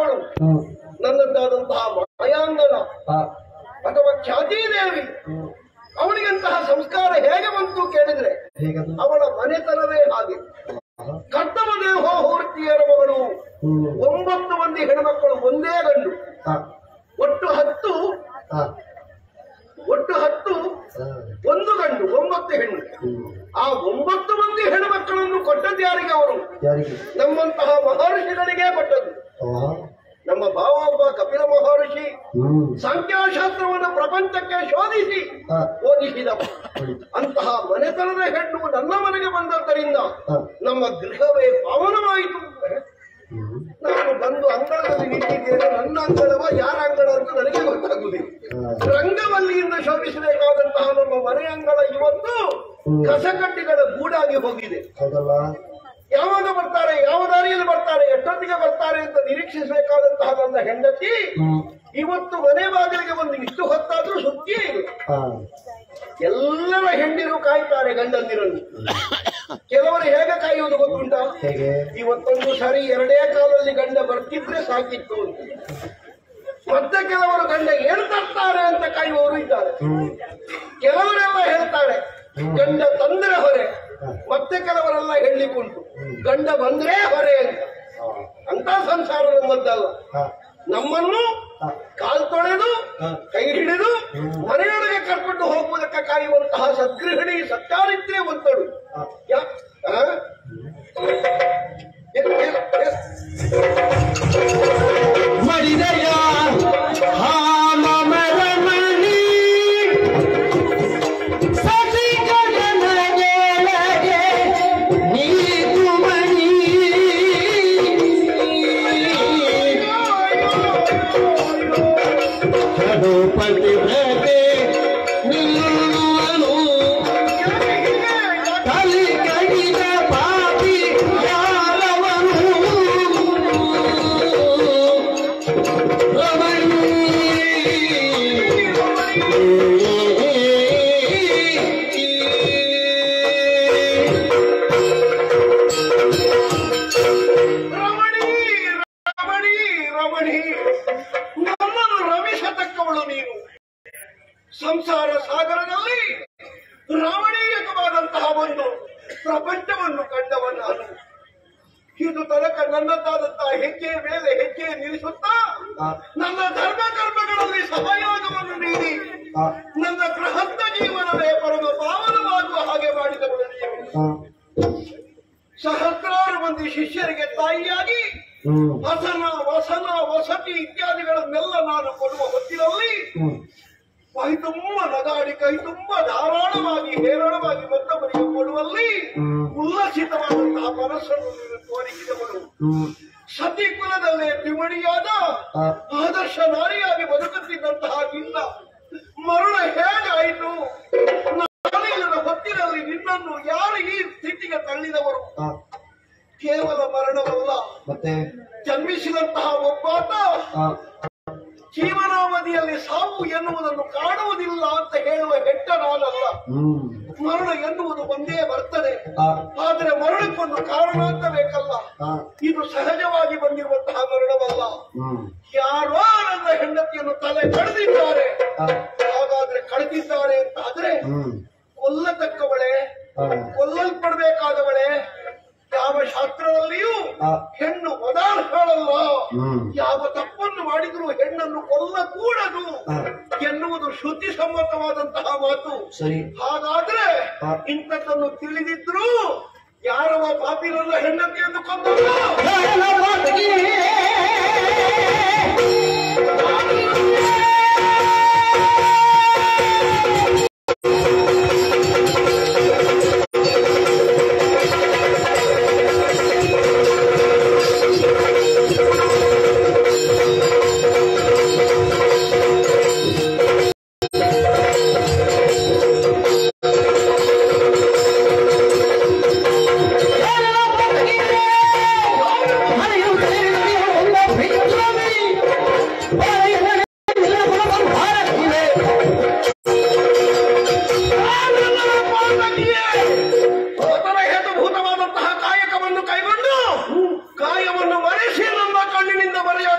ಹೆಣ್ಣವಳು ಹ್ಮ್ ನನ್ನದಾದಂತಹ ಮಾಯಾಂಗನ ಆ, ಅಥವಾ ಖ್ಯಾತಿದೇವಿ ಹ್ಮ್. ಅವಳಿಗಂತಹ ಸಂಸ್ಕಾರ ಹೇಗೆ ಬಂತು ಕೇಳಿದ್ರೆ ಹೇಗದು ಅವಳ ಮನೆತನವೇ ಹಾಗೆ ಆ, ಕರ್ತವ ದೇಹೋಹೂರ್ತಿಯರ ಮಗಳು ಹ್ಮ್ ಒಂಬತ್ತು ಮಂದಿ ಹೆಣ್ಮಕ್ಕಳು ಒಂದೇ ಗಂಡು ಆ, ಒಟ್ಟು ಹತ್ತು ಆ, ಒಟ್ಟು ಹತ್ತು ಆ, ಒಂದು ಗಂಡು ಒಂಬತ್ತು ಹೆಣ್ಣು ಹ್ಮ್. ಆ ಒಂಬತ್ತು ಮಂದಿ ಹೆಣ್ಣುಮಕ್ಕಳನ್ನು ಕೊಟ್ಟದ್ದು ಯಾರಿಗೆ ಅವರು ಯಾರಿಗೆ ನಮ್ಮಂತಹ ಮಹರ್ಷಿಗಳಿಗೆ ಕೊಟ್ಟದ್ದು ಆ, ನಮ್ಮ ಭಾವ ಒಬ್ಬ ಕಪಿಲ ಮಹರ್ಷಿ ಹ್ಮ್ ಸಂಖ್ಯಾಶಾಸ್ತ್ರವನ್ನು ಪ್ರಪಂಚಕ್ಕೆ ಶೋಧಿಸಿ ಆ, ಓದಿಸಿದವ ಹೊಡಿ. ಅಂತಹ ಮನೆತನದ ಹೆಣ್ಣು ನನ್ನ ಮನೆಗೆ ಬಂದದ್ದರಿಂದ ಆ, ನಮ್ಮ ಗೃಹವೇ ಪಾವನವಾಯಿತು ಹ್ಮ್. ನಾನು ಬಂದು ಅಂಗಳದಲ್ಲಿ ನಿಂತಿದ್ದೇನೆ ನನ್ನ ಅಂಗಳವ ಯಾರ ಅಂಗಳ ಅಂತ ನನಗೆ ಗೊತ್ತಾಗುವುದಿಲ್ಲ ಆ, ರಂಗವಲ್ಲಿಯಿಂದ ಶೋಭಿಸಬೇಕಾದಂತಹ ನಮ್ಮ ಮನೆ ಅಂಗಳ ಇವತ್ತು ಹ್ಮ್. ಕಸಕಟ್ಟಿಗಳ ಗೂಡಾಗಿ ಹೋಗಿದೆ ಹೌದಲ್ಲ ಯಾವಾಗ ಬರ್ತಾರೆ ಯಾವ ದಾರಿಯಲ್ಲಿ ಬರ್ತಾರೆ ಎಷ್ಟೊತ್ತಿಗೆ ಬರ್ತಾರೆ ಅಂತ ನಿರೀಕ್ಷಿಸಬೇಕಾದಂತಹ ನನ್ನ ಹೆಂಡತಿ ಹ್ಮ್ ಇವತ್ತು ಮನೆ ಬಾಗಿಲಿಗೆ ಬಂದು ಇಷ್ಟು ಹೊತ್ತಾದ್ರೂ ಸುದ್ದಿಯೇ ಇಲ್ಲ ಆ, ಎಲ್ಲರ ಹೆಂಡಿರು ಕಾಯ್ತಾರೆ ಗಂಡಂದಿರನ್ನು ಕೆಲವರು ಹೇಗೆ ಕಾಯುವುದು ಗೊತ್ತುಂಟಾ ಹೇಗೆ ಇವತ್ತೊಂದು ಸರಿ ಎರಡೇ ಕಾಲದಲ್ಲಿ ಗಂಡ ಬರ್ತಿದ್ರೆ ಸಾಕಿತ್ತು ಅಂತ ಮತ್ತೆ ಕೆಲವರು ಗಂಡ ಏನು ತರ್ತಾರೆ ಅಂತ ಕಾಯುವವರು ಇದ್ದಾರೆ ಹ್ಮ್ ಕೆಲವರೆಲ್ಲ ಹೇಳ್ತಾರೆ ಹ್ಮ್. ಗಂಡ ತಂದ್ರೆ ಹೊರೆ ಹ. ಮತ್ತೆ ಕೆಲವರೆಲ್ಲ ಹೇಳಲಿಕ್ಕುಂಟು ಹ್ಮ್. ಗಂಡ ಬಂದ್ರೆ ಹೊರೆ ಅಂತ ಅಂತ ಸಂಸಾರ ನಮ್ಮದ್ದಲ್ಲ ಆ, ನಮ್ಮನ್ನು ಆ, ಕಾಲ್ ತೊಳೆದು ಹ. ಕೈ ಹಿಡಿದು ಹ್ಮ್. ಮನೆಯೊಳಗೆ ಕರ್ಕೊಂಡು ಹೋಗುವುದಕ್ಕೆ ಕಾಯುವಂತಹ ಸದ್ಗೃಹಿಣಿ ಸಚ್ಚಾರಿತ್ರ್ಯ ಬಂತಳು ಆ, ಯಾ- ಆ? ಎ- ಎ- ಎ- ಮಡಿದಯ ಹಾಮರಮಣಿ ಸತಿ ಗಗನಗೆಳಗೆ ನೀತು ಮಣಿ ಕಡುಪತಿ ವ್ರತೆ ನಿಲ್ಲುವನು ಕಲಿ ಕಡಿದ ಪಾಪಿ ಯಾರವನು ರಮಣಿ ರಮಣಿ ರಮಣಿ ನನ್ನನ್ನು ರಮಿಸತಕ್ಕವಳು ನೀನು ಸಂಸಾರ ಸಾಗರದಲ್ಲಿ ರಮಣೀಯಕವಾದಂತಹ ಒಂದು ಪ್ರಪಂಚವನ್ನು ಕಂಡವ ನಾನು ಇದು ತನಕ ನನ್ನದಾದಂತಹ ಹೆಜ್ಜೆಯ ಮೇಲೆ ಹೆಜ್ಜೆ ನಿಲ್ಲಿಸುತ್ತಾ ಆ, ನನ್ನ ಧರ್ಮ ಕರ್ಮಗಳಲ್ಲಿ ಸಹಯೋಗವನ್ನು ನೀಡಿ ಆ, ನನ್ನ ಗೃಹಸ್ಥ ಜೀವನವೇ ಪರಮ ಪಾವನವಾಗುವ ಹಾಗೆ ಮಾಡಿದವಳು ನೀನು ಆ, ಸಹಸ್ರಾರು ಮಂದಿ ಶಿಷ್ಯರಿಗೆ ತಾಯಿಯಾಗಿ ಹ್ಮ್ ವಸನ ವಸನ ವಸತಿ ಇತ್ಯಾದಿಗಳನ್ನೆಲ್ಲ ನಾನು ಕೊಡುವ ಹೊತ್ತಿನಲ್ಲಿ ಹ್ಮ್ ಕೈ ತುಂಬ ನಗಾಡಿ ಕೈ ತುಂಬ ಧಾರಾಳವಾಗಿ ಹೇರಳವಾಗಿ ಮತ್ತೊಬ್ಬರಿಗೆ ಕೊಡುವಲ್ಲಿ ಹ್ಮ್. ಉಲ್ಲಸಿತವಾದಂತಹ ಮನಸ್ಸನ್ನು ನೀನು ತೋರಿಸಿದವನು ಹ್ಮ್ ಸತಿ ಕುಲದಲ್ಲೇ ತ್ರಿಮಣಿಯಾದ ಆ, ಆದರ್ಶ ನಾರಿಯಾಗಿ ಬದುಕುತ್ತಿದ್ದಂತಹ ನಿನ್ನ ಮರಣ ಹೇಗಾಯಿತು ನಾಳಿನ ಹೊತ್ತಿನಲ್ಲಿ ನಿನ್ನನ್ನು ಯಾರು ಈ ಸ್ಥಿತಿಗೆ ತಳ್ಳಿದವರು ಆ, ಕೇವಲ ಮರಣವಲ್ಲ ಮತ್ತೆ ಜನ್ಮಿಸಿದಂತಹ ಒಬ್ಬಾತ ಆ, ಜೀವನಾವಧಿಯಲ್ಲಿ ಸಾವು ಎನ್ನುವುದನ್ನು ಕಾಣುವುದಿಲ್ಲ ಅಂತ ಹೇಳುವ ಹೆಟ್ಟ ನಾನಲ್ಲ ಹ್ಮ್ ಮರಣ ಎನ್ನುವುದು ಒಂದೇ ಬರ್ತದೆ ಆ, ಆದರೆ ಮರಣಕ್ಕೊಂದು ಕಾರಣ ಅಂತ ಬೇಕಲ್ಲ ಆ, ಇದು ಸಹಜವಾಗಿ ಬಂದಿರುವಂತಹ ಮರಣವಲ್ಲ ಹ್ಮ್ ಯಾರೋ ನನ್ನ ಹೆಂಡತಿಯನ್ನು ತಲೆ ಕಳೆದಿದ್ದಾರೆ ಆ, ಹಾಗಾದ್ರೆ ಕಳೆದಿದ್ದಾರೆ ಅಂತ ಆದ್ರೆ ಹ್ಮ್ ಕೊಲ್ಲತಕ್ಕವಳೆ ಆ, ಕೊಲ್ಲಲ್ಪಡಬೇಕಾದವಳೆ ಯಾವ ಶಾಸ್ತ್ರದಲ್ಲಿಯೂ ಆ, ಹೆಣ್ಣು ಪದಾರ್ಥಗಳಲ್ಲ ಹ್ಮ್ ಯಾವ ತಪ್ಪನ್ನು ಮಾಡಿದರೂ ಹೆಣ್ಣನ್ನು ಕೊಲ್ಲಕೂಡದು ಆ, ಎನ್ನುವುದು ಶ್ರುತಿ ಸಮ್ಮತವಾದಂತಹ ಮಾತು ಸರಿ ಹಾಗಾದ್ರೆ ಆ. ಇಂಥದ್ದನ್ನು ತಿಳಿದಿದ್ರು ಯಾರವ ಪಾಪಿರಲ್ಲ ಹೆಂಡತಿಯನ್ನು ಕೊಂದರು ಹರಿಯುತ್ತೇನೆ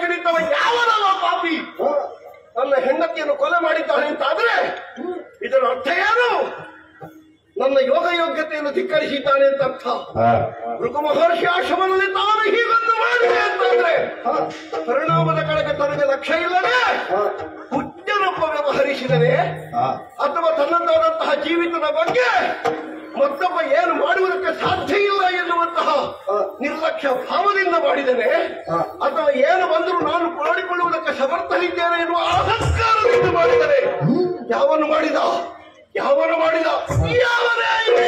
ದಾಳಿಯಾಗಿ ನಿಂತವ ಯಾವನವ ಪಾಪಿ ನನ್ನ ಹೆಂಡತಿಯನ್ನು ಕೊಲೆ ಮಾಡಿದ್ದಾನೆ ಅಂತಾದ್ರೆ ಇದರ ಅರ್ಥ ಏನು ನನ್ನ ಯೋಗ ಯೋಗ್ಯತೆಯನ್ನು ಧಿಕ್ಕರಿಸಿದ್ದಾನೆ ಅಂತ ಅರ್ಥ ಹಾ ಮೃಗ ಮಹರ್ಷಿ ಆಶ್ರಮದಲ್ಲಿ ತಾನು ಹೀಗೊಂದು ಮಾಡಿದೆ ಅಂತಂದ್ರೆ ಪರಿಣಾಮದ ಕಡೆಗೆ ತನಗೆ ಲಕ್ಷ್ಯ ಇಲ್ಲದೆ ಹುಚ್ಚನೊಬ್ಬ ವ್ಯವಹರಿಸಿದರೆ ಹಾ ಅಥವಾ ತನ್ನದಾದಂತಹ ಜೀವಿತದ ಬಗ್ಗೆ ಮತ್ತೊಬ್ಬ ಏನು ಮಾಡುವುದಕ್ಕೆ ಸಾಧ್ಯ ಇಲ್ಲ ಎನ್ನುವಂತಹ ನಿರ್ಲಕ್ಷ್ಯ ಭಾವದಿಂದ ಮಾಡಿದರೆ ಅಥವಾ ಏನು ಬಂದರೂ ನಾನು ಮಾಡಿಕೊಳ್ಳುವುದಕ್ಕೆ ಸಮರ್ಥನಿದ್ದೇನೆ ಎನ್ನುವ ಅಹಂಕಾರದಿಂದ ಮಾಡಿದರೆ ಯಾವನು ಮಾಡಿದ ಯಾವನು ಮಾಡಿದ ಯಾವನೇ ಇರಲಿ.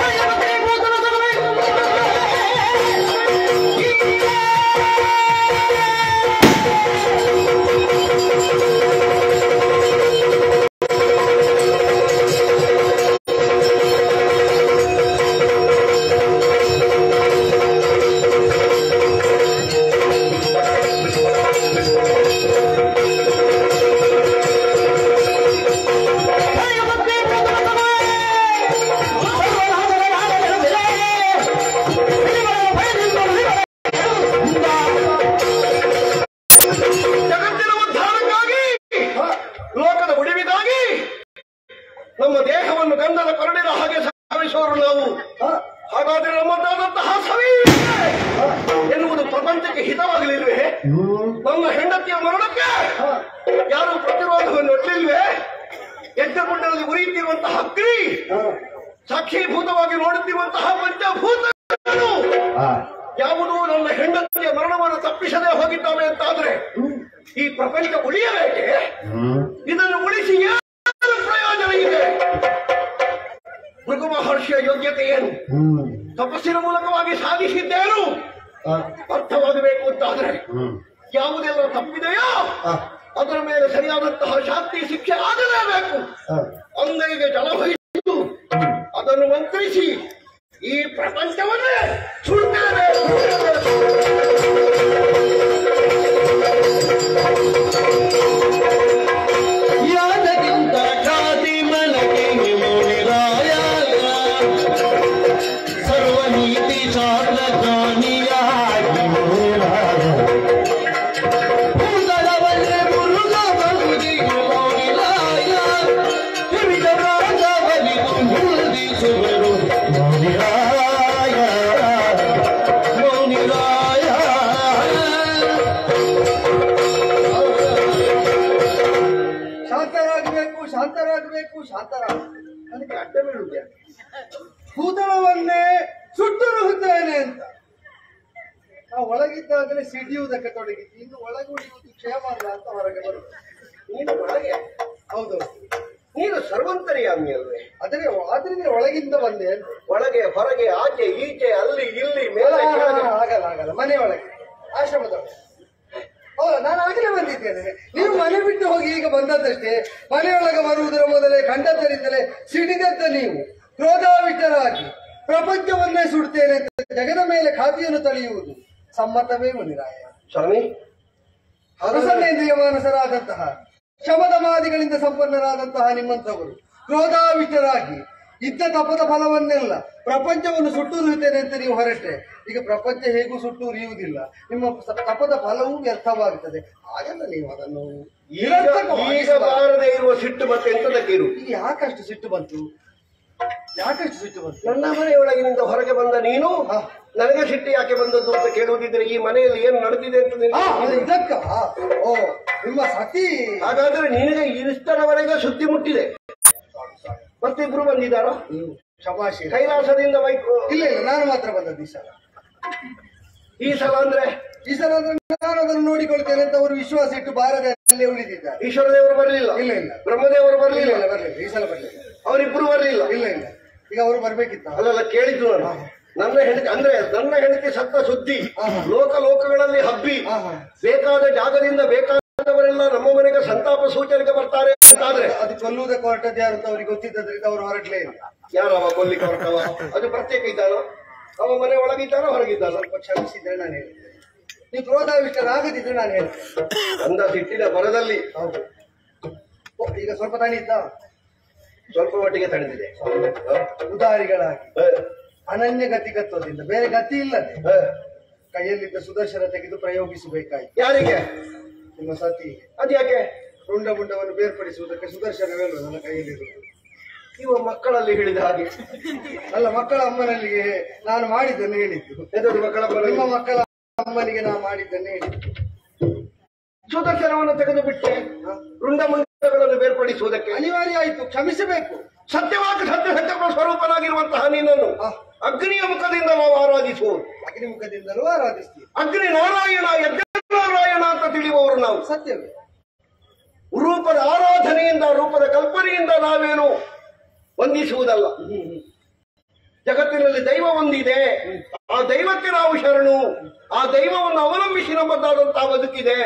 ಜಗತ್ತಿನ ಉದ್ಧಾರಕ್ಕಾಗಿ ಲೋಕದ ಉಳಿವಿಗಾಗಿ ನಮ್ಮ ದೇಹವನ್ನು ಗಂಧದ ಕರಡಿನ ಹಾಗೆ ಸಾಗಿಸುವರು ನಾವು ಹಾಗಾದ್ರೆ ನಮ್ಮದಾದಂತಹ ಸವಿ ಎನ್ನುವುದು ಪ್ರಪಂಚಕ್ಕೆ ಹಿತವಾಗಲಿಲ್ವೇ ನಮ್ಮ ಹೆಂಡತಿಯ ಮರಣಕ್ಕೆ ಯಾರು ಪ್ರತಿರೋಧವನ್ನು ಒಡ್ಲಿಲ್ವೇ ಯಜ್ಞಕುಂಡದಲ್ಲಿ ಉರಿಯುತ್ತಿರುವಂತಹ ಅಗ್ನಿ ಸಾಕ್ಷೀಭೂತವಾಗಿ ನೋಡುತ್ತಿರುವಂತಹ ಪಂಚಭೂತಗಳು ಹಾ ಯಾವುದು ನನ್ನ ಹೆಂಡತಿಯ ಮರಣವನ್ನು ತಪ್ಪಿಸದೆ ಹೋಗಿದ್ದಾವೆ ಅಂತಾದ್ರೆ ಈ ಪ್ರಪಂಚ ಉಳಿಯಬೇಕೆ ಹ್ಮ್ ಇದನ್ನು ಉಳಿಸಿ ಏನು ಪ್ರಯೋಜನ ಇದೆ ಮೃಗ ಮಹರ್ಷಿಯ ಯೋಗ್ಯತೆ ಏನು ಹ್ಮ್ ತಪಸ್ಸಿನ ಮೂಲಕವಾಗಿ ಸಾಧಿಸಿದ್ದೇನು ಹಾ ಅರ್ಥವಾಗಬೇಕು ಅಂತಾದ್ರೆ ಹ್ಮ್ ಯಾವುದೆಲ್ಲ ತಪ್ಪಿದೆಯೋ ಹಾ ಅದರ ಮೇಲೆ ಸರಿಯಾದಂತಹ ಶಾಸ್ತಿ ಶಿಕ್ಷೆ ಆಗಲೇಬೇಕು ಹಾ ಅಂಗೈಗೆ ಜಲವಹಿಸಿದ್ದು ಅದನ್ನು ಮಂತ್ರಿಸಿ ಈ ಪ್ರಪಂಚವನ್ನೇ ಸುಡ್ತೇವೆ ಯಾದಗಿಂತ ಖಾದಿ ಮನಗೆ ಮುನಿರಾಯ ಸರ್ವನೀತಿ ಶಾಸ್ತ್ರ ಜ್ಞಾನಿಯಾಗಿ ಮುನಿರಾಯ ಭೂತಳವಲ್ಲೇ ಮುರುಗ ಬರುದಿ ಮುನಿರಾಯ ವಿವಿಧ ರಾಜವಲಿದು ಮುಳುಗಿಸುವರು ಮುನಿರಾಯ ಮುನಿರಾಯ ಶಾಂತರಾಗಬೇಕು ಶಾಂತರಾಗಬೇಕು ಶಾಂತರಾಗ ಅದಕ್ಕೆ ಅಡ್ಡ ಬೀಳುವುದೇ ಭೂತಳವನ್ನೇ ಸುಟ್ಟು ನುಗ್ಗುತ್ತೇನೆ ಅಂತ ನಾವು ಒಳಗಿದ್ದಾಗಲೇ ಸಿಡಿಯುವುದಕ್ಕೆ ತೊಡಗಿದ್ದು ಇನ್ನು ಒಳಗೆ ಉಳಿಯುವುದು ಕ್ಷೇಮ ಅಲ್ಲ ಅಂತ ಹೊರಗೆ ಬರುವುದು ನೀನು ಒಳಗೆ ಹೌದು ನೀನು ಸರ್ವಂತರ್ಯಾಮಿ ಅಲ್ವೇ ಆದರೆ ಆದ್ರಿಂದ ಒಳಗಿಂದ ಬಂದೆ ಅಂತ. ಒಳಗೆ ಹೊರಗೆ ಆಚೆ ಈಚೆ ಅಲ್ಲಿ ಇಲ್ಲಿ ಅಲ್ಲ, ಮೇಲೆ ಅಲ್ಲ, ಕೆಳಗೆ. ಅಲ್ಲ, ಆಗಲ್ಲ ಆಗಲ್ಲ ಮನೆ ಒಳಗೆ ಆಶ್ರಮದೊಳಗೆ ಹೌದು ನಾನು ಆಗಲೇ ಬಂದಿದ್ದೇನೆ ನೀವು ಮನೆ ಬಿಟ್ಟು ಹೋಗಿ ಈಗ ಬಂದದ್ದಷ್ಟೇ ಮನೆಯೊಳಗೆ ಬರುವುದರ ಮೊದಲೇ ಕಂಡದ್ದರಿಂದಲೇ ಸಿಡಿದದ್ದ ನೀವು ಕ್ರೋಧಾವಿಷ್ಟರಾಗಿ ಪ್ರಪಂಚವನ್ನೇ ಸುಡ್ತೇನೆ ಅಂತ ಜಗದ ಮೇಲೆ ಖಾತಿಯನ್ನು ತಳೆಯುವುದು ಸಮ್ಮತವೇ ಮುನಿರಾಯ ಸ್ವಾಮಿ ಅರಸನೇಂದ್ರಿಯ ಮಾನಸರಾದಂತಹ ಶಮದಮಾದಿಗಳಿಂದ ಸಂಪನ್ನರಾದಂತಹ ನಿಮ್ಮಂಥವರು ಕ್ರೋಧಾವಿಷ್ಟರಾಗಿ ಇದ್ದ ತಪದ ಫಲವನ್ನೆಲ್ಲ ಪ್ರಪಂಚವನ್ನು ಸುಟ್ಟುರಿಯುತ್ತೇನೆ ಅಂತ ನೀವು ಹೊರಟ್ರೆ ಈಗ ಪ್ರಪಂಚ ಹೇಗೂ ಸುಟ್ಟುರಿಯುವುದಿಲ್ಲ ನಿಮ್ಮ ಸ- ತಪದ ಫಲವೂ ವ್ಯರ್ಥವಾಗುತ್ತದೆ ಹಾಗೆಲ್ಲ ನೀವು ಅದನ್ನು ಈಗ ನಿರರ್ಥಕವಾಗಿ ಈಗ ಬಾರದೆ ಇರುವ ಸಿಟ್ಟು ಮತ್ತೆ ಎಂತದಕ್ಕೆ ಇರು ಈಗ ಯಾಕಷ್ಟು ಸಿಟ್ಟು ಬಂತು ಯಾಕಷ್ಟು ಸಿಟ್ಟು ಬಂತು ನನ್ನ ಮನೆಯೊಳಗಿನಿಂದ ಹೊರಗೆ ಬಂದ ನೀನು ಹಾ. ನನಗೆ ಸಿಟ್ಟು ಯಾಕೆ ಬಂದದ್ದು ಅಂತ ಕೇಳುವುದಿದ್ರೆ ಈ ಮನೆಯಲ್ಲಿ ಏನು ನಡೆದಿದೆ ಅಂತ ನಿನಗೆ ಆ, ಅದು ಇದಕ್ಕ ಓ ನಿಮ್ಮ ಸತಿ ಹಾಗಾದ್ರೆ ನಿನಗೆ ಇಷ್ಟರವರೆಗೆ ಸುದ್ದಿ ಮುಟ್ಟಿದೆ ಮತ್ತೆ ಇಬ್ರು ಬಂದಿದ್ದಾರ ನೀವು ಶಬಾಷಿ ಕೈಲಾಸದಿಂದ ಮೈಕ್ ಇಲ್ಲ ಇಲ್ಲ ನಾನು ಮಾತ್ರ ಬಂದದ್ದು ಈ ಸಲ ಈ ಸಲ ಅಂದ್ರೆ ಈ ಸಲ ಅಂದ್ರೆ ನಾನು ಅದನ್ನು ನೋಡಿಕೊಳ್ತೇನೆ ಅಂತ ಅವರು ವಿಶ್ವಾಸ ಇಟ್ಟು ಬಾರದೆ ಅಲ್ಲೇ ಉಳಿದಿದ್ದಾರೆ ಈಶ್ವರ ದೇವರು ಬರಲಿಲ್ಲ ಇಲ್ಲ ಇಲ್ಲ ಬ್ರಹ್ಮದೇವರು ಇಲ್ಲ ಬರಲಿಲ್ಲ ಇಲ್ಲ ಬರ್ಲಿಲ್ಲ ಈ ಸಲ ಬರ್ಲಿಲ್ಲ ಅವರಿಬ್ರು ಬರಲಿಲ್ಲ ಇಲ್ಲ ಇಲ್ಲ ಈಗ ಅವರು ಬರ್ಬೇಕಿತ್ತ ಅಲ್ಲೆಲ್ಲ ಕೇಳಿದ್ದು ನಾನು ನನ್ನ ಹೆಂಡತಿ ಅಂದ್ರೆ ನನ್ನ ಹೆಂಡತಿ ಸತ್ತ ಸುದ್ದಿ ಆಹಾ. ಲೋಕ ಲೋಕಗಳಲ್ಲಿ ಹಬ್ಬಿ ಆಹಾ. ಬೇಕಾದ ಜಾಗದಿಂದ ಬೇಕಾದವರೆಲ್ಲ ನಮ್ಮ ಮನೆಗೆ ಸಂತಾಪ ಸೂಚನೆಗೆ ಬರ್ತಾರೆ ಅಂತಾದ್ರೆ ಅದು ಕೊಲ್ಲುವುದಕ್ಕೆ ಹೊರಟದ್ದು ಯಾರು ಅಂತ ಅವ್ರಿಗೆ ಗೊತ್ತಿದ್ದರಿಂದ ಅವರು ಹೊರಟ್ಲೇ ಇಲ್ಲ ಯಾರವ ಕೊಲ್ಲಿಕ್ಕೆ ಹೊರಟವ ಅದು ಪ್ರತ್ಯೇಕ ಇದ್ದಾನೋ ಅವ ಮನೆ ಒಳಗಿದ್ದಾನೋ ಹೊರಗಿದ್ದಾನೋ ಸ್ವಲ್ಪ ಕ್ಷಮಿಸಿದ್ರೆ ನಾನು ಹೇಳ್ತೇನೆ ನೀವು ಕ್ರೋಧಾವಿಷ್ಟರಾಗದಿದ್ರೆ ನಾನು ಹೇಳ್ತೇನೆ ಅಂದ ಸಿಟ್ಟಿನ ಬರದಲ್ಲಿ ಹೌದು ಓ, ಈಗ ಸ್ವಲ್ಪ ತಣಿದ್ದ ಸ್ವಲ್ಪ ಮಟ್ಟಿಗೆ ತಡೆದಿದೆ ಉದಾರಿಗಳಾಗಿ ಅನನ್ಯ ಗತಿಗತ್ವದಿಂದ ಬೇರೆ ಗತಿ ಇಲ್ಲದೆ ಕೈಯಲ್ಲಿದ್ದ ಸುದರ್ಶನ ತೆಗೆದು ಪ್ರಯೋಗಿಸಬೇಕಾಯ್ತು ಯಾರಿಗೆ ನಿಮ್ಮ ಸತಿಗೆ ಅದ್ಯಾಕೆ ರುಂಡ ಮುಂಡವನ್ನು ಬೇರ್ಪಡಿಸುವುದಕ್ಕೆ ಸುದರ್ಶನವೇನು ನನ್ನ ಕೈಯಲ್ಲಿರುವುದು ಇವ ಮಕ್ಕಳಲ್ಲಿ ಹೇಳಿದ ಹಾಗೆ ಅಲ್ಲ ಮಕ್ಕಳ ಅಮ್ಮನಲ್ಲಿಗೆ ನಾನು ಮಾಡಿದ್ದನ್ನು ಹೇಳಿದ್ದು ಎದುರು ಮಕ್ಕಳ ನಿಮ್ಮ ಬರಲಿ. ಮಕ್ಕಳ ಅಮ್ಮನಿಗೆ ನಾನು ಮಾಡಿದ್ದನ್ನು ಹೇಳಿದ್ದು ಸುದರ್ಶನವನ್ನು ತೆಗೆದು ಬಿಟ್ಟೆ ರುಂಡ ಮುಂಡಗಳನ್ನು ಬೇರ್ಪಡಿಸುವುದಕ್ಕೆ ಅನಿವಾರ್ಯ ಆಯ್ತು ಕ್ಷಮಿಸಬೇಕು ಸತ್ಯವಾಗಿ ಸತ್ಯ ಸತ್ಯ ಸ್ವರೂಪನಾಗಿರುವಂತಹ ನೀನನ್ನು ಆ. ಅಗ್ನಿಯ ಮುಖದಿಂದ ನಾವು ಆರಾಧಿಸುವುದು ಅಗ್ನಿಮುಖದಿಂದಲೂ ಆರಾಧಿಸ್ತೀವಿ ಅಗ್ನಿ ನಾರಾಯಣ ಯಜ್ಞ ನಾರಾಯಣ ಅಂತ ತಿಳಿಯುವವರು ನಾವು ಸತ್ಯವೇ ರೂಪದ ಆರಾಧನೆಯಿಂದ ರೂಪದ ಕಲ್ಪನೆಯಿಂದ ನಾವೇನು ವಂದಿಸುವುದಲ್ಲ ಜಗತ್ತಿನಲ್ಲಿ ದೈವ ಒಂದಿದೆ ಆ ದೈವಕ್ಕೆ ನಾವು ಶರಣು ಆ ದೈವವನ್ನು ಅವಲಂಬಿಸಿ ನಮ್ಮದಾದಂತಹ ಬದುಕಿದೆ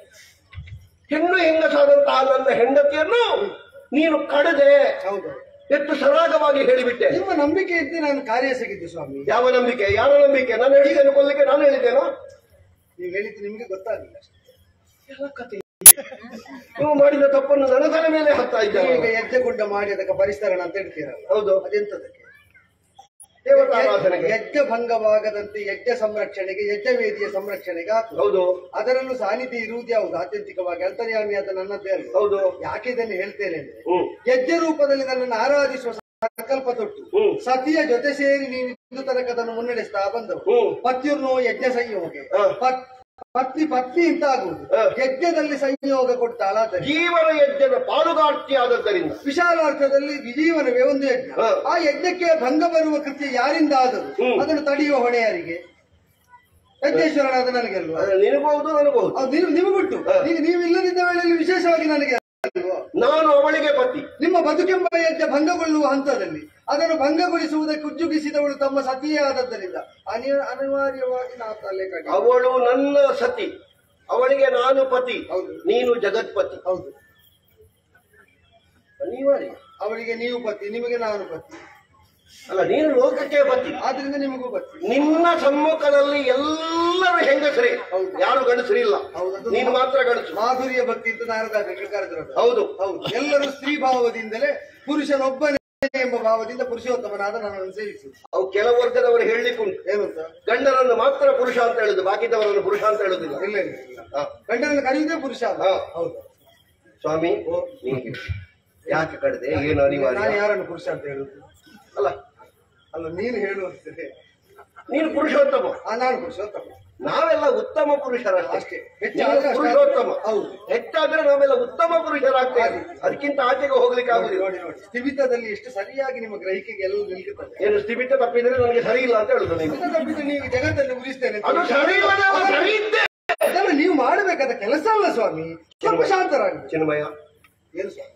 ಹೆಣ್ಣು ಹೆಂಗಸಾದಂತಹ ನನ್ನ ಹೆಂಡತಿಯನ್ನು ನೀನು ಕಡದೆ ಹೌದು ಎಷ್ಟು ಸರಾಗವಾಗಿ ಹೇಳಿಬಿಟ್ಟೆ ನಿಮ್ಮ ನಂಬಿಕೆ ಇದ್ದು ನಾನು ಕಾರ್ಯ ಸಿಗಿದ್ದು ಸ್ವಾಮಿ ಯಾವ ನಂಬಿಕೆ ಯಾರ ನಂಬಿಕೆ ನಾನು ಹೇಳಿದ್ದೇನೆ ಕೊಲ್ಲಿಕ್ಕೆ ನಾನು ಹೇಳಿದ್ದೇನೋ ನೀವು ಹೇಳಿದ್ದು ನಿಮ್ಗೆ ಗೊತ್ತಾಗಿಲ್ಲ ಎಲ್ಲ ಕಥೆ ನೀವು ಮಾಡಿದ ತಪ್ಪನ್ನು ನನ್ನ ತಲೆ ಮೇಲೆ ಹಾಕ್ತಾ ಈಗ ಇದ್ದಾರೆ ಯಜ್ಞಗುಡ್ಡ ಮಾಡಿ ಅದಕ್ಕೆ ಪರಿಸರಣ ಅಂತ ಹೇಳ್ತೀರಲ್ಲ ಹೌದು ಅದೆಂತದಕ್ಕೆ ದೇವತಾರಾಧನೆಗೆ ಯಜ್ಞ ಭಂಗವಾಗದಂತೆ ಯಜ್ಞ ಸಂರಕ್ಷಣೆಗೆ ಯಜ್ಞವೇದಿಯ ಸಂರಕ್ಷಣೆಗೆ ಹಾಕು ಹೌದು ಅದರಲ್ಲೂ ಸಾನ್ನಿಧ್ಯ ಇರುವುದು ಯಾವುದು ಆತ್ಯಂತಿಕವಾಗಿ ಅಂತರ್ಯಾಮಿ ಆದ ನನ್ನದ್ದೇ ಅಲ್ಲ ಹೌದು ಯಾಕೆ ಇದನ್ನು ಹೇಳ್ತೇನೆ ಅಂದ್ರೆ ಹ್ಮ್ ಯಜ್ಞ ರೂಪದಲ್ಲಿ ನನ್ನನ್ನು ಆರಾಧಿಸುವ ಸಂಕಲ್ಪ ತೊಟ್ಟು ಹ್ಮ್. ಸತಿಯ ಜೊತೆ ಸೇರಿ ನೀವು ಇಂದು ತನಕ ಅದನ್ನು ಮುನ್ನಡೆಸ್ತಾ ಬಂದವು ಹ್ಮ್. ಪತ್ಯುರ್ನೋ ಯಜ್ಞ ಸಂಯೋಗ ಹ. ಪತ್- ಪತ್ನಿ ಪತ್ನಿ ಅಂತ ಆಗುವುದು ಹ. ಯಜ್ಞದಲ್ಲಿ ಸಂಯೋಗ ಕೊಟ್ಟಾಳಾದರೆ ಜೀವನ ಯಜ್ಞದ ಪಾಲುಗಾರ್ತಿ ಆದದ್ದರಿಂದ ವಿಶಾಲಾರ್ಥದಲ್ಲಿ ಜೀವನವೇ ಒಂದು ಯಜ್ಞ ಹ. ಆ ಯಜ್ಞಕ್ಕೆ ಭಂಗ ಬರುವ ಕೃತ್ಯ ಯಾರಿಂದ ಆದರೂ ಹ್ಮ್. ಅದನ್ನು ತಡೆಯುವ ಹೊಣೆ ಯಾರಿಗೆ ಯಜ್ಞೇಶ್ವರನಾದ ನನಗೆಲ್ವಾ ಅದು ನಿನಬಹುದು ನನಬಹುದು ಅದು ನೀವು ನಿಮಗುಟ್ಟು ಹ. ಈಗ ನೀವು ಇಲ್ಲದಿದ್ದ ವೇಳೆಯಲ್ಲಿ ವಿಶೇಷವಾಗಿ ನನಗೆ ಅಲ್ವಾ? ನಾನು ಅವಳಿಗೆ ಪತಿ ನಿಮ್ಮ ಬದುಕೆಂಬ ಯಜ್ಞ ಭಂಗಗೊಳ್ಳುವ ಹಂತದಲ್ಲಿ ಅದನ್ನು ಭಂಗಗೊಳಿಸುವುದಕ್ಕೆ ಉಜ್ಜುಗಿಸಿದವಳು ತಮ್ಮ ಸತಿಯೇ ಆದದ್ದರಿಂದ ಅನಿ- ಅನಿವಾರ್ಯವಾಗಿ ನಾವು ತಲೆ ಕಟ್ಟಿ ಅವಳು ನನ್ನ ಸತಿ ಅವಳಿಗೆ ನಾನು ಪತಿ ಹೌದು. ನೀನು ಜಗತ್ಪತಿ ಹೌದು ಅನಿವಾರ್ಯ ಅವಳಿಗೆ ನೀವು ಪತಿ ನಿಮಗೆ ನಾನು ಪತಿ ಅಲ್ಲ ನೀನು ಲೋಕಕ್ಕೆ ಪತಿ ಆದ್ರಿಂದ ನಿಮಗೂ ಪತಿ ನಿನ್ನ ಸಮ್ಮುಖದಲ್ಲಿ ಎಲ್ಲರೂ ಹೆಂಗಸರೇ ಹೌದು. ಯಾರು ಗಂಡಸರಿಲ್ಲ ಹೌದು, ಅದು ನೀನು ಮಾತ್ರ ಗಂಡಸು ಮಾಧುರ್ಯ ಭಕ್ತಿ ಅಂತ ನಾರದಾಸರಿಗೆ ಕರೆದಿರೋದು ಹೌದು ಹೌದು ಎಲ್ಲರೂ ಸ್ತ್ರೀ ಭಾವದಿಂದಲೇ ಪುರುಷನೊಬ್ಬನೇ ಎಂಬ ಭಾವದಿಂದ ಪುರುಷೋತ್ತಮನಾದ ನನ್ನನ್ನು ಸೇವಿಸುವುದು ಅವು ಕೆಲವು ವರ್ಗದವರು ಹೇಳಲಿಕ್ಕುಂಟು ಏನು ಅಂತ ಗಂಡನನ್ನು ಮಾತ್ರ ಪುರುಷ ಅಂತ ಹೇಳುದು ಬಾಕಿದವರನ್ನು ಪುರುಷ ಅಂತ ಹೇಳುದಿಲ್ಲ ಇಲ್ಲ ಇಲ್ಲ ಇಲ್ಲ ಹಾ. ಗಂಡನನ್ನು ಕರೆಯುವುದೇ ಪುರುಷ ಅಲ್ಲ. ಹಾ. ಹೌದು ಸ್ವಾಮಿ ನೀನು ಹೇಳು. ಯಾಕೆ ಕಡದೆ ಏನು ನಾನು ಅನಿವಾರ್ಯ ಯಾರನ್ನು ಪುರುಷ ಅಂತ ಹೇಳುದು ಅಲ್ಲ ಅಲ್ಲ ನೀನು ಹೇಳುವಂತೆ ನೀನು ಪುರುಷೋತ್ತಮ ಆ ನಾನು ಪುರುಷೋತ್ತಮ ನಾವೆಲ್ಲ ಉತ್ತಮ ಪುರುಷರಷ್ಟೇ ಅಷ್ಟೇ. ನೀನು ಹೆಚ್ಚಾದ್ರೆ ಅಷ್ಟೇ. ಪುರುಷೋತ್ತಮ ಹೌದು. ಹೆಚ್ಚಾದ್ರೆ ನಾವೆಲ್ಲ ಉತ್ತಮ ಪುರುಷರಾಗ್ತೇವೆ ಅದಕ್ಕಿಂತ ಆಚೆಗೆ ಹೋಗ್ಲಿಕ್ಕೆ ನೋಡಿ ಆಗುದಿಲ್ಲ ನೋಡಿ ನೋಡಿ ಸ್ಥಿಮಿತದಲ್ಲಿ ಎಷ್ಟು ಸರಿಯಾಗಿ ನಿಮ್ಮ ಗ್ರಹಿಕೆಗೆ ಎಲ್ಲ ನಿಲ್ಕುತ್ತದೆ ಏನು ಸ್ಥಿಮಿತ ತಪ್ಪಿದ್ರೆ ನನಗೆ ಸರಿ ಇಲ್ಲ ಅಂತ ಹೇಳುದು ನೀವು ಅದನ್ನ ಬಿಟ್ಟು ನೀವು ಜಗತ್ತಲ್ಲಿ ಉಳಿಸ್ತೇನೆ ಅಂತ ಅದು ಸರಿ ಇಲ್ಲದೆ ಅದು ಸರಿ ಇದ್ದೆ ಅದನ್ನು ನೀವು ಮಾಡಬೇಕಾದ ಕೆಲಸ ಅಲ್ಲ ಸ್ವಾಮಿ ಸ್ವಲ್ಪ ಶಾಂತರಾಗಿ ಚಿನ್ಮಯ ಏನು ಸ್ವಾಮಿ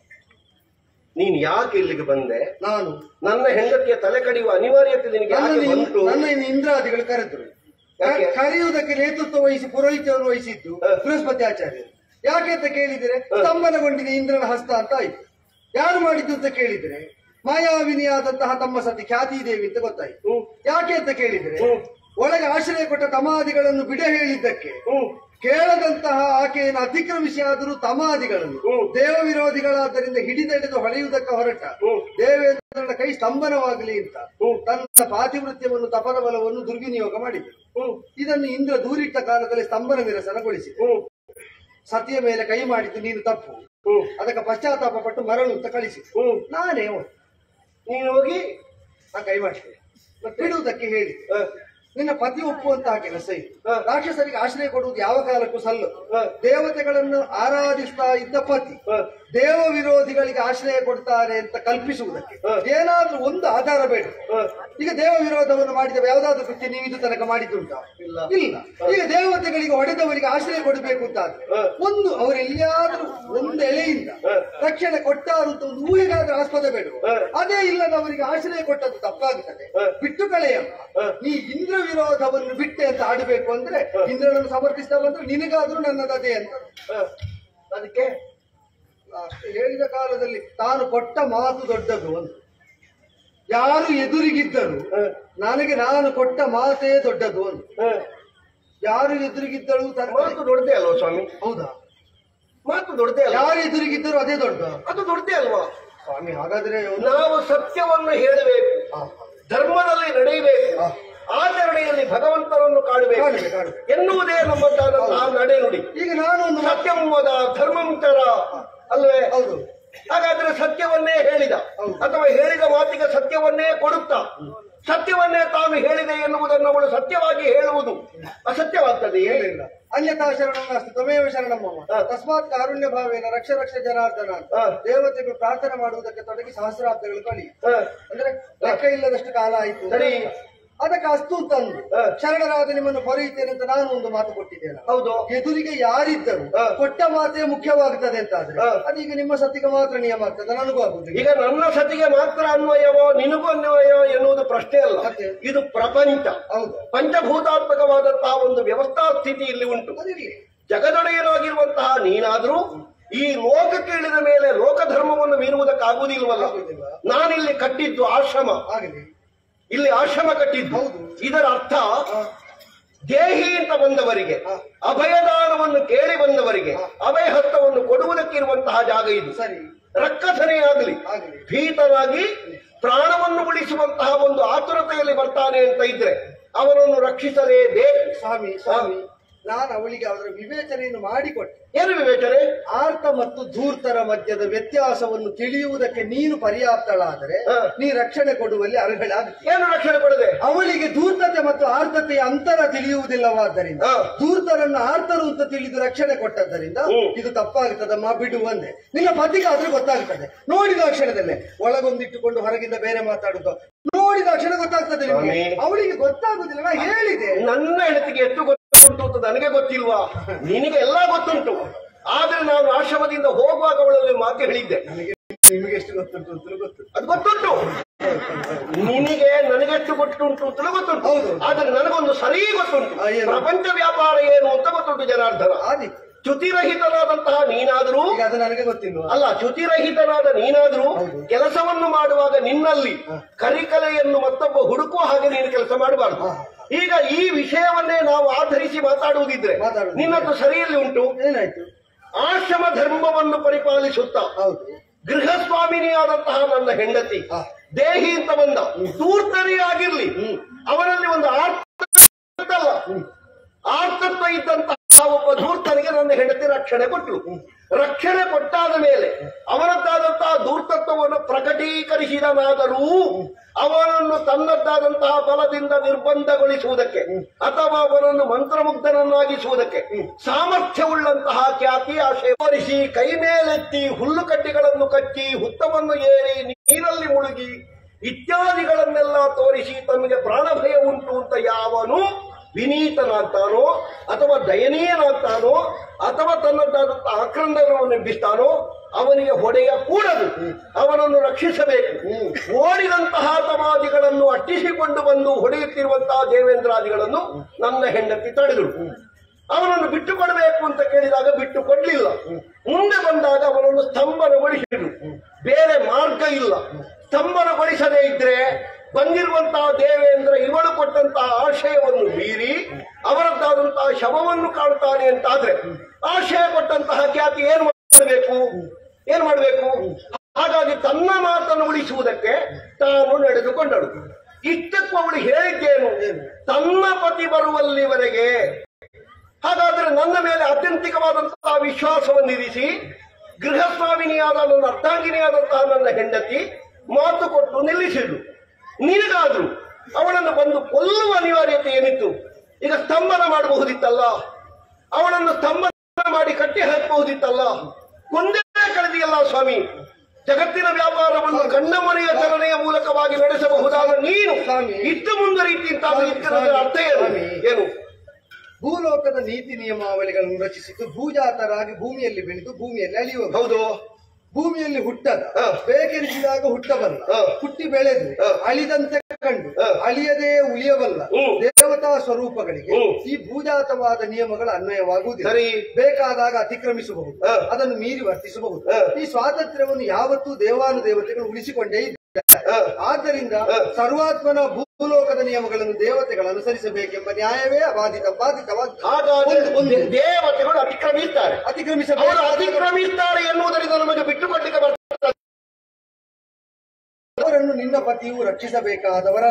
ನೀನು ಯಾಕೆ ಇಲ್ಲಿಗೆ ಬಂದೆ ನಾನು ನನ್ನ ಹೆಂಡತಿಯ ತಲೆ ಕಡಿಯುವ ಅನಿವಾರ್ಯತೆ ನಿನಗೆ ಯಾಕೆ ನನ್ನನ್ನು ಬಂತು ಇನ್- ನನ್ನ ಇನ್ನು ಇಂದ್ರಾದಿಗಳು ಕರೆದ್ರು ಯಾಕೆ? ಕರೆಯುವುದಕ್ಕೆ ನೇತೃತ್ವ ವಹಿಸಿ ಪುರೋಹಿತರು ವಹಿಸಿದ್ದು ಹ. ಬೃಹಸ್ಪತಿ ಆಚಾರ್ಯರು ಯಾಕೆ ಅಂತ ಕೇಳಿದರೆ ಸ್ತಂಭನಗೊಂಡಿದೆ ಇಂದ್ರನ ಹಸ್ತ ಅಂತ ಆಯ್ತು ಯಾರು ಮಾಡಿದ್ದು ಅಂತ ಕೇಳಿದರೆ ಮಾಯಾವಿನಿಯಾದಂತಹ ತಮ್ಮ ಸತಿ ಖ್ಯಾತಿ ದೇವಿ ಅಂತ ಗೊತ್ತಾಯ್ತು ಹ್ಮ್. ಯಾಕೆ ಅಂತ ಕೇಳಿದರೆ ಹ್ಮ್. ಒಳಗೆ ಆಶ್ರಯ ಕೊಟ್ಟ ತಮಾದಿಗಳನ್ನು ಬಿಡ ಹೇಳಿದ್ದಕ್ಕೆ ಹ್ಮ್. ಕೇಳದಂತಹ ಆಕೆಯನ್ನು ಅತಿಕ್ರಮಿಸಿ ಆದರೂ ತಮಾದಿಗಳನ್ನು ಹ್ಮ್. ದೇವ ವಿರೋಧಿಗಳಾದ್ದರಿಂದ ಹಿಡಿದೆಡೆದು ಹೊಳೆಯುವುದಕ್ಕೆ ಹೊರಟ ಹ್ಮ್. ದೇವೇಂದ್ರನ ಕೈ ಸ್ತಂಭನವಾಗಲಿ ಅಂತ ಹ್ಮ್. ತನ್ನ ಪಾತಿವೃತ್ಯವನ್ನು ತಪದ ಬಲವನ್ನು ದುರ್ವಿನಿಯೋಗ ಮಾಡಿದರು ಹ್ಮ್. ಇದನ್ನು ಇಂದ್ರ ದೂರಿಟ್ಟ ಕಾಲದಲ್ಲಿ ಸ್ತಂಭನ ನಿರಸನಗೊಳಿಸಿದೆ ಹ್ಮ್. ಸತಿಯ ಮೇಲೆ ಕೈ ಮಾಡಿದ್ದು ನೀನು ತಪ್ಪು ಹ್ಮ್. ಅದಕ್ಕೆ ಪಶ್ಚಾತ್ತಾಪ ಪಟ್ಟು ಮರಳು ಅಂತ ಕಳಿಸಿ ಹ್ಮ್. ನಾನೇ ಹೋದೆ. ನೀನು ಹೋಗಿ ನಾ ಕೈ ಮಾಡಿದೆ ಮತ್ತೆ ಬಿಡುವುದಕ್ಕೆ ಹೇಳಿ ಹ, ನಿನ್ನ ಪತಿ ಒಪ್ಪುವಂತಹ ಕೆಲಸ ಇದು ಹ. ರಾಕ್ಷಸರಿಗೆ ಆಶ್ರಯ ಕೊಡುವುದು ಯಾವ ಕಾಲಕ್ಕೂ ಸಲ್ಲ ಹ. ದೇವತೆಗಳನ್ನು ಆರಾಧಿಸ್ತಾ ಇದ್ದ ಪತಿ ಹ. ದೇವ ವಿರೋಧಿಗಳಿಗೆ ಆಶ್ರಯ ಕೊಡ್ತಾರೆ ಅಂತ ಕಲ್ಪಿಸುವುದಕ್ಕೆ ಹ. ಏನಾದ್ರೂ ಒಂದು ಆಧಾರ ಬೇಡ ಹ. ಈಗ ದೇವ ವಿರೋಧವನ್ನು ಮಾಡಿದ ಯಾವುದಾದ್ರೂ ಕೃತ್ಯ ನೀವು ಇದು ತನಕ ಮಾಡಿದ್ದುಂಟಾ ಇಲ್ಲ. ಇಲ್ಲ ಈಗ ದೇವತೆಗಳಿಗೆ ಹೊಡೆದವರಿಗೆ ಆಶ್ರಯ ಕೊಡಬೇಕು ಅಂತ ಆದ್ರೆ ಹ. ಒಂದು ಅವರು ಎಲ್ಲಿಯಾದ್ರೂ ಒಂದು ಎಳೆಯಿಂದ ಹ. ರಕ್ಷಣೆ ಕೊಟ್ಟಾರು ಅಂತ ಒಂದು ಊಹೆಗಾದ್ರೂ ಆಸ್ಪದ ಬೇಡ ಹ. ಅದೇ ಇಲ್ಲದವರಿಗೆ ಆಶ್ರಯ ಕೊಟ್ಟದ್ದು ತಪ್ಪಾಗುತ್ತದೆ ಹ. ಬಿಟ್ಟು ಕಳೆಯಲ್ಲ ಹ. ನೀ ಇಂದ್ರ ವಿರೋಧವನ್ನು ಬಿಟ್ಟೆ ಅಂತ ಆಡಬೇಕು ಅಂದ್ರೆ ಇಂದ್ರನನ್ನು ಸಮರ್ಥಿಸ್ತಾ ಬಂದ್ರೆ ನಿನಗಾದ್ರೂ ನನ್ನದದೇ ಅಂತ ಹ. ಅದಕ್ಕೆ ಅಷ್ಟು ಹೇಳಿದ ಕಾಲದಲ್ಲಿ ತಾನು ಕೊಟ್ಟ ಮಾತು ದೊಡ್ಡದು ಅಂತ ಯಾರು ಎದುರಿಗಿದ್ದರು ಹ. ನನಗೆ ನಾನು ಕೊಟ್ಟ ಮಾತೇ ದೊಡ್ಡದು ಅಂತ ಹ. ಯಾರು ಎದುರಿಗಿದ್ದರು ತನ್ನ- ಮಾತು ದೊಡ್ಡದೇ ಅಲ್ವಾ ಸ್ವಾಮಿ ಹೌದಾ ಮಾತು ದೊಡ್ಡದೇ ಅಲ್ವಾ ಯಾರು ಎದುರಿಗಿದ್ದರು ಅದೇ ದೊಡ್ಡ ಅದು ದೊಡ್ಡದೇ ಅಲ್ವಾ ಸ್ವಾಮಿ ಹಾಗಾದ್ರೆ ಒಂದು- ನಾವು ಸತ್ಯವನ್ನು ಹೇಳಬೇಕು ಆ, ಧರ್ಮದಲ್ಲಿ ನಡೆಯಬೇಕು ಆ, ಆಚರಣೆಯಲ್ಲಿ ಭಗವಂತನನ್ನು ಕಾಣಬೇಕು ಕಾಣಬೇಕು, ಕಾಣಬೇಕು. ಎನ್ನುವುದೇ ನಮ್ಮದಾದಂತಹ ನಡೆನುಡಿ ಈಗ ನಾನು ಒಂದು ಮಾತು- ಸತ್ಯಂ ವದ ಧರ್ಮಂ ಚರ ಅಲ್ವೇ ಹೌದು ಹಾಗಾದ್ರೆ ಸತ್ಯವನ್ನೇ ಹೇಳಿದ ಹೌದು. ಅಥವಾ ಹೇಳಿದ ಮಾತಿಗೆ ಸತ್ಯವನ್ನೇ ಕೊಡುತ್ತಾ ಸತ್ಯವನ್ನೇ ತಾನು ಹೇಳಿದೆ ಎನ್ನುವುದನ್ನು ಅವಳು ಸತ್ಯವಾಗಿ ಹೇಳುವುದು ಅಸತ್ಯವಾಗ್ತದೆಯೇ ಇಲ್ಲ ಅನ್ಯಥಾ ಶರಣಂ ನಾಸ್ತಿ ತ್ವಮೇವ ಶರಣಂ ಮಮ ಹಾ. ತಸ್ಮಾತ್ ಕಾರುಣ್ಯ ಭಾವೇನ ರಕ್ಷ ರಕ್ಷ ಜನಾರ್ದನ ಅಂತ ಹಾ. ದೇವತೆಗೆ ಪ್ರಾರ್ಥನೆ ಮಾಡುವುದಕ್ಕೆ ತೊಡಗಿ ಸಹಸ್ರಾಬ್ದಗಳು ಕಳಿ ಹ. ಅಂದ್ರೆ ಲೆಕ್ಕ ಇಲ್ಲದಷ್ಟು ಕಾಲ ಆಯಿತು ಸರಿ. ಅದಕ್ಕೆ ಅಸ್ತು ತಂದು ಹಾ. ಶರಣರಾದ ನಿಮ್ಮನ್ನು ಬರೆಯುತ್ತೇನೆ ಅಂತ ನಾನು ಒಂದು ಮಾತು ಕೊಟ್ಟಿದ್ದೇನೆ ಹೌದು ಎದುರಿಗೆ ಯಾರಿದ್ದರು ಹಾ. ಕೊಟ್ಟ ಮಾತೇ ಮುಖ್ಯವಾಗುತ್ತದೆ ಅಂತ ಆದ್ರೆ ಹಾ. ಅದೀಗ ನಿಮ್ಮ ಸತ್ತಿಗೆ ಮಾತ್ರ ನಿಯಮ ಆಗ್ತದೆ ನನಗೂ ಆಗುದಿಲ್ಲ ಈಗ ನನ್ನ ಸತಿಗೆ ಮಾತ್ರ ಅನ್ವಯವೋ ನಿನಗೂ ಅನ್ವಯವೋ ಎನ್ನುವುದು ಪ್ರಶ್ನೆ ಅಲ್ಲ ಮತ್ತೆ? ಇದು ಪ್ರಪಂಚ ಹೌದು ಪಂಚಭೂತಾತ್ಮಕವಾದಂತಹ ಒಂದು ವ್ಯವಸ್ಥಾ ಸ್ಥಿತಿ ಇಲ್ಲಿ ಉಂಟು ಅದಿರ್ಲಿ ಜಗದೊಡೆಯನಾಗಿರುವಂತಹ ನೀನಾದ್ರೂ ಈ ಲೋಕಕ್ಕೆ ಇಳಿದ ಮೇಲೆ ಲೋಕಧರ್ಮವನ್ನು ಮೀರುವುದಕ್ಕಾಗುವುದಿಲ್ವಲ್ಲ ಆಗುವುದಿಲ್ಲ. ನಾನಿಲ್ಲಿ ಕಟ್ಟಿದ್ದು ಆಶ್ರಮ ಆಗಲಿ ಇಲ್ಲಿ ಆಶ್ರಮ ಕಟ್ಟಿದ್ದು ಹೌದು. ಇದರ ಅರ್ಥ ಹಾ. ದೇಹಿ ಅಂತ ಬಂದವರಿಗೆ ಹಾ. ಅಭಯದಾನವನ್ನು ಕೇಳಿ ಬಂದವರಿಗೆ ಅಭಯ ಹಸ್ತವನ್ನು ಕೊಡುವುದಕ್ಕಿರುವಂತಹ ಜಾಗ ಇದು ಸರಿ ರಕ್ಕಸನೇ ಆಗಲಿ ಆಗಲಿ ಭೀತನಾಗಿ ಪ್ರಾಣವನ್ನು ಉಳಿಸುವಂತಹ ಒಂದು ಆತುರತೆಯಲ್ಲಿ ಬರ್ತಾನೆ ಅಂತ ಇದ್ರೆ ಅವನನ್ನು ರಕ್ಷಿಸಲೇಬೇಕು ಸ್ವಾಮಿ ಸ್ವಾಮಿ ನಾನು ಅವಳಿಗೆ ಅದರ ವಿವೇಚನೆಯನ್ನು ಮಾಡಿಕೊಟ್ಟೆ ಏನು ವಿವೇಚನೆ ಆರ್ತ ಮತ್ತು ಧೂರ್ತರ ಮಧ್ಯದ ವ್ಯತ್ಯಾಸವನ್ನು ತಿಳಿಯುವುದಕ್ಕೆ ನೀನು ಪರ್ಯಾಪ್ತಳಾದರೆ ಹಾ. ನೀ ರಕ್ಷಣೆ ಕೊಡುವಲ್ಲಿ ಅರ್ಹಳಾಗುತ್ತೆ ಏನು ರಕ್ಷಣೆ ಕೊಡದೆ ಅವಳಿಗೆ ಧೂರ್ತತೆ ಮತ್ತು ಆರ್ತತೆಯ ಅಂತರ ತಿಳಿಯುವುದಿಲ್ಲವಾದ್ದರಿಂದ ಹಾ. ಧೂರ್ತರನ್ನು ಆರ್ತರು ಅಂತ ತಿಳಿದು ರಕ್ಷಣೆ ಕೊಟ್ಟದ್ದರಿಂದ ಹ್ಮ್. ಇದು ತಪ್ಪಾಗುತ್ತದಮ್ಮ ಬಿಡು ಒಂದೇ ನಿನ್ನ ಪತಿಗಾದ್ರೂ ಗೊತ್ತಾಗುತ್ತದೆ ನೋಡಿದ ಕ್ಷಣದಲ್ಲೇ ಒಳಗೊಂದಿಟ್ಟುಕೊಂಡು ಹೊರಗಿಂದ ಬೇರೆ ಮಾತಾಡುದು ನೋಡಿದ ಕ್ಷಣ ಗೊತ್ತಾಗ್ತದೆ ನಿಮಗೆ ಸ್ವಾಮಿ. ಅವಳಿಗೆ ಗೊತ್ತಾಗುದಿಲ್ಲ ನಾ ಹೇಳಿದೆ ನನ್ನ ಹೆಂಡತಿಗೆ ಎಷ್ಟು ಗೊತ್ತುಂಟು ಅಂತ ನನಗೆ ಗೊತ್ತಿಲ್ವಾ ನಿನಗೆ ಎಲ್ಲ ಗೊತ್ತುಂಟು ಆದ್ರೆ ನಾನು ಆಶ್ರಮದಿಂದ ಹೋಗುವಾಗ ಅವಳಲ್ಲಿ ಮಾತು ಹೇಳಿದ್ದೆ ನನಗೆ ನಿಮಗೆ ಎಷ್ಟು ಗೊತ್ತುಂಟು ಅಂತ ಗೊತ್ತು ಅದು ಗೊತ್ತುಂಟು ನಿನಗೆ ನನಗೆಷ್ಟು ಗೊತ್ತುಂಟು ಅಂತ ಗೊತ್ತುಂಟು ಹೌದು. ಆದ್ರೆ ನನಗೊಂದು ಸರಿ ಗೊತ್ತುಂಟು ಆ, ಏನು? ಪ್ರಪಂಚ ವ್ಯಾಪಾರ ಏನು ಅಂತ ಗೊತ್ತುಂಟು ಜನಾರ್ದನ ಆದಿತ್ತು ಚ್ಯುತಿರಹಿತನಾದಂತಹ ನೀನಾದರೂ ಈಗ ಅದು ನನಗೆ ಗೊತ್ತಿಲ್ವಾ ಅಲ್ಲ ಚ್ಯುತಿರಹಿತನಾದ ನೀನಾದರೂ ಹೌದು. ಕೆಲಸವನ್ನು ಮಾಡುವಾಗ ನಿನ್ನಲ್ಲಿ ಕರಿಕಲೆಯನ್ನು ಮತ್ತೊಬ್ಬ ಹುಡುಕುವ ಹಾಗೆ ನೀನು ಕೆಲಸ ಮಾಡಬಾರದು ಹಾ. ಈಗ ಈ ವಿಷಯವನ್ನೇ ನಾವು ಆಧರಿಸಿ ಮಾತಾಡುವುದಿದ್ರೆ ಮಾತಾಡುವುದು. ನಿನ್ನದು ಸರಿಯಲ್ಲಿ ಉಂಟು ಏನಾಯ್ತು ಆಶ್ರಮ ಧರ್ಮವನ್ನು ಪರಿಪಾಲಿಸುತ್ತಾ ಹೌದು ಗೃಹಸ್ವಾಮಿನಿಯಾದಂತಹ ನನ್ನ ಹೆಂಡತಿ ಹಾ. ದೇಹಿ ಅಂತ ಬಂದ ದೂರ್ತನೇ ಆಗಿರ್ಲಿ ಅವನಲ್ಲಿ ಒಂದು ಆರ್ತ ಅಲ್ಲ ಆರ್ತತ್ವ ಇದ್ದಂತಹ ಒಬ್ಬ ಧೂರ್ತನಿಗೆ ನನ್ನ ಹೆಂಡತಿ ರಕ್ಷಣೆ ಕೊಟ್ಟಳು ರಕ್ಷಣೆ ಕೊಟ್ಟಾದ ಮೇಲೆ ಅವನದ್ದಾದಂತಹ ಧೂರ್ತತ್ವವನ್ನು ಪ್ರಕಟೀಕರಿಸಿದನಾದರೂ ಅವನನ್ನು ತನ್ನದ್ದಾದಂತಹ ಬಲದಿಂದ ನಿರ್ಬಂಧಗೊಳಿಸುವುದಕ್ಕೆ ಅಥವಾ ಅವನನ್ನು ಮಂತ್ರಮುಗ್ಧನನ್ನಾಗಿಸುವುದಕ್ಕೆ ಸಾಮರ್ಥ್ಯವುಳ್ಳಂತಹ ಖ್ಯಾತಿ ಆಶಯವರಿಸಿ ಕೈ ಮೇಲೆತ್ತಿ ಹುಲ್ಲು ಕಡ್ಡಿಗಳನ್ನು ಕಚ್ಚಿ ಹುತ್ತವನ್ನು ಏರಿ ನೀರಲ್ಲಿ ಮುಳುಗಿ ಇತ್ಯಾದಿಗಳನ್ನೆಲ್ಲ ತೋರಿಸಿ ತಮಗೆ ಪ್ರಾಣಭಯ ಉಂಟು ಅಂತ ಯಾವನು ವಿನೀತನಾಗ್ತಾನೋ ಅಥವಾ ದಯನೀಯನಾಗ್ತಾನೋ ಅಥವಾ ತನ್ನದಾದಂತಹ ಆಕ್ರಂದನವನ್ನು ಎಬ್ಬಿಸ್ತಾನೋ ಅವನಿಗೆ ಹೊಡೆಯ ಕೂಡದು ಅವನನ್ನು ರಕ್ಷಿಸಬೇಕು ಓಡಿದಂತಹ ತಮಾದಿಗಳನ್ನು ಅಟ್ಟಿಸಿಕೊಂಡು ಬಂದು ಹೊಡೆಯುತ್ತಿರುವಂತಹ ದೇವೇಂದ್ರಾದಿಗಳನ್ನು ನನ್ನ ಹೆಂಡತಿ ತಡೆದಳು ಅವನನ್ನು ಬಿಟ್ಟು ಕೊಡಬೇಕು ಅಂತ ಕೇಳಿದಾಗ ಬಿಟ್ಟು ಕೊಡ್ಲಿಲ್ಲ ಮುಂದೆ ಬಂದಾಗ ಅವನನ್ನು ಸ್ತಂಭನಗೊಳಿಸಿದ್ರು ಬೇರೆ ಮಾರ್ಗ ಇಲ್ಲ ಸ್ತಂಭನಗೊಳಿಸದೇ ಇದ್ರೆ ಬಂದಿರುವಂತಹ ದೇವೇಂದ್ರ ಇವಳು ಕೊಟ್ಟಂತಹ ಆಶಯವನ್ನು ಮೀರಿ ಅವರದ್ದಾದಂತಹ ಶವವನ್ನು ಕಾಣ್ತಾನೆ ಅಂತಾದ್ರೆ ಆಶಯ ಕೊಟ್ಟಂತಹ ಖ್ಯಾತಿ ಏನು ಮಾಡಬೇಕು ಏನ್ ಮಾಡಬೇಕು ಹಾಗಾಗಿ ತನ್ನ ಮಾತನ್ನು ಉಳಿಸುವುದಕ್ಕೆ ತಾನು ನಡೆದುಕೊಂಡಳು ಇಷ್ಟಕ್ಕೂ ಅವಳು ಹೇಳಿದ್ದೇನು ತನ್ನ ಪತಿ ಬರುವಲ್ಲಿವರೆಗೆ ಹಾಗಾದ್ರೆ ನನ್ನ ಮೇಲೆ ಅತ್ಯಂತಿಕವಾದಂತಹ ವಿಶ್ವಾಸವನ್ನಿರಿಸಿ ಗೃಹಸ್ವಾಮಿನಿಯಾದ ನನ್ನ ಅರ್ಧಾಂಗಿನಿಯಾದಂತಹ ನನ್ನ ಹೆಂಡತಿ ಮಾತು ಕೊಟ್ಟು ನಿಲ್ಲಿಸಿದ್ರು ನಿನಗಾದ್ರು ಅವಳನ್ನು ಬಂದು ಕೊಲ್ಲುವ ಅನಿವಾರ್ಯತೆ ಏನಿತ್ತು ಈಗ ಸ್ತಂಭನ ಮಾಡಬಹುದಿತ್ತಲ್ಲ ಅವಳನ್ನು ಸ್ತಂಭನ ಮಾಡಿ ಕಟ್ಟಿ ಹಾಕಬಹುದಿತ್ತಲ್ಲ ಕೊಂದೇ ಕಳೆದಿಯಲ್ಲ ಸ್ವಾಮಿ ಜಗತ್ತಿನ ವ್ಯಾಪಾರವನ್ನು ಗಂಡ ಮನೆಯ ಚಲನೆಯ ಮೂಲಕವಾಗಿ ನಡೆಸಬಹುದಾದ ನೀನು ಸ್ವಾಮಿ. ಇಷ್ಟು ಮುಂದರಿತಿ ಅಂತ ಅರ್ಥ ಏನು ಏನು ಭೂಲೋಕದ ನೀತಿ ನಿಯಮಾವಳಿಗಳನ್ನು ರಚಿಸಿದ್ದು ಭೂಜಾತರಾಗಿ ಭೂಮಿಯಲ್ಲಿ ಬೆಳೆದು ಭೂಮಿಯಲ್ಲಿ ಅಳಿಯುವ ಹೌದು ಭೂಮಿಯಲ್ಲಿ ಹುಟ್ಟದ ಹ. ಬೇಕೆನಿಸಿದಾಗ ಹುಟ್ಟಬಲ್ಲ ಹ. ಹುಟ್ಟಿ ಬೆಳೆದು ಹ. ಅಳಿದಂತೆ ಕಂಡು ಹ. ಅಳಿಯದೇ ಉಳಿಯಬಲ್ಲ ಹ್ಮ್. ದೇವತಾ ಸ್ವರೂಪಗಳಿಗೆ ಹ್ಮ್. ಈ ಭೂಜಾತವಾದ ನಿಯಮಗಳ ಅನ್ವಯವಾಗುವುದಿಲ್ಲ ಸರಿ. ಬೇಕಾದಾಗ ಅತಿಕ್ರಮಿಸಬಹುದು ಹ. ಅದನ್ನು ಮೀರಿ ವರ್ತಿಸಬಹುದು ಹ. ಈ ಸ್ವಾತಂತ್ರ್ಯವನ್ನು ಯಾವತ್ತೂ ದೇವಾನುದೇವತೆಗಳು ಉಳಿಸಿಕೊಂಡೇ ಇದ್ದಾರೆ ಹ. ಆದ್ದರಿಂದ ಹ. ಸರ್ವಾತ್ಮನ ಭೂಲೋಕದ ನಿಯಮಗಳನ್ನು ದೇವತೆಗಳು ಅನುಸರಿಸಬೇಕೆಂಬ ನ್ಯಾಯವೇ ಅಬಾಧಿತ ಬಾಧಿತವಾದ ಹಾಗಾದ್ರೆ ಒಂದು- ಒಂದು ದೇವತೆಗಳು ಅತಿಕ್ರಮಿಸ್ತಾರೆ ಅವರು ಅತಿಕ್ರಮಿಸಬೇಕು ಅತಿಕ್ರಮಿಸ್ತಾರೆ ಎನ್ನುವುದರಿಂದ ನಮಗೆ ಬಿಟ್ಟುಕೊಡ್ಲಿಕ್ಕೆ ಬರ್ತದೆ ಅವರನ್ನು ನಿನ್ನ ಪತಿಯು ರಕ್ಷಿಸಬೇಕಾದವರಲ್ಲ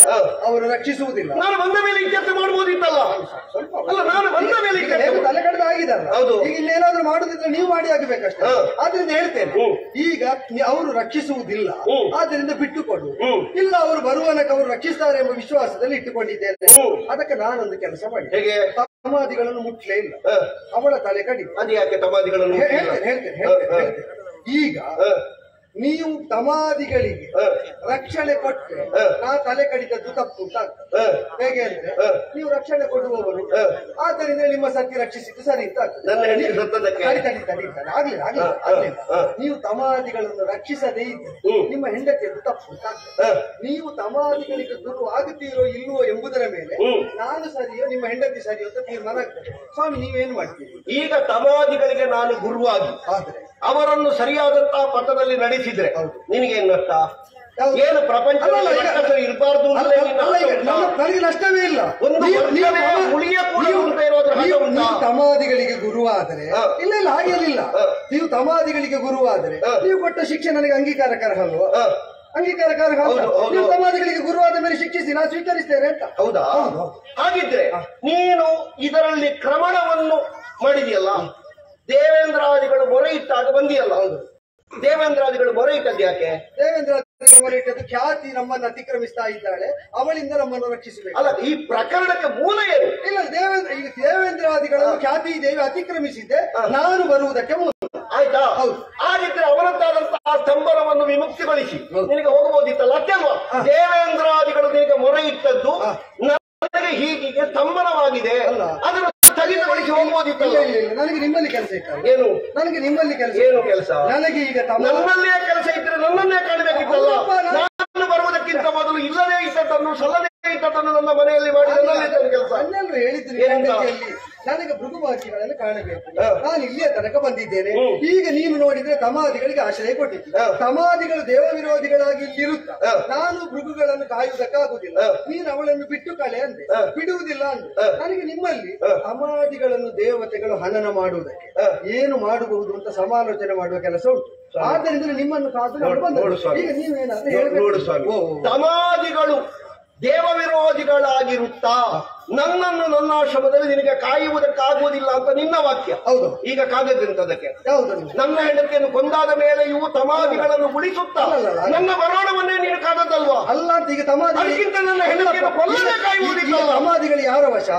ಹ. ಅವರು ರಕ್ಷಿಸುವುದಿಲ್ಲ ನಾನು ಬಂದ ಮೇಲೆ ಇತ್ಯರ್ಥ ಮಾಡಬಹುದಿತ್ತಲ್ಲ ಸ್ವಲ್ಪ ಅಲ್ಲ ನಾನು ಬಂದ ಮೇಲೆ ಈಗ ಇತ್ಯರ್ಥ ಹೇಗೂ ಮಾಡು. ತಲೆ ಕಡ್ದ ಆಗಿದಲ್ಲ ಹೌದು. ಈಗ ಇನ್ನೇನಾದ್ರೂ ಮಾಡುದಿದ್ರೆ ನೀವು ಮಾಡಿ ಆಗಬೇಕಷ್ಟೇ ಹ. ಆದ್ರಿಂದ ಹೇಳ್ತೇನೆ ಹ್ಮ್. ಈಗ ನಿ- ಅವರು ರಕ್ಷಿಸುವುದಿಲ್ಲ ಹ್ಮ್. ಆದ್ರಿಂದ ಬಿಟ್ಟುಕೊಡು ಹ್ಮ್. ಇಲ್ಲ ಅವರು ಬರುವನಕ ಅವರು ರಕ್ಷಿಸ್ತಾರೆ ಎಂಬ ವಿಶ್ವಾಸದಲ್ಲಿ ಇಟ್ಟುಕೊಂಡಿದ್ದೇನೆ ಹ್ಮ್. ಅದಕ್ಕೆ ನಾನೊಂದು ಕೆಲಸ ಮಾಡಿ ಹೇಗೆ ಸಮಾಧಿಗಳನ್ನು ಮುಟ್ಲೇ ಇಲ್ಲ ಹ. ಅವಳ ತಲೆ ಕಡಿ ಅದು ಯಾಕೆ ತಮಾದಿಗಳನ್ನು ಹೇ- ಹೇಳ್ತೇನೆ ಹೇಳ್ತೇನೆ ಹೇಳ್ತೇನೆ ಹ, ಹ. ಹೇಳ್ತೇನೆ. ಈಗ ಹ, ನೀವು ತಮಾದಿಗಳಿಗೆ ಹ, ರಕ್ಷಣೆ ಕೊಟ್ಟರೆ ಹ. ನಾ ತಲೆ ಕಡಿದದ್ದು ತಪ್ಪು ಅಂತ ಆಗ್ತದೆ. ಹ. ಹೇಗೆ ಅಂದ್ರೆ ಹ. ನೀವು ರಕ್ಷಣೆ ಕೊಡುವವರು ಹ. ಆದ್ದರಿಂದ ನಿಮ್ಮ ಸತ್ಯ ರಕ್ಷಿಸಿದ್ದು ಸರಿ ಅಂತ ಆಗ್ತದೆ. ನನ್ನ ಹೆಂಡತಿ ಸತ್ತದಕ್ಕೆ ತಡಿ, ತಡಿ, ತಡಿ, ತಡಿ. ಆಗ್ಲಿಲ್ಲ ಆಗ್ಲಿಲ್ಲ, ಹ, ಹ, ಆಗ್ಲಿಲ್ಲ. ಹ. ನೀವು ತಮಾದಿಗಳನ್ನು ರಕ್ಷಿಸದೇ ಇದ್ದರೆ ಹ್ಮ್. ನಿಮ್ಮ ಹೆಂಡತಿಯದ್ದು ತಪ್ಪು ಅಂತ ಆಗ್ತದೆ. ಹ. ನೀವು ತಮಾದಿಗಳಿಗೆ ಗುರು ಆಗುತ್ತೀರೋ ಇಲ್ವೋ ಎಂಬುದರ ಮೇಲೆ ಹ್ಮ್. ನಾನು ಸರಿಯೋ ನಿಮ್ಮ ಹೆಂಡತಿ ಸರಿಯೋ ಅಂತ ತೀರ್ಮಾನ ಆಗ್ತದೆ ಸ್ವಾಮಿ ನೀವೇನು ಮಾಡ್ತೀರಿ ಈಗ ತಮಾದಿಗಳಿಗೆ ನಾನು ಗುರುವಾಗಿ ಆದ್ರೆ ಅವರನ್ನು ಸರಿಯಾದಂತಹ ಪಥದಲ್ಲಿ ನಡೆಸಿದ್ರೆ ಹೌದು. ನಿನಗೇನು ನಷ್ಟ ಹೌದು. ಏನು ಪ್ರಪಂಚದಲ್ಲಿ ಅಲ್ಲ, ಅಲ್ಲ, ಈಗ- ರಕ್ಕಸರು ಇರಬಾರ್ದು ಅಲ್ಲ, ಅಂತಲೇ ನಿನ್ನ ಅಲ್ಲ, ಈಗ ಆಸೆ ಉಂಟಾ? ನನ್ನ- ನನಗೆ ನಷ್ಟವೇ ಇಲ್ಲ ಒಂದು ನೀವು- ನೀವು ವರ್ಷವೇ ತಮ- ಉಳಿಯ ಕೂಡ ನೀವು- ಉಂಟು ಇರೋದ್ರ ಹಾಗೆ ನೀವು- ಉಂಟಾ? ನೀವು ತಮಾದಿಗಳಿಗೆ ಗುರುವಾದರೆ ಹ. ಇಲ್ಲ ಇಲ್ಲ ಹಾಗೇನಿಲ್ಲ ಹ. ನೀವು ತಮಾದಿಗಳಿಗೆ ಗುರುವಾದರೆ ಹ. ನೀವು ಕೊಟ್ಟ ಶಿಕ್ಷೆ ನನಗೆ ಅಂಗೀಕಾರಕರ ಅಲ್ವಾ ಹ. ಅಂಗೀಕಾರಕರ ಹೌದು, ಹೌದು. ನೀವು ತಮಾದಿಗಳಿಗೆ ಗುರುವಾದ ಮೇಲೆ ಶಿಕ್ಷಿಸಿ ನಾನು ಸ್ವೀಕರಿಸ್ತೇನೆ ಅಂತ ಹೌದಾ ಹೌದು, ಹೌದು. ಹಾಗಿದ್ರೆ ನೀನು ಇದರಲ್ಲಿ ಕ್ರಮಣವನ್ನು ಮಾಡಿದೆಯಲ್ಲ ದೇವೇಂದ್ರಾದಿಗಳು ಮೊರೆ ಇಟ್ಟಾಗ ಬಂದಿಯಲ್ಲ ಹೌದು ದೇವೇಂದ್ರಾದಿಗಳು ಮೊರೆ ಇಟ್ಟದ್ದು ಯಾಕೆ ದೇವೇಂದ್ರ ಇಟ್ಟದ್ದು ಖ್ಯಾತಿ ನಮ್ಮನ್ನು ಅತಿಕ್ರಮಿಸ್ತಾ ಇದ್ದಾಳೆ ಅವಳಿಂದ ನಮ್ಮನ್ನು ರಕ್ಷಿಸಬೇಕು ಅಲ್ಲ ಈ ಪ್ರಕರಣಕ್ಕೆ ಮೂಲ ಏನು ಇಲ್ಲ ದೇವೇಂದ್ರ ಈಗ ದೇವೇಂದ್ರಾದಿಗಳನ್ನು ಖ್ಯಾತಿ ದೇವಿ ಅತಿಕ್ರಮಿಸಿದ್ದೆ ನಾನು ಬರುವುದಕ್ಕೆ ಮುನ್ನ ಆಯ್ತಾ ಹೌದು. ಹಾಗಿದ್ರೆ ಅವರದ್ದಾದಂತಹ ಸ್ತಂಭನವನ್ನು ವಿಮುಕ್ತಿಗೊಳಿಸಿ ಹೌದು. ನಿನಗೆ ಹೋಗಬಹುದಿತ್ತಲ್ಲ ಅತ್ಯಲ್ವಾ ಹ. ದೇವೇಂದ್ರಾದಿಗಳು ನಿನಗೆ ಮೊರೆ ಇಟ್ಟದ್ದು ಹ. ನನಗೆ ಹೀಗೆ ಸ್ತಂಭನವಾಗಿದೆ ಅಲ್ಲ. ಅದನ್ನು ಸ್ಥಗಿತಗೊಳಿಸಿ ಇಲ್ಲ ಹೋಗಬಹುದಿತ್ತಲ್ಲ ಇಲ್ಲ ಇಲ್ಲ ನನಗೆ ನಿಮ್ಮಲ್ಲಿ ಕೆಲಸ ಇತ್ತಲ್ಲ ಏನು ನನಗೆ ನಿಮ್ಮಲ್ಲಿ ಕೆಲಸ ಏನು ಕೆಲಸ ನನಗೆ ಈಗ ತಮ್ಮ ನನ್ನಲ್ಲೇ ಕೆಲಸ ಇದ್ರೆ ನನ್ನನ್ನೇ ಕಾಣಬೇಕಿತ್ತಲ್ಲ ಹೌದಪ್ಪ, ನಾನು- ನಾನು ಬರುವುದಕ್ಕಿಂತ ಮೊದಲು ಇಲ್ಲದೇ ಇದ್ದದ್ದನ್ನು ಸಲ್ಲದೇ ಇದ್ದದ್ದನ್ನು ನನ್ನ ಮನೆಯಲ್ಲಿ ಮಾಡಿ ನನ್ನಲ್ಲೇ ತಂದು ಕೆಲಸ ನನ್ನೆಲ್ಲರೂ ಹೇಳಿದ್ರು ಏನಂತ? ಹೆಂಡತಿಯಲ್ಲಿ ನನಗೆ ಭೃಗುವಾಕ್ಯಗಳನ್ನು ಕಾಣಬೇಕು ಹ. ನಾನು ಇಲ್ಲಿಯ ತನಕ ಬಂದಿದ್ದೇನೆ ಹ್ಮ್. ಈಗ ನೀನು ನೋಡಿದ್ರೆ ತಮಾದಿಗಳಿಗೆ ಆಶ್ರಯ ಕೊಟ್ಟಿದ್ದು ಹ. ತಮಾದಿಗಳು ದೇವ ವಿರೋಧಿಗಳಾಗಿ ಇಲ್ಲಿರುತ್ತ ಹ. ನಾನು ಭೃಗುಗಳನ್ನು ಕಾಯುವುದಕ್ಕಾಗುದಿಲ್ಲ ಹ. ನೀನು ಅವಳನ್ನು ಬಿಟ್ಟು ಕಳೆ ಅಂದೆ ಹ. ಬಿಡುವುದಿಲ್ಲ ಅಂದೆ ಹ. ನನಗೆ ನಿಮ್ಮಲ್ಲಿ ಹ. ತಮಾದಿಗಳನ್ನು ದೇವತೆಗಳು ಹನನ ಮಾಡುವುದಕ್ಕೆ ಹ. ಏನು ಮಾಡಬಹುದು ಅಂತ ಸಮಾಲೋಚನೆ ಮಾಡುವ ಕೆಲಸ ಉಂಟು ಆದ್ದರಿಂದ ನಿಮ್ಮನ್ನು ಕಾದು ನಾನು ನೋಡು, ಬಂದದ್ದು. ನೋಡು ಸ್ವಾಮಿ. ಈಗ ನೀವೇನಾದ್ರೂ ನೋ- ಹೇಳ್ಬೇಕು. ನೋಡು ಸ್ವಾಮಿ ಓ, ಓ. ಸಮಾಧಿಗಳು ದೇವ ವಿರೋಧಿಗಳಾಗಿರುತ್ತಾ ನನ್ನನ್ನು ನನ್ನ ಆಶ್ರಮದಲ್ಲಿ ನಿನಗೆ ಕಾಯುವುದಕ್ಕಾಗುವುದಿಲ್ಲ ಅಂತ ನಿನ್ನ ವಾಕ್ಯ ಹೌದು ಈಗ ಕಾಗದಂತದಕ್ಕೆ ಯಾವುದು ನನ್ನ ಹೆಂಡತಿಯನ್ನು ಕೊಂದಾದ ಮೇಲೆ ಇವು ಸಮಾಧಿಗಳನ್ನು ಉಳಿಸುತ್ತಾ ಅಲ್ಲ, ಅಲ್ಲ, ಅಲ್ಲ. ನನ್ನ ಬರೋಣವನ್ನೇ ನೀನು ಕಾದದ್ದಲ್ವಾ ಅಲ್ಲ ಅಂತ ಈಗ ತಮಾದಿ ಅದಕ್ಕಿಂತ ನನ್ನ ಹೆಂಡತಿಯನ್ನು ಕೊಲ್ಲದೆ ಕಾಯುವುದಿಲ್ಲ. ಈಗ ತಮಾದಿಗಳು ಯಾರ ವಶ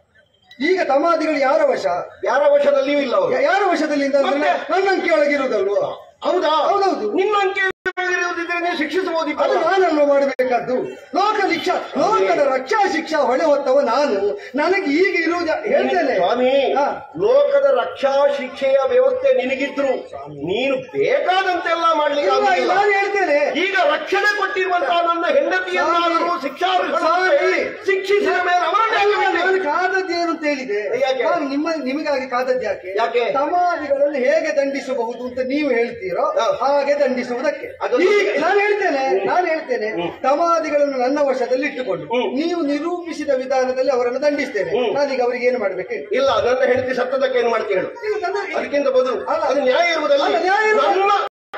ಈಗ ತಮಾದಿಗಳು ಯಾರ ವಶ ಯಾರ ವಶದಲ್ಲಿಯೂ ಇಲ್ಲ ಅವರು ಯ- ಯಾರ ವಶದಲ್ಲಿ ಅಂತ ಅಂದ್ರೆ ಮತ್ತೆ? ನನ್ನ ಅಂಕಿ ಒಳಗಿರುವುದಲ್ವಾ ಹೌದಾ ಹೌದೌದು. ನಿನ್ನ ಅಂಕೆ ಇರುವುದಿದ್ರೆ ನೀವು ಅದು ಶಿಕ್ಷಿಸಬಹುದಿತ್ತಲ್ಲ ನಾನಲ್ವ ಮಾಡಬೇಕಾದ್ದು ಲೋಕ ಶಿಕ್ಷಾ ಲೋಕದ ರಕ್ಷಾ ಶಿಕ್ಷಾ ಹೊಣೆ ಹೊತ್ತವ ನಾನು ನನಗೆ ಈಗ ಇರುವುದ ಹೇಳ್ತೇನೆ ಸ್ವಾಮಿ ಹಾ. ಲೋಕದ ರಕ್ಷಾ ಶಿಕ್ಷೆಯ ವ್ಯವಸ್ಥೆ ನಿನಗಿದ್ರು ನೀನು ಬೇಕಾದಂತೆಲ್ಲ ಮಾಡ್ಲಿಕ್ಕೆ ಇಲ್ಲ, ಆಗುದಿಲ್ಲ. ನಾನು ಹೇಳ್ತೇನೆ ಈಗ ರಕ್ಷಣೆ ಕೊಟ್ಟಿರುವಂತಹ ನನ್ನ ಹೆಂಡತಿಯನ್ನಾದರೂ ಸ್ವಾಮಿ. ಶಿಕ್ಷಾರ್ಹರು ಸ್ವಾಮಿ. ಶಿಕ್ಷಿಸಿದ ಮೇಲೆ ಅವರನ್ನೇ ಅಲ್ಲ, ಹಾಕಬೇಕು. ನಾನು ಕಾದದ್ದು ಏನು ಅಂತ ಹೇಳಿದೆ ಯಾಕೆ? ನಾನು ನಿಮ್ಮ ನಿಮಗಾಗಿ ಕಾದದ್ದು ಯಾಕೆ ಯಾಕೆ? ಸಮಾಧಿಗಳನ್ನು ಹೇಗೆ ದಂಡಿಸಬಹುದು ಅಂತ ನೀವು ಹೇಳ್ತೀರೋ ಹಾ. ಹಾಗೆ ದಂಡಿಸುವುದಕ್ಕೆ ಅದು- ಈಗ ನಾನು ಹೇಳ್ತೇನೆ ನಾನು ಹೇಳ್ತೇನೆ ಸಮಾಧಿಗಳನ್ನು ನನ್ನ ವಶದಲ್ಲಿ ಇಟ್ಟುಕೊಂಡು ಹ್ಮ್. ನೀವು ನಿರೂಪಿಸಿದ ವಿಧಾನದಲ್ಲಿ ಅವರನ್ನು ದಂಡಿಸ್ತೇನೆ ಹ್ಮ್. ನಾನೀಗ ಅವರಿಗೆ ಏನು ಮಾಡ್ಬೇಕು ಹೇಳಿ ಇಲ್ಲ ನನ್ನ ಹೆಂಡತಿ ಸತ್ತದಕ್ಕೆ ಏನು ಮಾಡ್ತೀನಿ ಹೇಳು ಇಲ್ಲ, ನನ್ನ- ಅದಕ್ಕಿಂತ ಬದಲು ಅಲ್ಲ. ಅದು ನ್ಯಾಯ ಇರುವುದಲ್ಲ ಅಲ್ಲ, ನ್ಯಾಯ ಇರುವುದಲ್ಲ. ನನ್ನ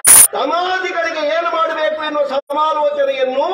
ಸಮಾಧಿಗಳಿಗೆ ಏನು ಮಾಡಬೇಕು ಎನ್ನುವ ಸಮಾಲೋಚನೆಯನ್ನು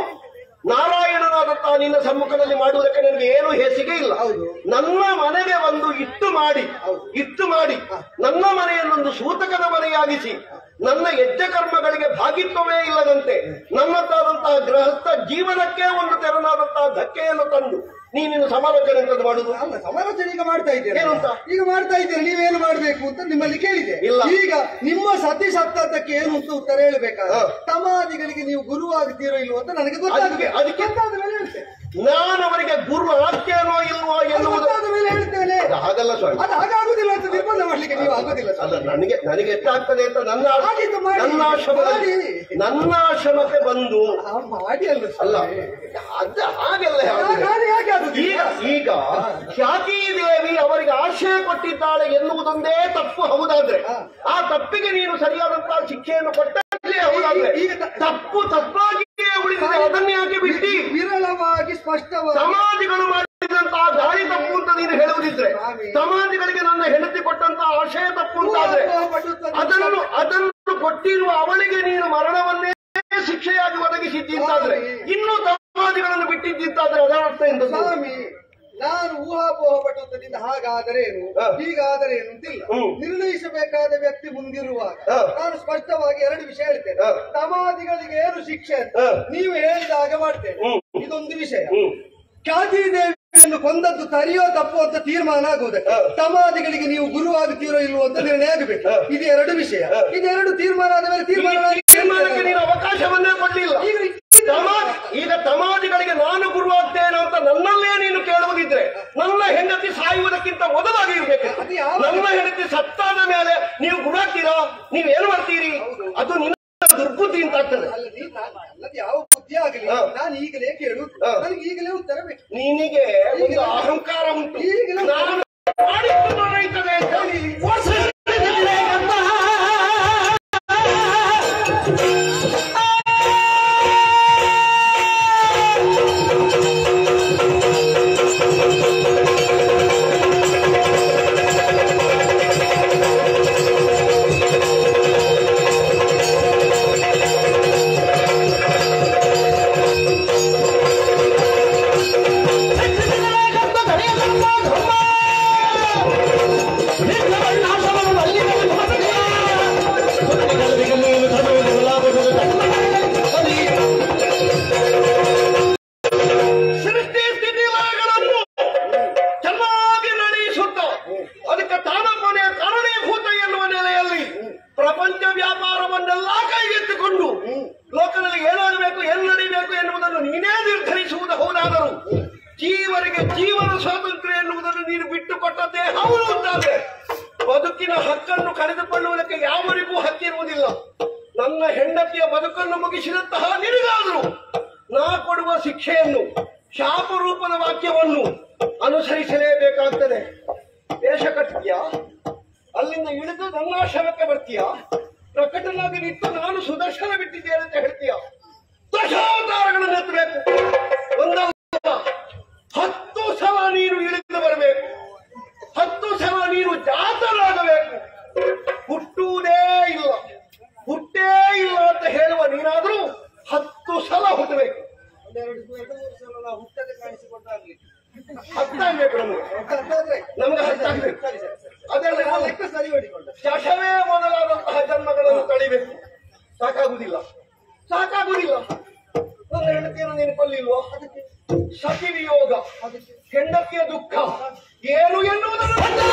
ನಾರಾಯಣನಾದಂತಹ ನಿನ್ನ ಸಮ್ಮುಖದಲ್ಲಿ ಮಾಡುವುದಕ್ಕೆ ನನಗೆ ಏನು ಹೇಸಿಗೆ ಇಲ್ಲ ಹೌದು. ನನ್ನ ಮನೆಗೆ ಒಂದು ಇಟ್ಟು ಮಾಡಿ ಹೌದು. ಇಟ್ಟು ಮಾಡಿ ನನ್ನ ಮನೆಯನ್ನೊಂದು ಸೂತಕದ ಮನೆಯಾಗಿಸಿ ನನ್ನ ಯಜ್ಞ ಕರ್ಮಗಳಿಗೆ ಭಾಗಿತ್ವವೇ ಇಲ್ಲದಂತೆ ನನ್ನದಾದಂತಹ ಗೃಹಸ್ಥ ಜೀವನಕ್ಕೆ ಒಂದು ತೆರನಾದಂತಹ ಧಕ್ಕೆಯನ್ನು ತಂದು ನೀನಿನ್ನು ಸಮಾಲೋಚನೆ ಎಂತದ್ದು ಮಾಡುದು ಅಲ್ಲ ಸಮಾಲೋಚನೆ ಈಗ ಮಾಡ್ತಾ ಇದ್ದೇನೆ ಏನು ಅಂತ? ಈಗ ಮಾಡ್ತಾ ಇದ್ದೇನೆ ನೀವೇನು ಮಾಡ್ಬೇಕು ಅಂತ ನಿಮ್ಮಲ್ಲಿ ಕೇಳಿದೆ ಇಲ್ಲ. ಈಗ ನಿಮ್ಮ ಸತಿ ಸತ್ತದ್ದಕ್ಕೆ ಏನು ಅಂತ ಉತ್ತರ ಹೇಳಬೇಕಾದ್ರೆ ಹಾ. ಸಮಾಧಿಗಳಿಗೆ ನೀವು ಗುರು ಆಗ್ತೀರೋ ಇಲ್ವೋ ಅಂತ ನನಗೆ ಅದಕ್ಕೆ- ಗೊತ್ತಾಗಬೇಕು ಅದಕ್ಕೆ- ಗೊತ್ತಾದ ಮೇಲೆ ಹೇಳ್ತೇನೆ ನಾನು ಅವರಿಗೆ ಗುರು ಆಗ್ತೇನೋ ಇಲ್ವೋ ಅದು ಎನ್ನುವುದು ಗೊತ್ತಾದ ಮೇಲೆ ಹೇಳ್ತೇನೆ ಅದು ಹಾಗಲ್ಲ ಸ್ವಾಮಿ ಅದು ಹಾಗಾಗುದಿಲ್ಲ ಅಂತ ನಿರ್ಬಂಧ ಮಾಡ್ಲಿಕ್ಕೆ ನೀವು ಆಗೋದಿಲ್ಲ ಅಲ್ಲ ನನಗೆ ನನಗೆ ಎಷ್ಟಾಗ್ತದೆ ಅಂತ ನನ್ನ ಹಾಗಿದ್ದು ಮಾಡಿ. ನನ್ನ ಆಶ್ರಮದಲ್ಲಿ ಮಾಡಿ. ನನ್ನ ಆಶ್ರಮಕ್ಕೆ ಬಂದು ಆ, ಮಾಡಿ ಅಲ್ಲ ಅಲ್ಲ ಸ್ವಾಮಿ. ಅದು ಹಾಗೆಲ್ಲ ಆ, ಹೇಳುವುದಿಲ್ಲ. ನಾನು ಯಾಕೆ ಆಗುದಿಲ್ಲ ಈಗ ಈಗ ಖ್ಯಾತಿ ದೇವಿ ಅವರಿಗೆ ಆಶ್ರಯ ಕೊಟ್ಟಿದ್ದಾಳೆ ಎನ್ನುವುದೊಂದೇ ತಪ್ಪು ಹೌದಾದ್ರೆ ಹಾ. ಆ ತಪ್ಪಿಗೆ ನೀನು ಸರಿಯಾದಂತಹ ಶಿಕ್ಷೆಯನ್ನು ಕೊಟ್ಟೇ ಹೌದಾದ್ರೆ ಈಗ ತ- ತಪ್ಪು ತಪ್ಪಾಗಿಯೇ ಉಳಿದಿದೆ ಅದನ್ನೇ ಯಾಕೆ ಬಿಟ್ಟಿ ವಿರಳವಾಗಿ ಸ್ಪಷ್ಟವಾಗಿ ಸಮಾಧಿಗಳು ಮಾಡಿದಂತಹ ದಾರಿ ತಪ್ಪು ಅಂತ ನೀನು ಹೇಳುವುದಿದ್ರೆ ಸ್ವಾಮಿ. ಸಮಾಧಿಗಳಿಗೆ ನನ್ನ ಹೆಂಡತಿ ಕೊಟ್ಟಂತಹ ಆಶಯ ತಪ್ಪು ಅಂತಾದ್ರೆ ಅದನ್ನು ಅದನ್ನು ಕೊಟ್ಟಿರುವ ಅವಳಿಗೆ ನೀನು ಮರಣವನ್ನೇ ಶಿಕ್ಷೆಯಾಗಿ ಒದಗಿಸಿದ್ದಿಂತಾದ್ರೆ ಸ್ವಾಮಿ. ಇನ್ನೂ ಸಮಾಧಿಗಳನ್ನು ಬಿಟ್ಟಿದ್ದಿಂತ ಹಾಗಾದ್ರೆ ಅದರ ಅರ್ಥ ಎಂತದ್ದು? ಸ್ವಾಮಿ ನಾನು ಊಹಾಪೋಹ ಪಟ್ಟುತ್ತದಿಂದ ಹಾಗಾದರೆ ಏನು ಹ. ಹೀಗಾದರೆ ಏನು ಅಂತಿಲ್ಲ ಹ್ಮ್. ನಿರ್ಣಯಿಸಬೇಕಾದ ವ್ಯಕ್ತಿ ಮುಂದಿರುವಾಗ ಹ. ನಾನು ಸ್ಪಷ್ಟವಾಗಿ ಎರಡು ವಿಷಯ ಹೇಳ್ತೇನೆ ಹ. ಸಮಾಧಿಗಳಿಗೆ ಏನು ಶಿಕ್ಷೆ ಅಂತ ಹ. ನೀವು ಹೇಳಿದ ಹಾಗೆ ಮಾಡ್ತೇನೆ ಹ್ಮ್. ಇದೊಂದು ವಿಷಯ ಹ್ಮ್. ಖ್ಯಾತಿ ದೇವಿಯನ್ನು ಕೊಂದದ್ದು ಸರಿಯೋ ತಪ್ಪು ಅಂತ ತೀರ್ಮಾನ ಆಗುವುದಕ್ಕೆ ಹ. ಸಮಾಧಿಗಳಿಗೆ ನೀವು ಗುರು ಆಗುತ್ತೀರೋ ಇಲ್ವೋ ಅಂತ ನಿರ್ಣಯ ಆಗಬೇಕು ಹ. ಇದು ಎರಡು ವಿಷಯ ಹ. ಇದೆರಡು ತೀರ್ಮಾನ ಆದ ಮೇಲೆ ತೀರ್ಮಾನ ಈ ತೀರ್ಮಾನಕ್ಕೆ ನೀನು ಅವಕಾಶವನ್ನೇ ಕೊಡ್ಲಿಲ್ಲ ಈಗ ತಮಾ- ಈಗ ಸಮಾಧಿಗಳಿಗೆ ನಾನು ಗುರುವಾಗ್ತೇನೆ ಅಂತ ನನ್ನಲ್ಲೇ ನೀನು ಕೇಳುವುದಿದ್ರೆ ನನ್ನ ಹೆಂಡತಿ ಸಾಯುವುದಕ್ಕಿಂತ ಮೊದಲಾಗಿ ಇರ್ಬೇಕು ಅದು ಯಾವ- ನನ್ನ ಹೆಂಡತಿ ಸತ್ತಾದ ಮೇಲೆ ನೀವು ಗುರುವಾಗ್ತೀರಾ ನೀವು ಏನು ಮಾಡ್ತೀರಿ ಅದು ನಿನ್ನ ದುರ್ಬುದ್ಧಿ ಅಂತ ಆಗ್ತದೆ ಅಲ್ಲದೆ ನಾನು ಅಲ್ಲದೆ ಯಾವ ಬುದ್ಧಿ ಆಗಲಿ ಹ. ನಾನು ಈಗಲೇ ಕೇಳು ಹ. ನನಗೆ ಈಗಲೇ ಉತ್ತರ ಬೇಕು ನಿನಗೆ ಒಂದು ಅಹಂಕಾರ ಉಂಟು ಈಗಲೂ- ನಾನು ಮಾಡಿದ್ದು ನಡೆಯುತ್ತದೆ ಅಂತ ವರ್ಷವಿಡೀ ಅಂತ ಸೃಷ್ಟಿ ಸ್ಥಿತಿ ಲಯಗಳನ್ನು ಚೆನ್ನಾಗಿ ನಡೆಯಿಸುತ್ತ ಅದಕ್ಕೆ ತಾನಪ್ಪನೇ ಕಾರಣೀಭೂತ ಎನ್ನುವ ನೆಲೆಯಲ್ಲಿ ಪ್ರಪಂಚ ವ್ಯಾಪಾರವನ್ನೆಲ್ಲ ಕೈಗೆತ್ತಿಕೊಂಡು ಲೋಕದಲ್ಲಿ ಏನಾಗಬೇಕು ಏನು ನಡೀಬೇಕು ಎನ್ನುವುದನ್ನು ನೀನೇ ನಿರ್ಧರಿಸುವುದು ಹೌದಾದರೂ ಜೀವರಿಗೆ ಜೀವನ ಸ್ವಾತಂತ್ರ್ಯ ಎನ್ನುವುದನ್ನು ನೀನು ಬಿಟ್ಟುಕೊಟ್ಟದ್ದೇ ಹೌದು ಅಂತಾದ್ರೆ ಬದುಕಿನ ಹಕ್ಕನ್ನು ಕಳೆದುಕೊಳ್ಳುವುದಕ್ಕೆ ಯಾವರಿಗೂ ಹಕ್ಕಿರುವುದಿಲ್ಲ ನನ್ನ ಹೆಂಡತಿಯ ಬದುಕನ್ನು ಮುಗಿಸಿದಂತಹ ನಿನಗಾದರೂ ನಾ ಕೊಡುವ ಶಿಕ್ಷೆಯನ್ನು ಶಾಪ ರೂಪದ ವಾಕ್ಯವನ್ನು ಅನುಸರಿಸಲೇಬೇಕಾಗ್ತದೆ ವೇಷ ಕಟ್ತೀಯ ಅಲ್ಲಿಂದ ಇಳಿದು ನನ್ನ ಆಶ್ರಮಕ್ಕೆ ಬರ್ತೀಯ ಪ್ರಕಟನಾಗಿ ನಿಂತು ನಾನು ಸುದರ್ಶನ ಬಿಟ್ಟಿದ್ದೇನೆ ಅಂತ ಹೇಳ್ತೀಯ ದಶಾವತಾರಗಳನ್ನು ಎತ್ತಬೇಕು ಒಂದಲ್ಲ ಹತ್ತು ಸಲ ನೀನು ಇಳಿದು ಬರಬೇಕು ಹತ್ತು ಸಲ ನೀನು ಜಾತರಾಗಬೇಕು ಹುಟ್ಟುವುದೇ ಇಲ್ಲ ಹುಟ್ಟೇ ಇಲ್ಲ ಅಂತ ಹೇಳುವ ನೀನಾದ್ರೂ ಹತ್ತು ಸಲ ಹುಟ್ಟಬೇಕು ಒಂದೆರಡು ಎರಡು ಮೂರು ಸಲ ನಾವು ಹುಟ್ಟದೆ ಕಾಣಿಸಿಕೊಂಡಾಗ್ಲಿ ಹತ್ತಾಗ್ಬೇಕು ನಮಗೆ ಅದಾದ್ರೆ ನಮ್ಗೆ ಹತ್ತಾಗ್ಬೇಕು ಸರಿ ಸರಿ ಸರಿ ಅದೆಲ್ಲ ಆ ಲೆಕ್ಕ ಸರಿ ಹೊಡಿಕೊಂಡ ಶಶವೇ ಮೊದಲಾದಂತಹ ಜನ್ಮಗಳನ್ನು ತಳಿಬೇಕು ಸಾಕಾಗುದಿಲ್ಲ ಸಾಕಾಗುದಿಲ್ಲ ನನ್ನ ಹೆಂಡತಿಯನ್ನು ನೀನು ಕೊಲ್ಲಿಲ್ವೋ ಸತಿ ವಿಯೋಗ ಹೆಂಡತಿಯ ದುಃಖ ಏನು ಎನ್ನುವುದನ್ನು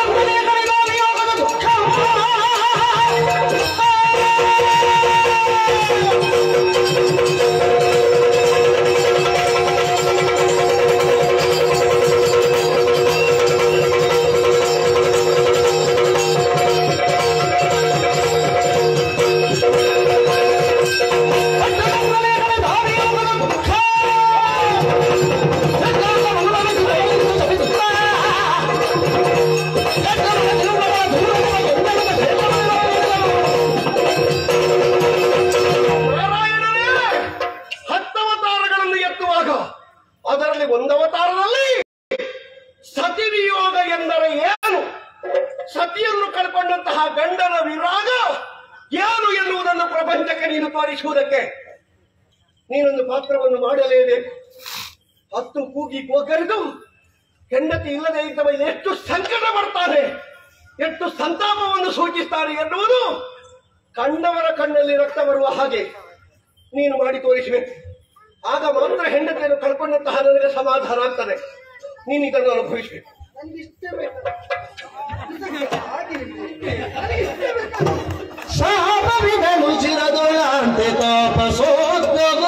ನಾರಾಯಣನೇ ಹತ್ತವತಾರಗಳನ್ನು ಎತ್ತುವಾಗ ಅದರಲ್ಲಿ ಒಂದವತಾರದಲ್ಲಿ ಸತಿ ವಿಯೋಗ ಎಂದರೆ ಏನು ಸತಿಯನ್ನು ಕಳ್ಕೊಂಡಂತಹ ಗಂಡನ ವಿರಾಗ ಏನು ಎನ್ನುವುದನ್ನು ಪ್ರಪಂಚಕ್ಕೆ ನೀನು ತೋರಿಸುವುದಕ್ಕೆ ನೀನೊಂದು ಪಾತ್ರವನ್ನು ಮಾಡಲೇಬೇಕು ಹತ್ತು ಕೂಗಿ ಗೋಕರಿದು ಹೆಂಡತಿ ಇಲ್ಲದೆ ಇದ್ದವ ಎಷ್ಟು ಸಂಕಟ ಪಡ್ತಾನೆ ಎಷ್ಟು ಸಂತಾಪವನ್ನು ಸೂಚಿಸ್ತಾನೆ ಎನ್ನುವುದು ಕಂಡವರ ಕಣ್ಣಲ್ಲಿ ರಕ್ತ ಬರುವ ಹಾಗೆ ನೀನು ಮಾಡಿ ತೋರಿಸಬೇಕು ಆಗ ಮಾತ್ರ ಹೆಂಡತಿಯನ್ನು ಕಳ್ಕೊಂಡಂತಹ ನನಗೆ ಸಮಾಧಾನ ಆಗ್ತದೆ ನೀನು ಇದನ್ನು ಅನುಭವಿಸಬೇಕು ನನಗೆ ಇಷ್ಟ ಬೇಕು ಇದಕ್ಕೆ ಹಾಗೆ ನನಗೆ ಇಷ್ಟ ಬೇಕು ಶಾಪವಿದನು ಚಿರದೊಳಂತೆ ತಾಪಸೋದ್ಭವ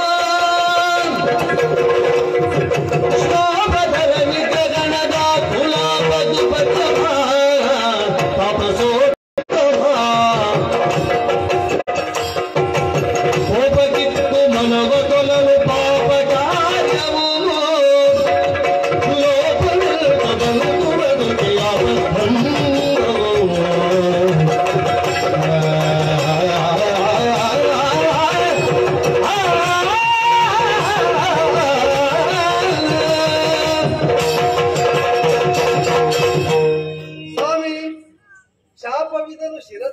ಶಾಪದರ ವಿಗ್ರಹಣದ ಕುಲಾಪದು ಪದ್ಮ ತಾಪಸೋದ್ಭವ ಕೋಪಕ್ಕಿತ್ತು ಮನವ ಕೊಲವು ಪಾಪ ಕಾರ್ಯವು ಲೋಕವನ್ನು ಬದುಕಿಯ ಬಂಧವು.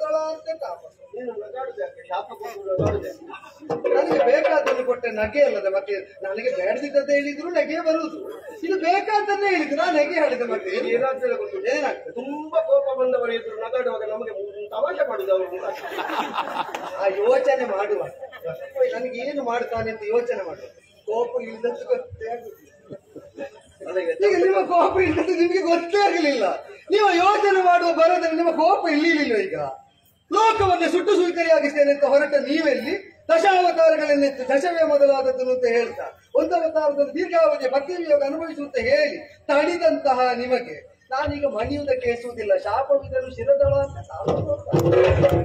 ಶಿರದಳ ಅಂತ ತಾಪಸ ನೀನು ನಗಾಡುದು ಯಾಕೆ? ಶಾಪ ಕೊಟ್ಟು ನಗಾಡುದು ಯಾಕೆ? ನನಗೆ ಬೇಕಾದನ್ನು ಕೊಟ್ಟೆ ನಗೆ ಅಲ್ಲದ ಮತ್ತೆ ನನಗೆ ಬೇಡದಿದ್ದದ್ದು ಹೇಳಿದ್ರು ನಗೆ ಬರುವುದು ಇದು ಬೇಕಾದನ್ನೇ ಹೇಳಿದ್ರು ನಾನು ನಗೆ ಹೇಳಿದೆ ಮತ್ತೆ ಇದು ಏನಾಗ್ತದೆ ಗೊತ್ತುಂಟು? ಏನಾಗ್ತದೆ ತುಂಬಾ ಕೋಪ ಬಂದವರು ಎದುರು ನಗಾಡುವಾಗ ನಮಗೆ ತಮಾಷೆ ಮಾಡುದು ಅವರು ಆ ಯೋಚನೆ ಮಾಡುವ ನನಗೆ ಏನು ಮಾಡ್ತಾನೆ ಅಂತ ಯೋಚನೆ ಮಾಡುವ ಕೋಪ ಇಲ್ಲದದ್ದು ಗೊತ್ತೇ ಆಗುದಿಲ್ಲ ಅಲ್ಲ ಈಗ ಈಗ ನಿಮ್ಮ ಕೋಪ ಇಲ್ಲದ್ದು ನಿಮಗೆ ಗೊತ್ತೇ ಆಗಲಿಲ್ಲ ನೀವು ಯೋಚನೆ ಮಾಡುವ ಬರೋದ್ರೆ ನಿಮ್ಮ ಕೋಪ ಇಲ್ಲಿಲ್ಲ ಈಗ ಲೋಕವನ್ನೇ ಸುಟ್ಟು ಸುಲ್ಕರಿಯಾಗಿಸ್ತೇನೆ ಅಂತ ಹೊರಟ ನೀವೆಲ್ಲಿ ದಶಾವತಾರಗಳನ್ನೆತ್ತು ದಶವೇ ಮೊದಲಾದದ್ದು ಅಂತ ಹೇಳ್ತಾ ಒಂದು ಅವತಾರದಲ್ಲಿ ದೀರ್ಘಾವಧಿಯ ಭಕ್ತಿವಿಯೋಗ ಅನುಭವಿಸುವಂತ ಹೇಳಿ ತಣಿದಂತಹ ನಿಮಗೆ ನಾನೀಗ ಮಣಿಯುವುದಕ್ಕೆ ಎಸುವುದಿಲ್ಲ ಶಾಪವಿದಲು ಶಿರದಳ ಅಂತ ತಾವು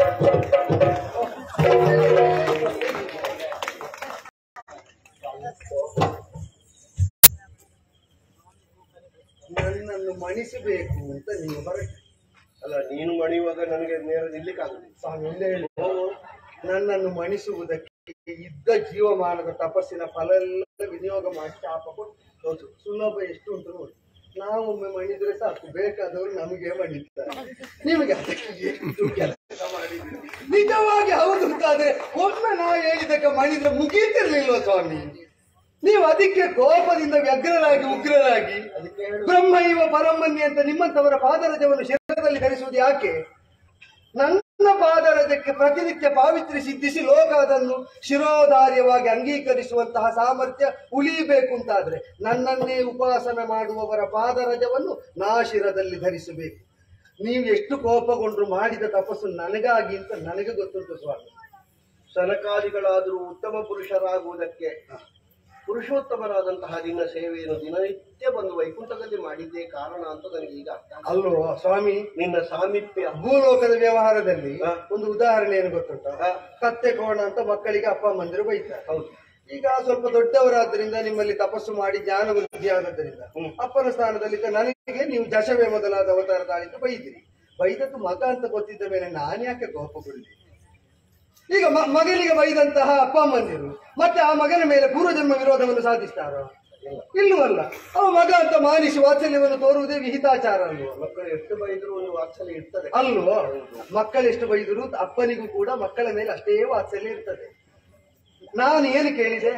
ನನ್ನನ್ನು ಮಣಿಸಬೇಕು ಅಂತ ನೀವು ಹೊರಟ ಅಲ್ಲ ನೀನು ಮಣಿಯುವಾಗ ನನಗೆ ನೇರ ನಿಲ್ಲಿಕ್ಕಾಗುದಿಲ್ಲ ಸ್ವಾಮಿ ಒಂದೇ ಹೇಳಿ ನನ್ನನ್ನು ಮಣಿಸುವುದಕ್ಕೆ ಇದ್ದ ಜೀವಮಾನದ ತಪಸ್ಸಿನ ಫಲ ಎಲ್ಲ ವಿನಿಯೋಗ ಮಾಡಿ ಶಾಪ ಕೊಟ್ಟು ಹೌದು ಸುಲಭ ಎಷ್ಟು ಉಂಟು ನೋಡಿ ನಾವೊಮ್ಮೆ ಮಣಿದ್ರೆ ಸಾಕು ಬೇಕಾದವರು ನಮಗೆ ಮಣಿತಾರೆ ನಿಮಗೆ ಅದಕ್ಕೆ ಎಷ್ಟು ಕೆಲಸ ಮಾಡಿದ್ದೀರಿ ನಿಜವಾಗಿ ಹೌದು ಅಂತಾದ್ರೆ ಒಮ್ಮೆ ನಾ ಹೇಳಿದಕ್ಕೆ ಮಣಿದ್ರೆ ಮುಗೀತಿರ್ಲಿಲ್ವ ಸ್ವಾಮಿ ನೀವು ಅದಕ್ಕೆ ಕೋಪದಿಂದ ವ್ಯಗ್ರರಾಗಿ ಉಗ್ರರಾಗಿ ಅದಕ್ಕೆ ಹೇಳು ಬ್ರಹ್ಮ ಇವ ಪರಮನ್ಯ ಅಂತ ನಿಮ್ಮಂತವರ ಪಾದರಜವನ್ನು ಶಿರದಲ್ಲಿ ಧರಿಸುವುದು ಯಾಕೆ ನನ್ನ ಪಾದರಜಕ್ಕೆ ಪ್ರತಿನಿತ್ಯ ಪಾವಿತ್ರ್ಯ ಸಿದ್ಧಿಸಿ ಲೋಕ ಅದನ್ನು ಶಿರೋಧಾರ್ಯವಾಗಿ ಅಂಗೀಕರಿಸುವಂತಹ ಸಾಮರ್ಥ್ಯ ಉಳಿಯಬೇಕು ಅಂತಾದ್ರೆ ನನ್ನನ್ನೇ ಉಪಾಸನ ಮಾಡುವವರ ಪಾದರಜವನ್ನು ನಾ ಶಿರದಲ್ಲಿ ಧರಿಸಬೇಕು ನೀವು ಎಷ್ಟು ಕೋಪಗೊಂಡ್ರು ಮಾಡಿದ ತಪಸ್ಸು ನನಗಾಗಿ ಅಂತ ನನಗೆ ಗೊತ್ತುಂಟು ಸ್ವಾಮಿ ಸನಕಾದಿಗಳಾದರೂ ಉತ್ತಮ ಪುರುಷರಾಗುವುದಕ್ಕೆ ಪುರುಷೋತ್ತಮರಾದಂತಹ ನಿನ್ನ ಸೇವೆಯನ್ನು ದಿನನಿತ್ಯ ಬಂದು ವೈಕುಂಠದಲ್ಲಿ ಮಾಡಿದ್ದೇ ಕಾರಣ ಅಂತ ನನಗೆ ಈಗ ಅರ್ಥ ಆಗಿದೆ. ಅಲ್ವೋ ಸ್ವಾಮಿ ನಿನ್ನ ಸಾಮೀಪ್ಯ ಭೂಲೋಕದ ವ್ಯವಹಾರದಲ್ಲಿ ಹಾ. ಒಂದು ಉದಾಹರಣೆ ಏನು ಗೊತ್ತುಂಟ ಹಾ. ಕತ್ತೆ ಕೋಣ ಅಂತ ಮಕ್ಕಳಿಗೆ ಅಪ್ಪ ಅಮ್ಮಂದಿರು ಬೈತಾರೆ ಹೌದು ಈಗ ಸ್ವಲ್ಪ ದೊಡ್ಡವರಾದ್ರಿಂದ ನಿಮ್ಮಲ್ಲಿ ತಪಸ್ಸು ಮಾಡಿ ಜ್ಞಾನ ವೃದ್ಧಿ ಆದದ್ದರಿಂದ ಹ್ಮ್. ಅಪ್ಪನ ಸ್ಥಾನದಲ್ಲಿ ನನಗೆ ನೀವು ದಶವೇ ಮೊದಲಾದ ಅವತಾರ ತಾಳಿಂದ ಬೈದಿರಿ ಬೈದದ್ದು ಮಗ ಅಂತ ಗೊತ್ತಿದ್ದ ಮೇಲೆ ನಾನು ಯಾಕೆ ಕೋಪಗೊಂಡೆ ಈಗ ಮ- ಮಗನಿಗೆ ಬೈದಂತಹ ಅಪ್ಪ ಅಮ್ಮಂದಿರು ಮತ್ತೆ ಆ ಮಗನ ಮೇಲೆ ಪೂರ್ವಜನ್ಮ ವಿರೋಧವನ್ನು ಸಾಧಿಸ್ತಾರ ಇಲ್ಲವಲ್ಲ ಅವ ಮಗ ಅಂತ ಮಾನಿಸಿ ವಾತ್ಸಲ್ಯವನ್ನು ತೋರುವುದೇ ವಿಹಿತಾಚಾರ ಅಲ್ವ ಮಕ್ಕಳು ಎಷ್ಟು ಬೈದ್ರು ಒಂದು ವಾತ್ಸಲ್ಯ ಇರ್ತದೆ ಅಲ್ವೋ ಮಕ್ಕಳೆಷ್ಟು ಬೈದರು ಅಪ್ಪನಿಗೂ ಕೂಡ ಮಕ್ಕಳ ಮೇಲೆ ಅಷ್ಟೇ ವಾತ್ಸಲ್ಯ ಇರ್ತದೆ ನಾನು ಏನು ಕೇಳಿದೆ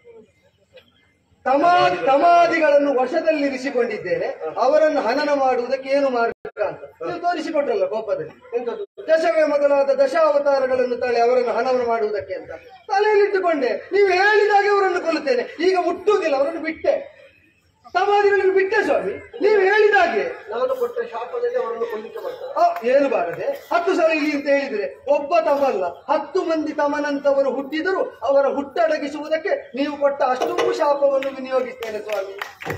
ತಮಾ ತಮಾದಿಗಳನ್ನು ವಶದಲ್ಲಿರಿಸಿಕೊಂಡಿದ್ದೇನೆ ಅವರನ್ನು ಹನನ ಮಾಡುವುದಕ್ಕೆ ಏನು ಮಾರ್ಗ ಅಂತ ನೀವು ತೋರಿಸಿಕೊಟ್ರಲ್ಲ ಕೋಪದಲ್ಲಿ ಎಂತದ್ದು ದಶವೇ ಮೊದಲಾದ ದಶಾವತಾರಗಳನ್ನು ತಳಿ ಅವರನ್ನು ಹನನ ಮಾಡುವುದಕ್ಕೆ ಅಂತ ತಲೆಯಲ್ಲಿಟ್ಟುಕೊಂಡೆ ನೀವು ಹೇಳಿದಾಗೆ ಅವರನ್ನು ಕೊಲ್ಲುತ್ತೇನೆ ಈಗ ಮುಟ್ಟುವುದಿಲ್ಲ ಅವರನ್ನು ಬಿಟ್ಟೆ ಸಮಾಧಿಗಳನ್ನು ಬಿಟ್ಟೆ ಸ್ವಾಮಿ ನೀವು ಹೇಳಿದಾಗೆ ನಾನು ಕೊಟ್ಟ ಶಾಪದಲ್ಲಿ ಅವರನ್ನು ಕೊಲ್ಲಿಕ್ಕೆ ಬರ್ತಾರೆ ಆ, ಏನು ಬಾರದೆ ಹತ್ತು ಸಲ ಇಲ್ಲಿ ಅಂತ ಹೇಳಿದ್ರೆ ಒಬ್ಬ ತಮಲ್ಲ ಹತ್ತು ಮಂದಿ ತಮನಂತವರು ಹುಟ್ಟಿದರೂ ಅವರ ಹುಟ್ಟಡಗಿಸುವುದಕ್ಕೆ ನೀವು ಕೊಟ್ಟ ಅಷ್ಟೊಂದು ಶಾಪವನ್ನು ವಿನಿಯೋಗಿಸ್ತೇನೆ ಸ್ವಾಮಿ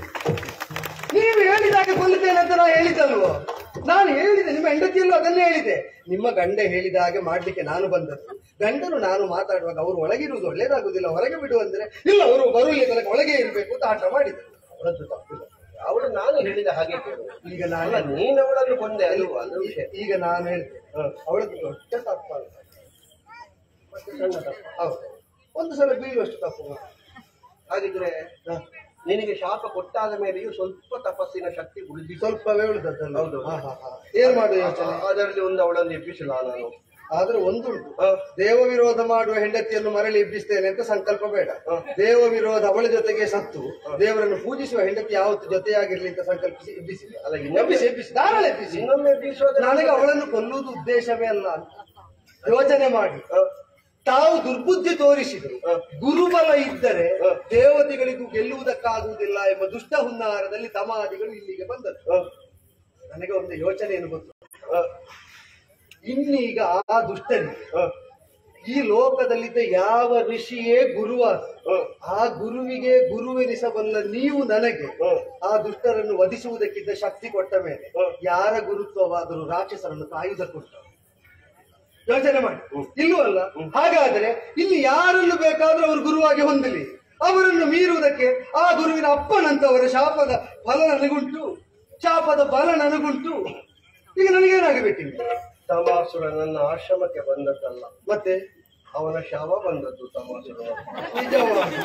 ನೀವು ಹೇಳಿದಾಗ ಕೊಲ್ಲುತ್ತೇನೆ ಅಂತ ನಾನು ಹೇಳಿದ್ದಲ್ವೋ ನಾನು ಹೇಳಿದೆ ನಿಮ್ಮ ಹೆಂಡತಿಯಲ್ಲೂ ಅದನ್ನೇ ಹೇಳಿದೆ ನಿಮ್ಮ ಗಂಡ ಹೇಳಿದ ಹಾಗೆ ಮಾಡ್ಲಿಕ್ಕೆ ನಾನು ಬಂದದ್ದು ಗಂಡನು ನಾನು ಮಾತಾಡುವಾಗ ಅವರು ಒಳಗಿರುವುದು ಒಳ್ಳೇದಾಗುದಿಲ್ಲ ಹೊರಗೆ ಬಿಡು ಅಂದ್ರೆ ಇಲ್ಲ ಅವರು ಬರುವುದಿಲ್ಲ ತನಕ ಒಳಗೆ ಇರಬೇಕು ಅಂತ ಆಟ ಮಾಡಿದ್ರು ಅವರದ್ದು ತಪ್ಪಿಲ್ಲ ಅವಳು ನಾನು ಹೇಳಿದ ಹಾಗೆ ಕೇಳು ಈಗ ಅಲ್ಲ ನಾನು ನೀನು ಅವಳನ್ನು ಕೊಂದೆ ಅಲ್ವಾ ಅದು ವಿಷಯ ಈಗ ನಾನು ಹೇಳ್ತೇನೆ ಅವಳದ್ದು ದೊಡ್ಡ ತಪ್ಪಲ್ಲ ಮತ್ತೆ ಸಣ್ಣ ತಪ್ಪು. ಹೌದು ಒಂದು ಸಲ ಬೀಳುವಷ್ಟು ತಪ್ಪು ಹಾಗಿದ್ರೆ ಹ. ನಿನಗೆ ಶಾಪ ಕೊಟ್ಟಾದ ಮೇಲೆಯೂ ಸ್ವಲ್ಪ ತಪಸ್ಸಿನ ಶಕ್ತಿ ಉಳಿದಿ ಸ್ವಲ್ಪವೇ ಉಳಿದದ್ದಲ್ಲ ಹೌದು. ಹಾ, ಹಾ, ಹಾ. ಏನ್ ಮಾಡುವ ಯೋಚನೆ ಅದರಲ್ಲಿ ಒಂದು ಅವಳನ್ನು ಎಬ್ಬಿಸಿಲ್ಲ ನಾನು ಆದ್ರೆ ಒಂದುಂಟು ಹ. ದೇವ ವಿರೋಧ ಮಾಡುವ ಹೆಂಡತಿಯನ್ನು ಮರಳಿ ಎಬ್ಬಿಸ್ತೇನೆ ಅಂತ ಸಂಕಲ್ಪ ಬೇಡ ಹ. ದೇವ ವಿರೋಧ ಅವಳ ಜೊತೆಗೆ ಸತ್ತು ದೇವರನ್ನು ಪೂಜಿಸುವ ಹೆಂಡತಿ ಯಾವತ್ತು ಜೊತೆಯಾಗಿರ್ಲಿ ಅಂತ ಸಂಕಲ್ಪಿಸಿ ಎಬ್ಬಿಸಿ ಅಲ್ಲ, ಇನ್ನೊಮ್ಮೆ- ಎಬ್ಬಿಸಿ ಎಬ್ಬಿಸಿ ಧಾರಾಳ ಎಬ್ಬಿಸಿ ಇನ್ನೊಮ್ಮೆ ಎಬ್ಬಿಸೋದ್ರೆ ನನಗೆ ಅವಳನ್ನು ಕೊಲ್ಲುವುದು ಉದ್ದೇಶವೇ ಅಲ್ಲ ಅಂತ ಯೋಚನೆ ಮಾಡಿ ಹ. ತಾವು ದುರ್ಬುದ್ಧಿ ತೋರಿಸಿದರು ಹ. ಗುರುಬಲ ಇದ್ದರೆ ಹ. ದೇವತೆಗಳಿಗೂ ಗೆಲ್ಲುವುದಕ್ಕಾಗುವುದಿಲ್ಲ ಎಂಬ ದುಷ್ಟ ಹುನ್ನಾರದಲ್ಲಿ ತಮಾದಿಗಳು ಇಲ್ಲಿಗೆ ಬಂದದ್ದು ಹ. ನನಗೆ ಒಂದು ಯೋಚನೆ ಏನು ಗೊತ್ತು ಹ. ಇನ್ನೀಗ ಆ ದುಷ್ಟನಿಗೆ ಹ. ಈ ಲೋಕದಲ್ಲಿದ್ದ ಯಾವ ಋಷಿಯೇ ಗುರುವಾದ ಹ. ಆ ಗುರುವಿಗೆ ಗುರುವೆನಿಸಬಲ್ಲ ನೀವು ನನಗೆ ಹ. ಆ ದುಷ್ಟರನ್ನು ವಧಿಸುವುದಕ್ಕಿದ್ದ ಶಕ್ತಿ ಕೊಟ್ಟ ಮೇಲೆ ಹ. ಯಾರ ಗುರುತ್ವವಾದರೂ ರಾಕ್ಷಸರನ್ನು ಕಾಯುವುದ ಕೊಟ್ಟ ಯೋಚನೆ ಮಾಡಿ ಇಲ್ಲವಲ್ಲ ಹಾಗಾದರೆ ಇಲ್ಲಿ ಯಾರನ್ನು ಬೇಕಾದ್ರೂ ಅವರು ಗುರುವಾಗಿ ಹೊಂದಲಿ ಅವರನ್ನು ಮೀರುವುದಕ್ಕೆ ಆ ಗುರುವಿನ ಅಪ್ಪನಂತವರ ಶಾಪದ ಫಲ ನನಗುಂಟು ಶಾಪದ ಬಲ ನನಗುಂಟು ಈಗ ನನಗೇನಾಗಬೇಕಿಲ್ಲ ತಮಾಸುರ ನನ್ನ ಆಶ್ರಮಕ್ಕೆ ಬಂದದ್ದಲ್ಲ ಮತ್ತೆ ಅವನ ಶವ ಬಂದದ್ದು ತಮಾಸುರ ನಿಜವಾಗಿ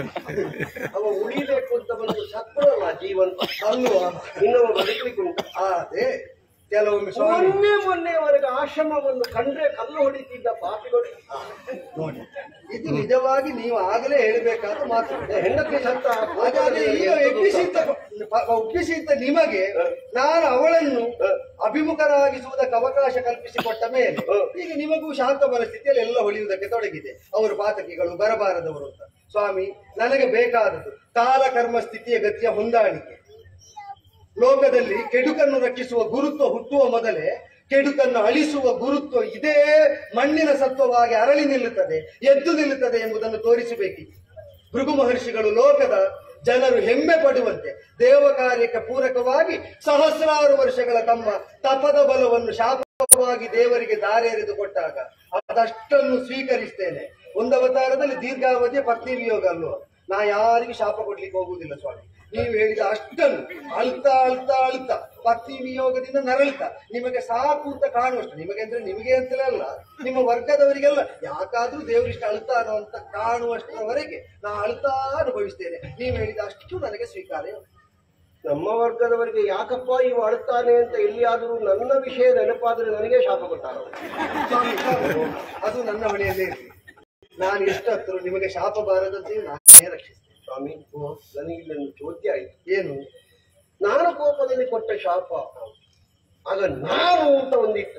ಅವ ಉಳಿಬೇಕು ಅಂತ ಬಂದು ಸತ್ತಲ್ಲ ಜೀವಂತ ಅಲ್ವಾ ಇನ್ನೊಬ್ಬ ಬದುಕಲಿಕ್ಕೆ ಉಂಟು ಅದೇ ಕೆಲವೊಮ್ಮೆ ಸ್ವಾಮಿ ಮೊನ್ನೆ ಮೊನ್ನೆವರೆಗೆ ಆಶ್ರಮವನ್ನು ಕಂಡ್ರೆ ಕಲ್ಲು ಹೊಡಿತಿದ್ದ ಪಾಪಿಗಳು ನೋಡಿ ಇದು ನಿಜವಾಗಿ ನೀವು ಆಗಲೇ ಹೇಳಬೇಕಾದ ಮಾತು ಹೆಂಡತಿ ಸತ್ತ ಹಾಗಾದ್ರೆ ಈಗ ಎಬ್ಬಿಸಿದ್ದ ಪ- ಒಪ್ಪಿಸಿದ್ದ ನಿಮಗೆ ನಾನು ಅವಳನ್ನು ಅಭಿಮುಖರಾಗಿಸುವುದಕ್ಕೆ ಅವಕಾಶ ಕಲ್ಪಿಸಿಕೊಟ್ಟ ಮೇಲೆ ಈಗ ನಿಮಗೂ ಶಾಂತ ಮನಸ್ಥಿತಿಯಲ್ಲಿ ಎಲ್ಲ ಹೊಳೆಯುವುದಕ್ಕೆ ತೊಡಗಿದೆ ಅವರು ಪಾತಕಿಗಳು ಬರಬಾರದವರು ಅಂತ ಸ್ವಾಮಿ ನನಗೆ ಬೇಕಾದದ್ದು ಕಾಲ ಕರ್ಮ ಸ್ಥಿತಿಯ ಗತಿಯ ಹೊಂದಾಣಿಕೆ ಲೋಕದಲ್ಲಿ ಕೆಡುಕನ್ನು ರಕ್ಷಿಸುವ ಗುರುತ್ವ ಹುಟ್ಟುವ ಮೊದಲೇ ಕೆಡುಕನ್ನು ಅಳಿಸುವ ಗುರುತ್ವ ಇದೇ ಮಣ್ಣಿನ ಸತ್ವವಾಗಿ ಅರಳಿ ನಿಲ್ಲುತ್ತದೆ ಎದ್ದು ನಿಲ್ಲುತ್ತದೆ ಎಂಬುದನ್ನು ತೋರಿಸಬೇಕಿತ್ತು ಭೃಗು ಮಹರ್ಷಿಗಳು ಲೋಕದ ಜನರು ಹೆಮ್ಮೆ ಪಡುವಂತೆ ದೇವ ಕಾರ್ಯಕ್ಕೆ ಪೂರಕವಾಗಿ ಸಹಸ್ರಾರು ವರ್ಷಗಳ ತಮ್ಮ ತಪದ ಬಲವನ್ನು ಶಾಪವಾಗಿ ದೇವರಿಗೆ ದಾರಿ ಎರೆದು ಕೊಟ್ಟಾಗ ಅದಷ್ಟನ್ನು ಸ್ವೀಕರಿಸ್ತೇನೆ ಒಂದು ಅವತಾರದಲ್ಲಿ ದೀರ್ಘಾವಧಿಯ ಪತ್ನಿ ವಿಯೋಗ ಅಲ್ವೋ ನಾ ಯಾರಿಗೂ ಶಾಪ ಕೊಡ್ಲಿಕ್ಕೆ ಹೋಗುವುದಿಲ್ಲ ಸ್ವಾಮಿ ನೀವು ಹೇಳಿದ ಅಷ್ಟನ್ನು ಅಳ್ತಾ ಅಳ್ತಾ ಅಳ್ತಾ ಪತ್ನಿ ವಿಯೋಗದಿಂದ ನರಳ್ತಾ ನಿಮಗೆ ಸಾಕು ಅಂತ ಕಾಣುವಷ್ಟು ನಿಮಗೆ ಅಂದ್ರೆ ನಿಮಗೆ ಅಂತಲೇ ಅಲ್ಲ ನಿಮ್ಮ ವರ್ಗದವರಿಗೆಲ್ಲ ಯಾಕಾದ್ರೂ ದೇವರಿಷ್ಟ ಅಳ್ತಾನೋ ಅಂತ ಕಾಣುವಷ್ಟರವರೆಗೆ ನಾ ಅಳ್ತಾ ಅನುಭವಿಸ್ತೇನೆ ನೀವು ಹೇಳಿದ ಅಷ್ಟು ನನಗೆ ಸ್ವೀಕಾರ ನಮ್ಮ ವರ್ಗದವರಿಗೆ ಯಾಕಪ್ಪ ಇವು ಅಳ್ತಾನೆ ಅಂತ ಎಲ್ಲಿಯಾದರೂ ನನ್ನ ವಿಷಯ ನೆನಪಾದ್ರೆ ನನಗೆ ಶಾಪ ಕೊಟ್ಟಾರ ಸ್ವಾಮಿ, ಸ್ವಾಮಿ, ಅದು ನನ್ನ ಹೊಣೆಯಲ್ಲೇ ಇರಲಿ ನಾನು ಎಷ್ಟತ್ರ ನಿಮಗೆ ಶಾಪ ಬಾರದಂತೆ ನಾನೇ ರಕ್ಷಿಸ್ತೇನೆ ಸ್ವಾಮಿ ನನಗೆ ಇಲ್ಲೊಂದು ಚೋದ್ಯ ಆಯ್ತು ಏನು ನಾನು ಕೋಪದಲ್ಲಿ ಕೊಟ್ಟ ಶಾಪ ಆಗ ನಾನು ಅಂತ ಒಂದಿತ್ತು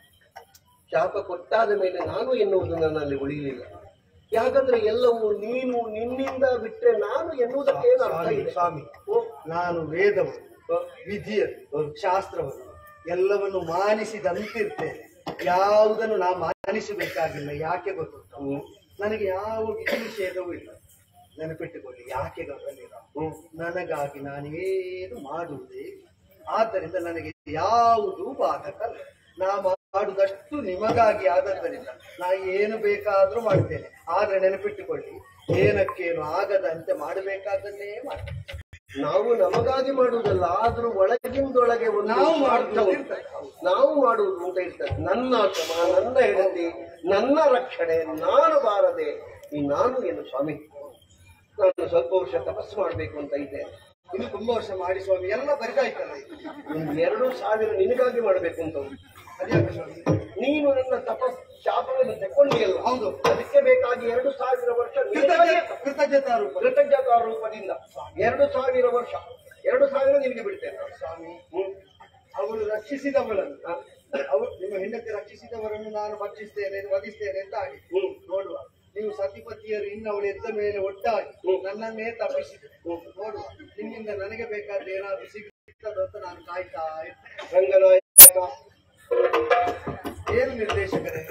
ಶಾಪ ಕೊಟ್ಟಾದ ಮೇಲೆ ನಾನು ಎನ್ನುವುದು ನನ್ನಲ್ಲಿ ಉಳಿಯಲಿಲ್ಲ ಯಾಕಂದ್ರೆ ಎಲ್ಲವೂ ನೀನು ನಿನ್ನಿಂದ ಬಿಟ್ರೆ ನಾನು ಎನ್ನುವುದಕ್ಕೆ ಏನು ಅರ್ಥ ಸ್ವಾಮಿ, ಇದೆ ಸ್ವಾಮಿ ನಾನು ವೇದವನ್ನು ವಿಧಿಯನ್ನು ಶಾಸ್ತ್ರವನ್ನು ಎಲ್ಲವನ್ನು ಮಾನಿಸಿದಂತಿರ್ತೇನೆ ಯಾವುದನ್ನು ನಾ ಮಾನಿಸಬೇಕಾಗಿಲ್ಲ ಯಾಕೆ ಗೊತ್ತುಂಟ ನನಗೆ ಯಾವ ವಿಧಿ ನಿಷೇಧವೂ ಇಲ್ಲ ನೆನಪಿಟ್ಟುಕೊಳ್ಳಿ ಯಾಕೆ ಗಮನಿಲ್ಲ ನನಗಾಗಿ ನಾನೇನು ಮಾಡುವುದೇ ಇಲ್ಲ. ಆದ್ದರಿಂದ ನನಗೆ ಯಾವುದು ಬಾಧಕಲ್ಲ ನಾ ಮಾಡುವುದಷ್ಟು ನಿಮಗಾಗಿ ಆದದ್ದರಿಂದ ನಾ ಏನು ಬೇಕಾದ್ರೂ ಮಾಡ್ತೇನೆ ಆದ್ರೆ ನೆನಪಿಟ್ಟುಕೊಳ್ಳಿ ಏನಕ್ಕೇನು ಆಗದಂತೆ ಮಾಡಬೇಕಾದನ್ನೇ ಮಾಡ್ತೇನೆ ನಾವು ನಮಗಾಗಿ ಮಾಡುವುದಲ್ಲ ಆದ್ರೂ ಒಳಗಿಂದೊಳಗೆ ಒಂದು ನಾವು ಸ್ವಾರ್ಥ ಮಾಡುವುದು ಉಂಟು. ನಾವು ಮಾಡುವುದು ಅಂತ ಇರ್ತದೆ ನನ್ನ ಶ್ರಮ ನನ್ನ ಹೆಂಡತಿ ನನ್ನ ರಕ್ಷಣೆ ನಾನು ಬಾರದೆ ಈ ನಾನು ಏನು ಸ್ವಾಮಿ ನಾನು ಸ್ವಲ್ಪ ವರ್ಷ ತಪಸ್ಸು ಮಾಡಬೇಕು ಅಂತ ಇದ್ದೇನೆ ಇನ್ನು ತುಂಬಾ ವರ್ಷ ಮಾಡಿ ಸ್ವಾಮಿ ಎಲ್ಲ ಬರಿದಾಯ್ತಲ್ಲ ಇದು. ಒಂದು ಎರಡು ಸಾವಿರ ನಿನಗಾಗಿ ಮಾಡಬೇಕು ಅಂತ ಉಂಟು ಅದ್ಯಾಕೆ ಸ್ವಾಮಿ ನೀನು ನನ್ನ ತಪಸ್ ಶಾಪವನ್ನು ತಗೊಂಡಿಯಲ್ಲ ಹೌದು. ಅದಕ್ಕೆ ಬೇಕಾಗಿ ಎರಡು ಸಾವಿರ ವರ್ಷ ನಿನಗಾಗಿ ಕೃತಜ್ಞ- ಕೃತಜ್ಞತಾ ರೂಪ ಕೃತಜ್ಞತಾ ರೂಪದಿಂದ ಎರಡು ಸಾವಿರ ವರ್ಷ ಎರಡು ಸಾವಿರ ನಿನಗೆ ಬಿಡ್ತೇನೆ ನಾನು. ಸ್ವಾಮಿ ಹ್ಮ್. ಅವಳು ರಕ್ಷಿಸಿದವಳನ್ನು ಅವಳು ನಿಮ್ಮ ಹೆಂಡತಿ ರಕ್ಷಿಸಿದವರನ್ನು ನಾನು ಭಕ್ಷಿಸ್ತೇನೆ ವಧಿಸ್ತೇನೆ ಅಂತ ಆಗಿ ಹ್ಮ್. ನೋಡುವ ನೀವು ಸತಿಪತಿಯರು ಇನ್ನು ಅವಳು ಎದ್ದ ಮೇಲೆ ಒಟ್ಟಾಗಿ ಹ್ಮ್. ನನ್ನನ್ನೇ ತಪ್ಪಿಸಿದೆ ನೋಡುವ ನಿಮ್ಮಿಂದ ನನಗೆ ಬೇಕಾದ ಏನಾದ್ರೂ ಸಿಗುತ್ತದೋ ಅಂತ ನಾನು ಕಾಯ್ತಾ ಇರ್ತೇನೆ ರಂಗನಾಯಕ ಏನು ನಿರ್ದೇಶಕರೇ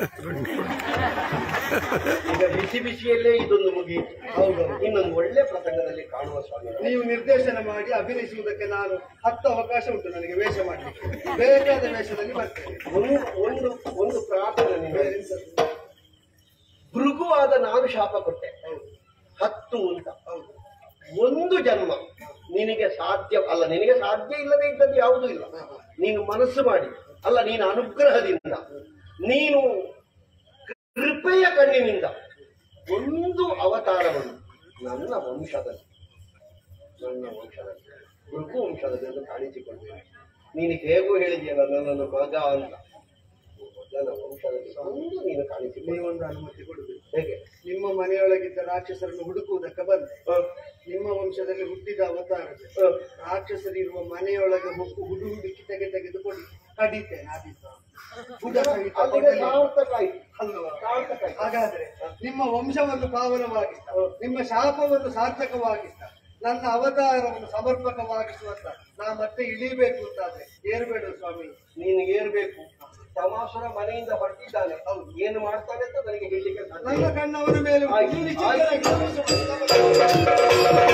ಈಗ ಬಿಸಿ ಬಿಸಿಯಲ್ಲೇ ಇದೊಂದು ಮುಗಿಯಿತು ಹೌದು ಇನ್ನೊಂದು ಒಳ್ಳೆ ಪ್ರಸಂಗದಲ್ಲಿ ಕಾಣುವ ಸ್ವಾಮಿ ನೀವು ನಿರ್ದೇಶನ ಮಾಡಿ ಅಭಿನಯಿಸುವುದಕ್ಕೆ ನಾನು ಹತ್ತು ಅವಕಾಶ ಉಂಟು ನನಗೆ ವೇಷ ಮಾಡಲಿಕ್ಕೆ ಬೇಕಾದ ವೇಷದಲ್ಲಿ ಬರ್ತೇನೆ ಒಂದು ಒಂದು ಒಂದು ಪ್ರಾರ್ಥನೆ ನಿಮಗೆ ಭೃಗುವಾದ ನಾನು ಶಾಪ ಕೊಟ್ಟೆ ಹತ್ತು ಅಂತ ಹೌದು ಒಂದು ಜನ್ಮ ನಿನಗೆ ಸಾಧ್ಯ ಅಲ್ಲ ನಿನಗೆ ಸಾಧ್ಯ ಇಲ್ಲದೆ ಇದ್ದದ್ದು ಯಾವುದೂ ಇಲ್ಲ ನೀನು ಮನಸ್ಸು ಮಾಡಿ ಅಲ್ಲ ನೀನು ಅನುಗ್ರಹದಿಂದ ನೀನು ಕೃಪೆಯ ಕಣ್ಣಿನಿಂದ ಒಂದು ಅವತಾರವನ್ನು ನನ್ನ ವಂಶದಲ್ಲಿ ನನ್ನ ವಂಶದಲ್ಲಿ ಭೃಗು ವಂಶದಲ್ಲಿ ಎಂದು ಕಾಣಿಸಿಕೊಳ್ಬೇಕು ನೀನು ಹೇಗೂ ಹೇಳಿದೆಯಲ್ಲ ನನ್ನನ್ನು ಮಗ ಅಂತ ನನ್ನ ವಂಶದಲ್ಲಿ ಒಂದು ನೀನು ಕಾಣಿಸಿಕೊಳ್ಳಿ ನೀವೊಂದು ಅನುಮತಿ ಕೊಡಬೇಕು ಹೇಗೆ ನಿಮ್ಮ ಮನೆಯೊಳಗಿದ್ದ ರಾಕ್ಷಸರನ್ನು ಹುಡುಕುವುದಕ್ಕೆ ಬಂದೆ ಹ, ನಿಮ್ಮ ವಂಶದಲ್ಲಿ ಹುಟ್ಟಿದ ಅವತಾರದೆ ಹ. ರಾಕ್ಷಸರಿರುವ ಮನೆಯೊಳಗೆ ಹೊಕ್ಕು ಹುಡು ಹುಡುಕಿ ತೆಗೆ ತೆಗೆದುಕೊಂಡು ಕಡಿತೇನೆ ಆದೀತ ಹುಡ ಸಹಿತ ಅಲ್ಲಿಗೆ ಕೊಡಲಿ. ಸಾರ್ಥಕ ಆಯ್ತು ಅಲ್ವಾ? ಸಾರ್ಥಕ ಆಯ್ತು ಹಾಗಾದ್ರೆ ನಿಮ್ಮ ವಂಶವನ್ನು ಪಾವನವಾಗಿಸ್ತ ನಿಮ್ಮ ಶಾಪವನ್ನು ಸಾರ್ಥಕವಾಗಿಸ್ತ ನನ್ನ ಅವತಾರವನ್ನು ಸಮರ್ಪಕವಾಗಿಸುವಂತ ನಾ ಮತ್ತೆ ಇಳಿಬೇಕು ಅಂತಾದ್ರೆ ಏರ್ಬೇಡ ಸ್ವಾಮಿ ನೀನು ಏರ್ಬೇಕು ತಮಾಸುರ ಮನೆಯಿಂದ ಹೊರಟಿದ್ದಾನೆ ಹೌದು ಏನು ಮಾಡ್ತಾನೆ ಅಂತ ನನಗೆ ಹೇಳಲಿಕ್ಕೆ ಸಾಧ್ಯ ನನ್ನ ಇಲ್ಲ. ಕಣ್ಣವರ ಮೇಲೆ ಆಯ್ತು, ಒಂದು ಆಯ್ತು. ನಿಶ್ಚಿತ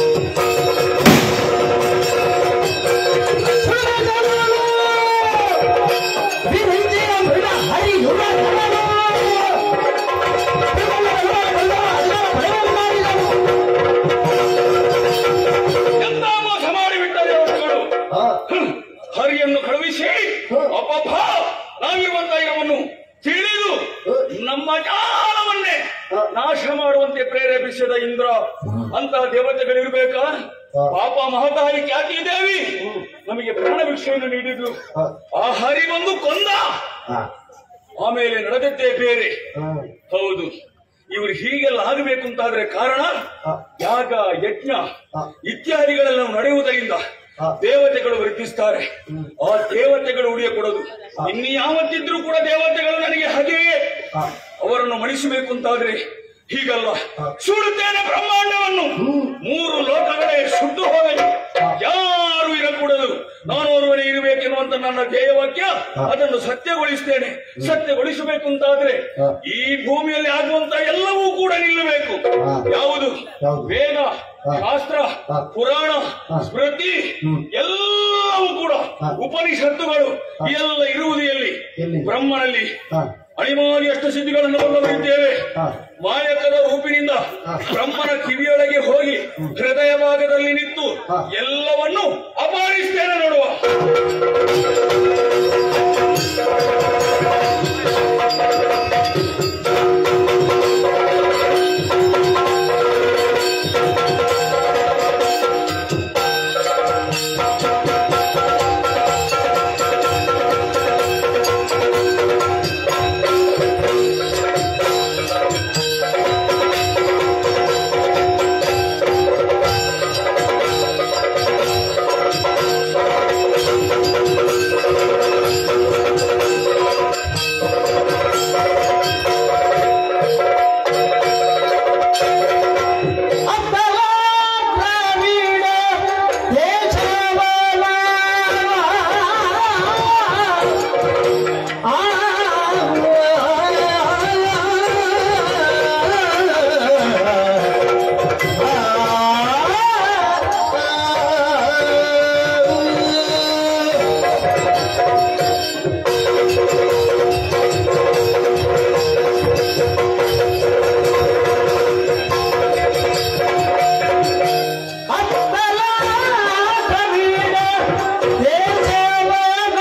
ಸುರಗಣನು ಅಂತಹ ದೇವತೆಗಳಿರ್ಬೇಕಾ ಹಾ. ಪಾಪ ಮಹತಾರಿ ಖ್ಯಾತಿ ದೇವಿ ನಮಗೆ ಪ್ರಾಣ ಭಿಕ್ಷೆಯನ್ನು ನೀಡಿದ್ರು ಹಾ. ಆ ಹರಿ ಬಂದು ಕೊಂದ ಹಾ. ಆಮೇಲೆ ನಡೆದದ್ದೇ ಬೇರೆ ಹಾ. ಹೌದು ಇವರು ಹೀಗೆಲ್ಲ ಆಗಬೇಕು ಅಂತಾದ್ರೆ ಕಾರಣ ಹಾ. ಯಾಗ ಯಜ್ಞ ಹಾ. ಇತ್ಯಾದಿಗಳೆಲ್ಲ ನಡೆಯುವುದರಿಂದ ಹಾ. ದೇವತೆಗಳು ವೃದ್ಧಿಸ್ತಾರೆ ಆ ದೇವತೆಗಳು ಉಳಿಯ ಕೊಡೋದು ಇನ್ಯಾವತ್ತಿದ್ರೂ ಕೂಡ ದೇವತೆಗಳು ನನಗೆ ಹಾಗೆಯೇ ಹಾ. ಅವರನ್ನು ಮಣಿಸಬೇಕು ಅಂತಾದ್ರೆ ಹೀಗಲ್ಲ ಹಾ. ಸುಡುತ್ತೇನೆ ಬ್ರಹ್ಮಾಂಡವನ್ನು ಮೂರು ಲೋಕಗಳೇ ಸುಟ್ಟು ಹೋಗಲಿ ಯಾರು ಇರಕೂಡದು ನಾನು ಒರುವನೇ ಇರಬೇಕೆನ್ನುವಂತ ನನ್ನ ಧ್ಯೇಯವಾಕ್ಯ ಹಾ. ಅದನ್ನು ಸತ್ಯಗೊಳಿಸ್ತೇನೆ ಸತ್ಯಗೊಳಿಸಬೇಕು ಅಂತಾದ್ರೆ ಹಾ. ಈ ಭೂಮಿಯಲ್ಲಿ ಆಗುವಂತ ಎಲ್ಲವೂ ಕೂಡ ನಿಲ್ಲಬೇಕು ಹಾ. ಯಾವುದು ಯಾವುದು? ವೇದ ಹಾ. ಶಾಸ್ತ್ರ ಹಾ. ಪುರಾಣ ಹಾ. ಸ್ಮೃತಿ ಹ್ಮ್. ಎಲ್ಲವೂ ಕೂಡ ಹಾ. ಉಪನಿಷತ್ತುಗಳು ಎಲ್ಲ ಇರುವುದು ಎಲ್ಲಿ ಎಲ್ಲಿ? ಬ್ರಹ್ಮನಲ್ಲಿ ಹಾ. ಅಣಿಮಾದಿ ಅಷ್ಟ ಸಿದ್ಧಿಗಳನ್ನು ಬಲ್ಲವರಿದ್ದೇವೆ ಹಾ. ಮಾಯಕದ ರೂಪಿನಿಂದ ಹಾ. ಬ್ರಹ್ಮನ ಕಿವಿಯೊಳಗೆ ಹೋಗಿ ಹೃದಯ ಭಾಗದಲ್ಲಿ ನಿಂತು ಹಾ. ಎಲ್ಲವನ್ನು ಅಪಾರಿಸ್ತೇನೆ ನೋಡುವ ಅಪ್ಪಲ ದ್ರಾವಿಡ ದೇಶವನ ಆ ಅಪ್ಪಲ ದ್ರಾವಿಡ ದೇಶವನ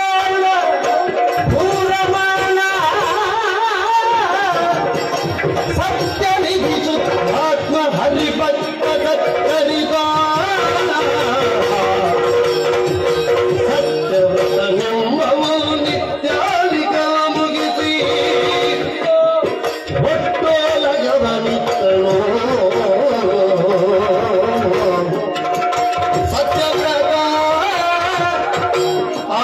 ಪೂರಮಾನ ಸತ್ಯ ವಿಧಿಸು ಆತ್ಮ ಹರಿಭಕ್ತ ದತ್ತರಿಗ ಸತ್ಯವ್ರತನೆಂಬವು ನಿತ್ಯಾಲಿಕ ಮುಗಿಸಿ ಒಟ್ಟೋಲಗವನಿತ್ತಳು ಸತ್ಯವ್ರತ ಆ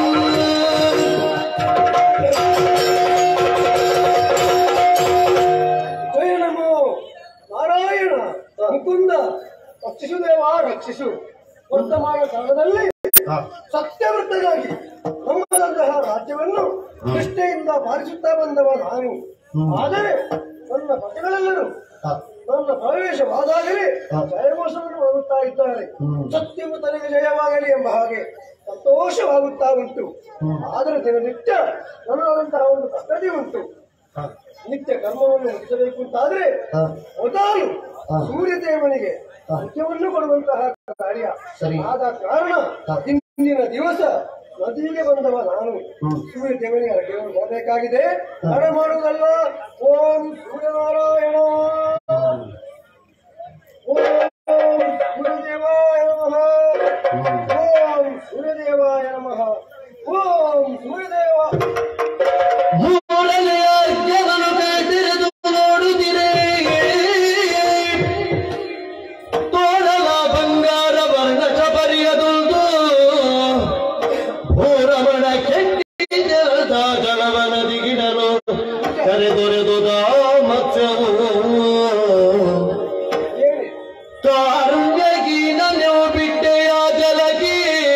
ಜಯ ನಮೋ ನಾರಾಯಣ ಮುಕುಂದ ರಕ್ಷಿಸು ದೇವ ರಕ್ಷಿಸು ವರ್ತಮಾನ ಕಾಲದಲ್ಲಿ ಸತ್ಯವೃತ್ತನಾಗಿ ನಮ್ಮದಂತಹ ರಾಜ್ಯವನ್ನು ನಿಷ್ಠೆಯಿಂದ ಪಾಲಿಸುತ್ತಾ ಬಂದವ ನಾನು ಆದರೆ ನನ್ನ ಪತಿಗಳೆಲ್ಲರೂ ನನ್ನ ಪ್ರವೇಶವಾದಾಗಲೇ ಜಯಘೋಷವನ್ನು ಮಾಡುತ್ತಾ ಇದ್ದಾರೆ ಸತ್ಯವು ತನಗೆ ಜಯವಾಗಲಿ ಎಂಬ ಹಾಗೆ ಸಂತೋಷವಾಗುತ್ತಾ ಉಂಟು ಆದರೆ ದಿನನಿತ್ಯ ನನ್ನದಂತಹ ಒಂದು ಪದ್ಧತಿ ಉಂಟು ನಿತ್ಯ ಕರ್ಮವನ್ನು ಮುಗಿಸಬೇಕು ಅಂತಾದ್ರೆ ಮೊದಲು ಸೂರ್ಯ ದೇವನಿಗೆ ಮುಖ್ಯವನ್ನು ಕೊಡುವಂತಹ ಕಾರ್ಯ ಸರಿ. ಆದ ಕಾರಣ ಇಂದಿನ ದಿವಸ ನದಿಗೆ ಬಂದವ ನಾನು ಸೂರ್ಯ ದೇವನಿಗೆ ಅರ್ಘ್ಯವನ್ನು ಕೊಡಬೇಕಾಗಿದೆ ತಡ ಮಾಡುವುದಲ್ಲ ಓಂ ಸೂರ್ಯನಾರಾಯಣ ಓಂ ಸೂರ್ಯದೇವಾಯ ನಮಃ ಓಂ ಸೂರ್ಯದೇವಾಯ ನಮಃ ಓಂ ಸೂರ್ಯದೇವ ಮೂರನೇ ಅರ್ಘ್ಯವನ್ನು ತೆರೆದು ನೋಡುತ್ತಿರೆ ತೋಳಲ ಬಂಗಾರ ವರ್ಣ ಚಪರಿಯದುದು ಭೂರಮಣ ಕೆಟ್ಟಿ ಜಲದ ಜಲವ ನದಿಗಿಡಲು ಕರೆದೊರೆದುದ ಮತ್ಸ್ಯವು ಹೇಳಿ ಕಾರುಣ್ಯಗಿ ನನ್ನೆವು ಬಿಟ್ಟೆಯ ಜಲಗಿ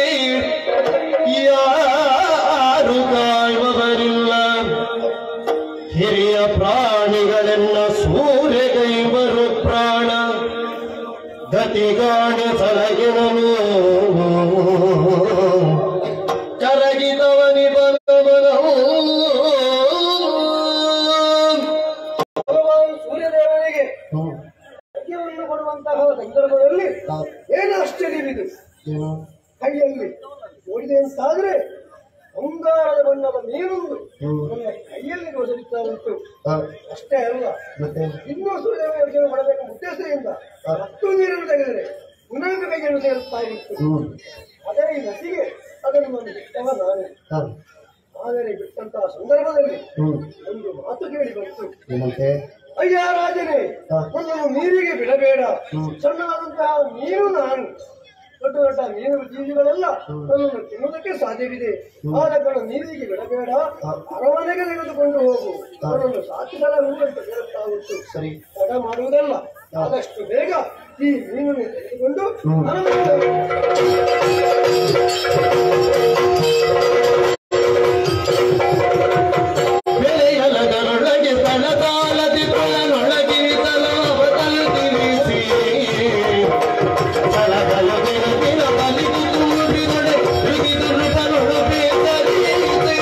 ಯಾರು ಕಾಯುವವರಿಲ್ಲ ಹಿರಿಯ ಪ್ರಾಣಿಗಳೆನ್ನ ಸೂರ್ಯಗೈವರು ಪ್ರಾಣ ಗತಿಗಾಣಿ ಸಲಗಿನನು ಕರಗಿದವನಿ ಬಲವನವು ಭಗವಾನ್ ಸೂರ್ಯದೇವನಿಗೆ ಯಜ್ಞವನ್ನು ಕೊಡುವಂತಹ ಸಂದರ್ಭದಲ್ಲಿ ಏನು ಆಶ್ಚರ್ಯವಿದು ಕೈಯಲ್ಲಿ ನೋಡಿದೆ ಅಂತಾದ್ರೆ ಬಂಗಾರದ ಬಣ್ಣದ ಮೀನೊಂದು ನನ್ನ ಕೈಯಲ್ಲಿ ಗೋಚರಿಸ್ತಾ ಉಂಟು ಅಷ್ಟೇ ಅಲ್ಲ ಇನ್ನೂ ಸೂರ್ಯ ಮಾಡಬೇಕು ಉದ್ದೇಶದಿಂದ ಹತ್ತು ನೀರನ್ನು ತೆಗೆದರೆ ಇನ್ನೊಂದು ಕೈಯನ್ನು ಸೇರುತ್ತಾ ಇತ್ತು ಅದೇ ಈ ನದಿಗೆ ಅದನ್ನು ನಾನು ಬಿಟ್ಟವ ನಾನೇ ಆದರೆ ಬಿಟ್ಟಂತಹ ಸಂದರ್ಭದಲ್ಲಿ ಒಂದು ಮಾತು ಕೇಳಿ ಬಂತು ಅಯ್ಯ ರಾಜನೇ ನನ್ನನ್ನು ನೀರಿಗೆ ಬಿಡಬೇಡ ಸಣ್ಣದಾದಂತಹ ಮೀನು ನಾನು ದೊಡ್ಡ ದೊಡ್ಡ ಮೀನು ಜೀವಿಗಳೆಲ್ಲ ನನ್ನನ್ನು ತಿನ್ನುವುದಕ್ಕೆ ಸಾಧ್ಯವಿದೆ ಆದ ಕಾರಣ ನೀರಿಗೆ ಬಿಡಬೇಡ ಅರಮನೆಗೆ ತೆಗೆದುಕೊಂಡು ಹೋಗು ನನ್ನನ್ನು ಸಾಕಿದಲ್ಲ ಅಂತ ಹೇಳುತ್ತಾ ಉಂಟು ಸರಿ ತಡ ಮಾಡುವುದಲ್ಲ ಆದಷ್ಟು ಬೇಗ ಈ ಮೀನನ್ನು ತೆಗೆದುಕೊಂಡು ಅರಮನೆಗೆ ಬೆಳೆಯಲಗರೊಳಗೆ ತಳತಾಲದಿ ತೊಳನೊಳಗೆ ತಲಾವ ತಲುತಿರಿಸಿ ತಳಗಲ ಬೆಳಗಿನ ಬಲಿದು ತೂರಿನೊಡೆ ಬಿಗಿದು ನೃಪನೊಳು ಬೇಸರಿಸಿ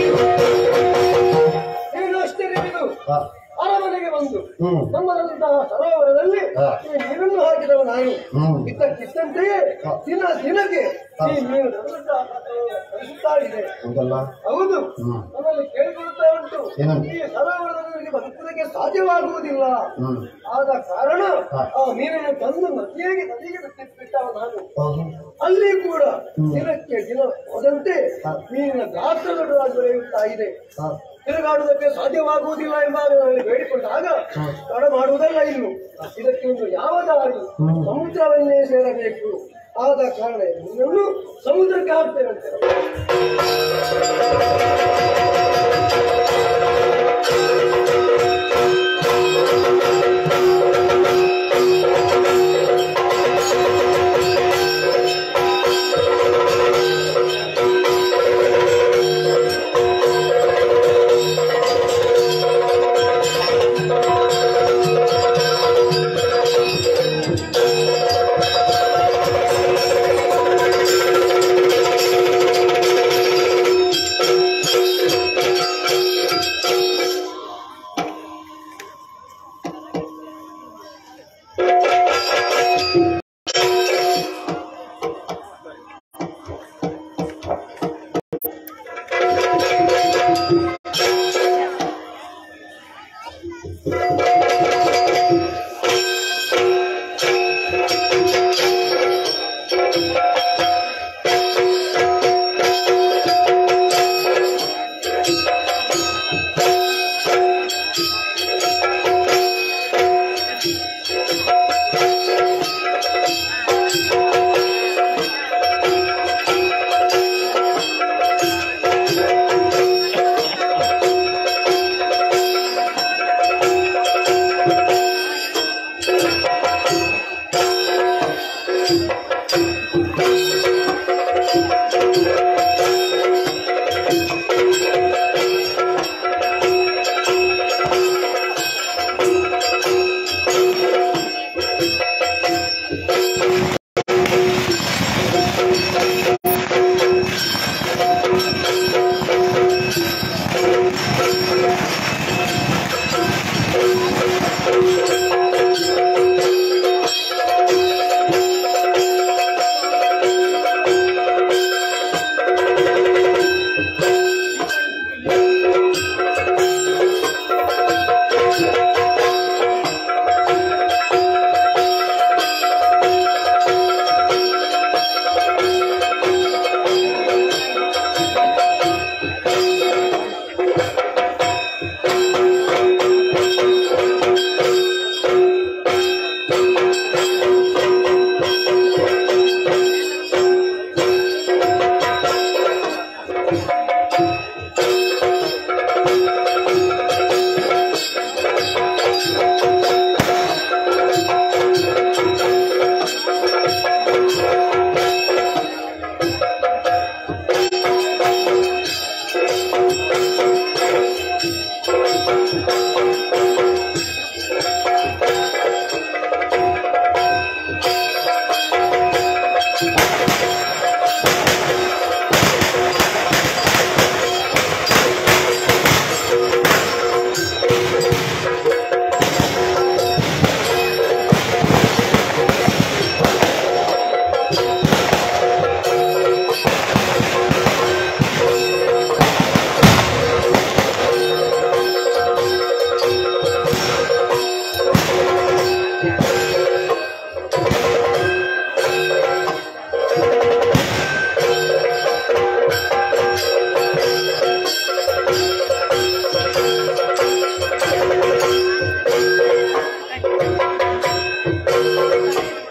ನೀನು ಅಷ್ಟೇ ನೀನು ಅರಮನೆಗೆ ಬಂದು ನಮ್ಮದಂತಹ ಸರೋವರದಲ್ಲಿ ಈ ನೀರನ್ನು ಹಾಕಿದವ ನಾನು ಇದ್ದಕ್ಕಿದ್ದಂತೆಯೇ ದಿನ ದಿನಕ್ಕೆ ಈ ನೀರು ದೊಡ್ಡ ಕಲಿಸುತ್ತಾ ಇದೆ ಹೌದು ನನ್ನಲ್ಲಿ ಕೇಳಿಕೊಳ್ಳುತ್ತಾ ಉಂಟು ಈ ಸರೋವರದಲ್ಲಿ ನನಗೆ ಬದುಕುವುದಕ್ಕೆ ಸಾಧ್ಯವಾಗುವುದಿಲ್ಲ ಆದ ಕಾರಣ ಆ ನೀರನ್ನು ತಂದು ನದಿಗೆ ನದಿಗೆ ಬಿಟ್ಟಿಟ್ಟವ ನಾನು ಅಲ್ಲಿ ಕೂಡ ದಿನಕ್ಕೆ ದಿನ ಹೋದಂತೆ ನೀರಿನ ಗಾತ್ರ ದೊಡ್ಡದಾಗಿ ಬೆಳೆಯುತ್ತಾ ಇದೆ ತಿರುಗಾಡುವುದಕ್ಕೆ ಸಾಧ್ಯವಾಗುವುದಿಲ್ಲ ಎಂಬ ನಾನು ಬೇಡಿಕೊಂಡಾಗ ತಡ ಮಾಡುವುದಲ್ಲ ಇನ್ನು ಇದಕ್ಕೆ ಒಂದು ಯಾವ ದಾರಿ ಸಮುದ್ರವನ್ನೇ ಸೇರಬೇಕು ಆದ ಕಾರಣ ನಿನ್ನನ್ನು ಸಮುದ್ರಕ್ಕೆ ಹಾಕ್ತೇನಂತೆ ಆ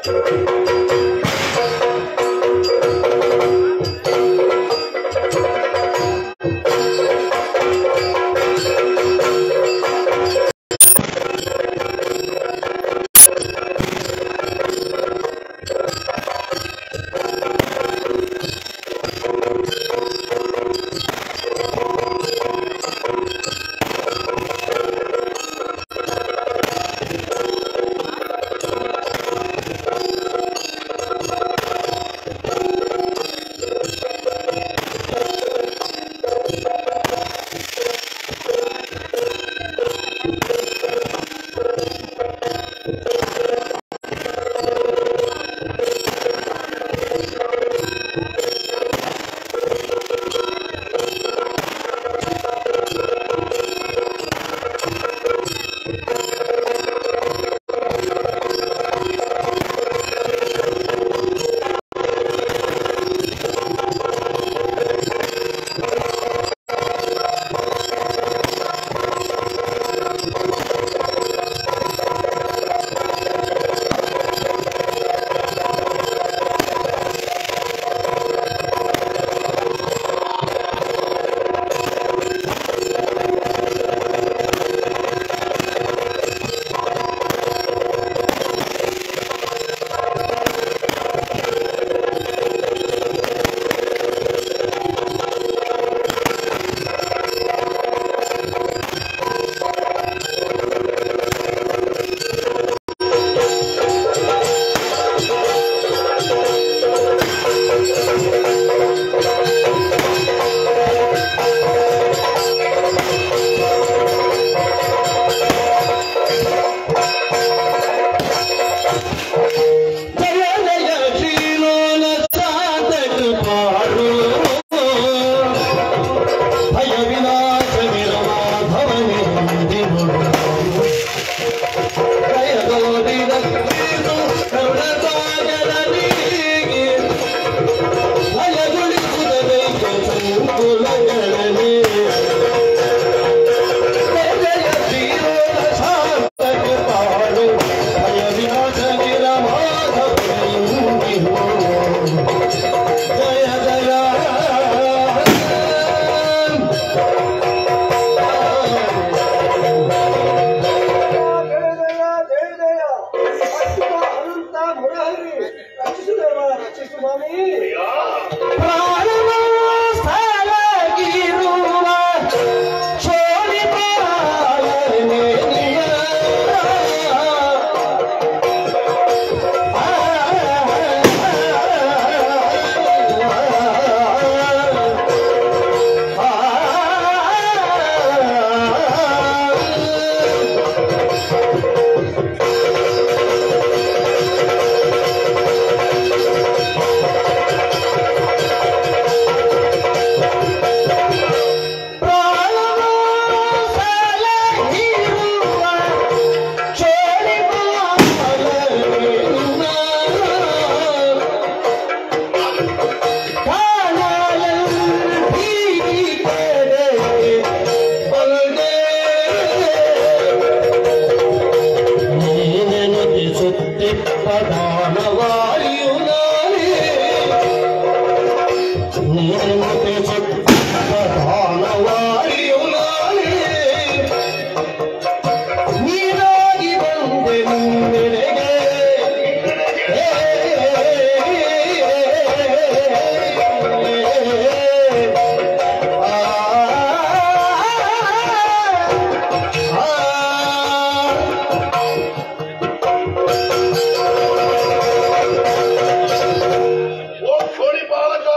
ಓ ಕೋಳಿ ಬಾಲಕ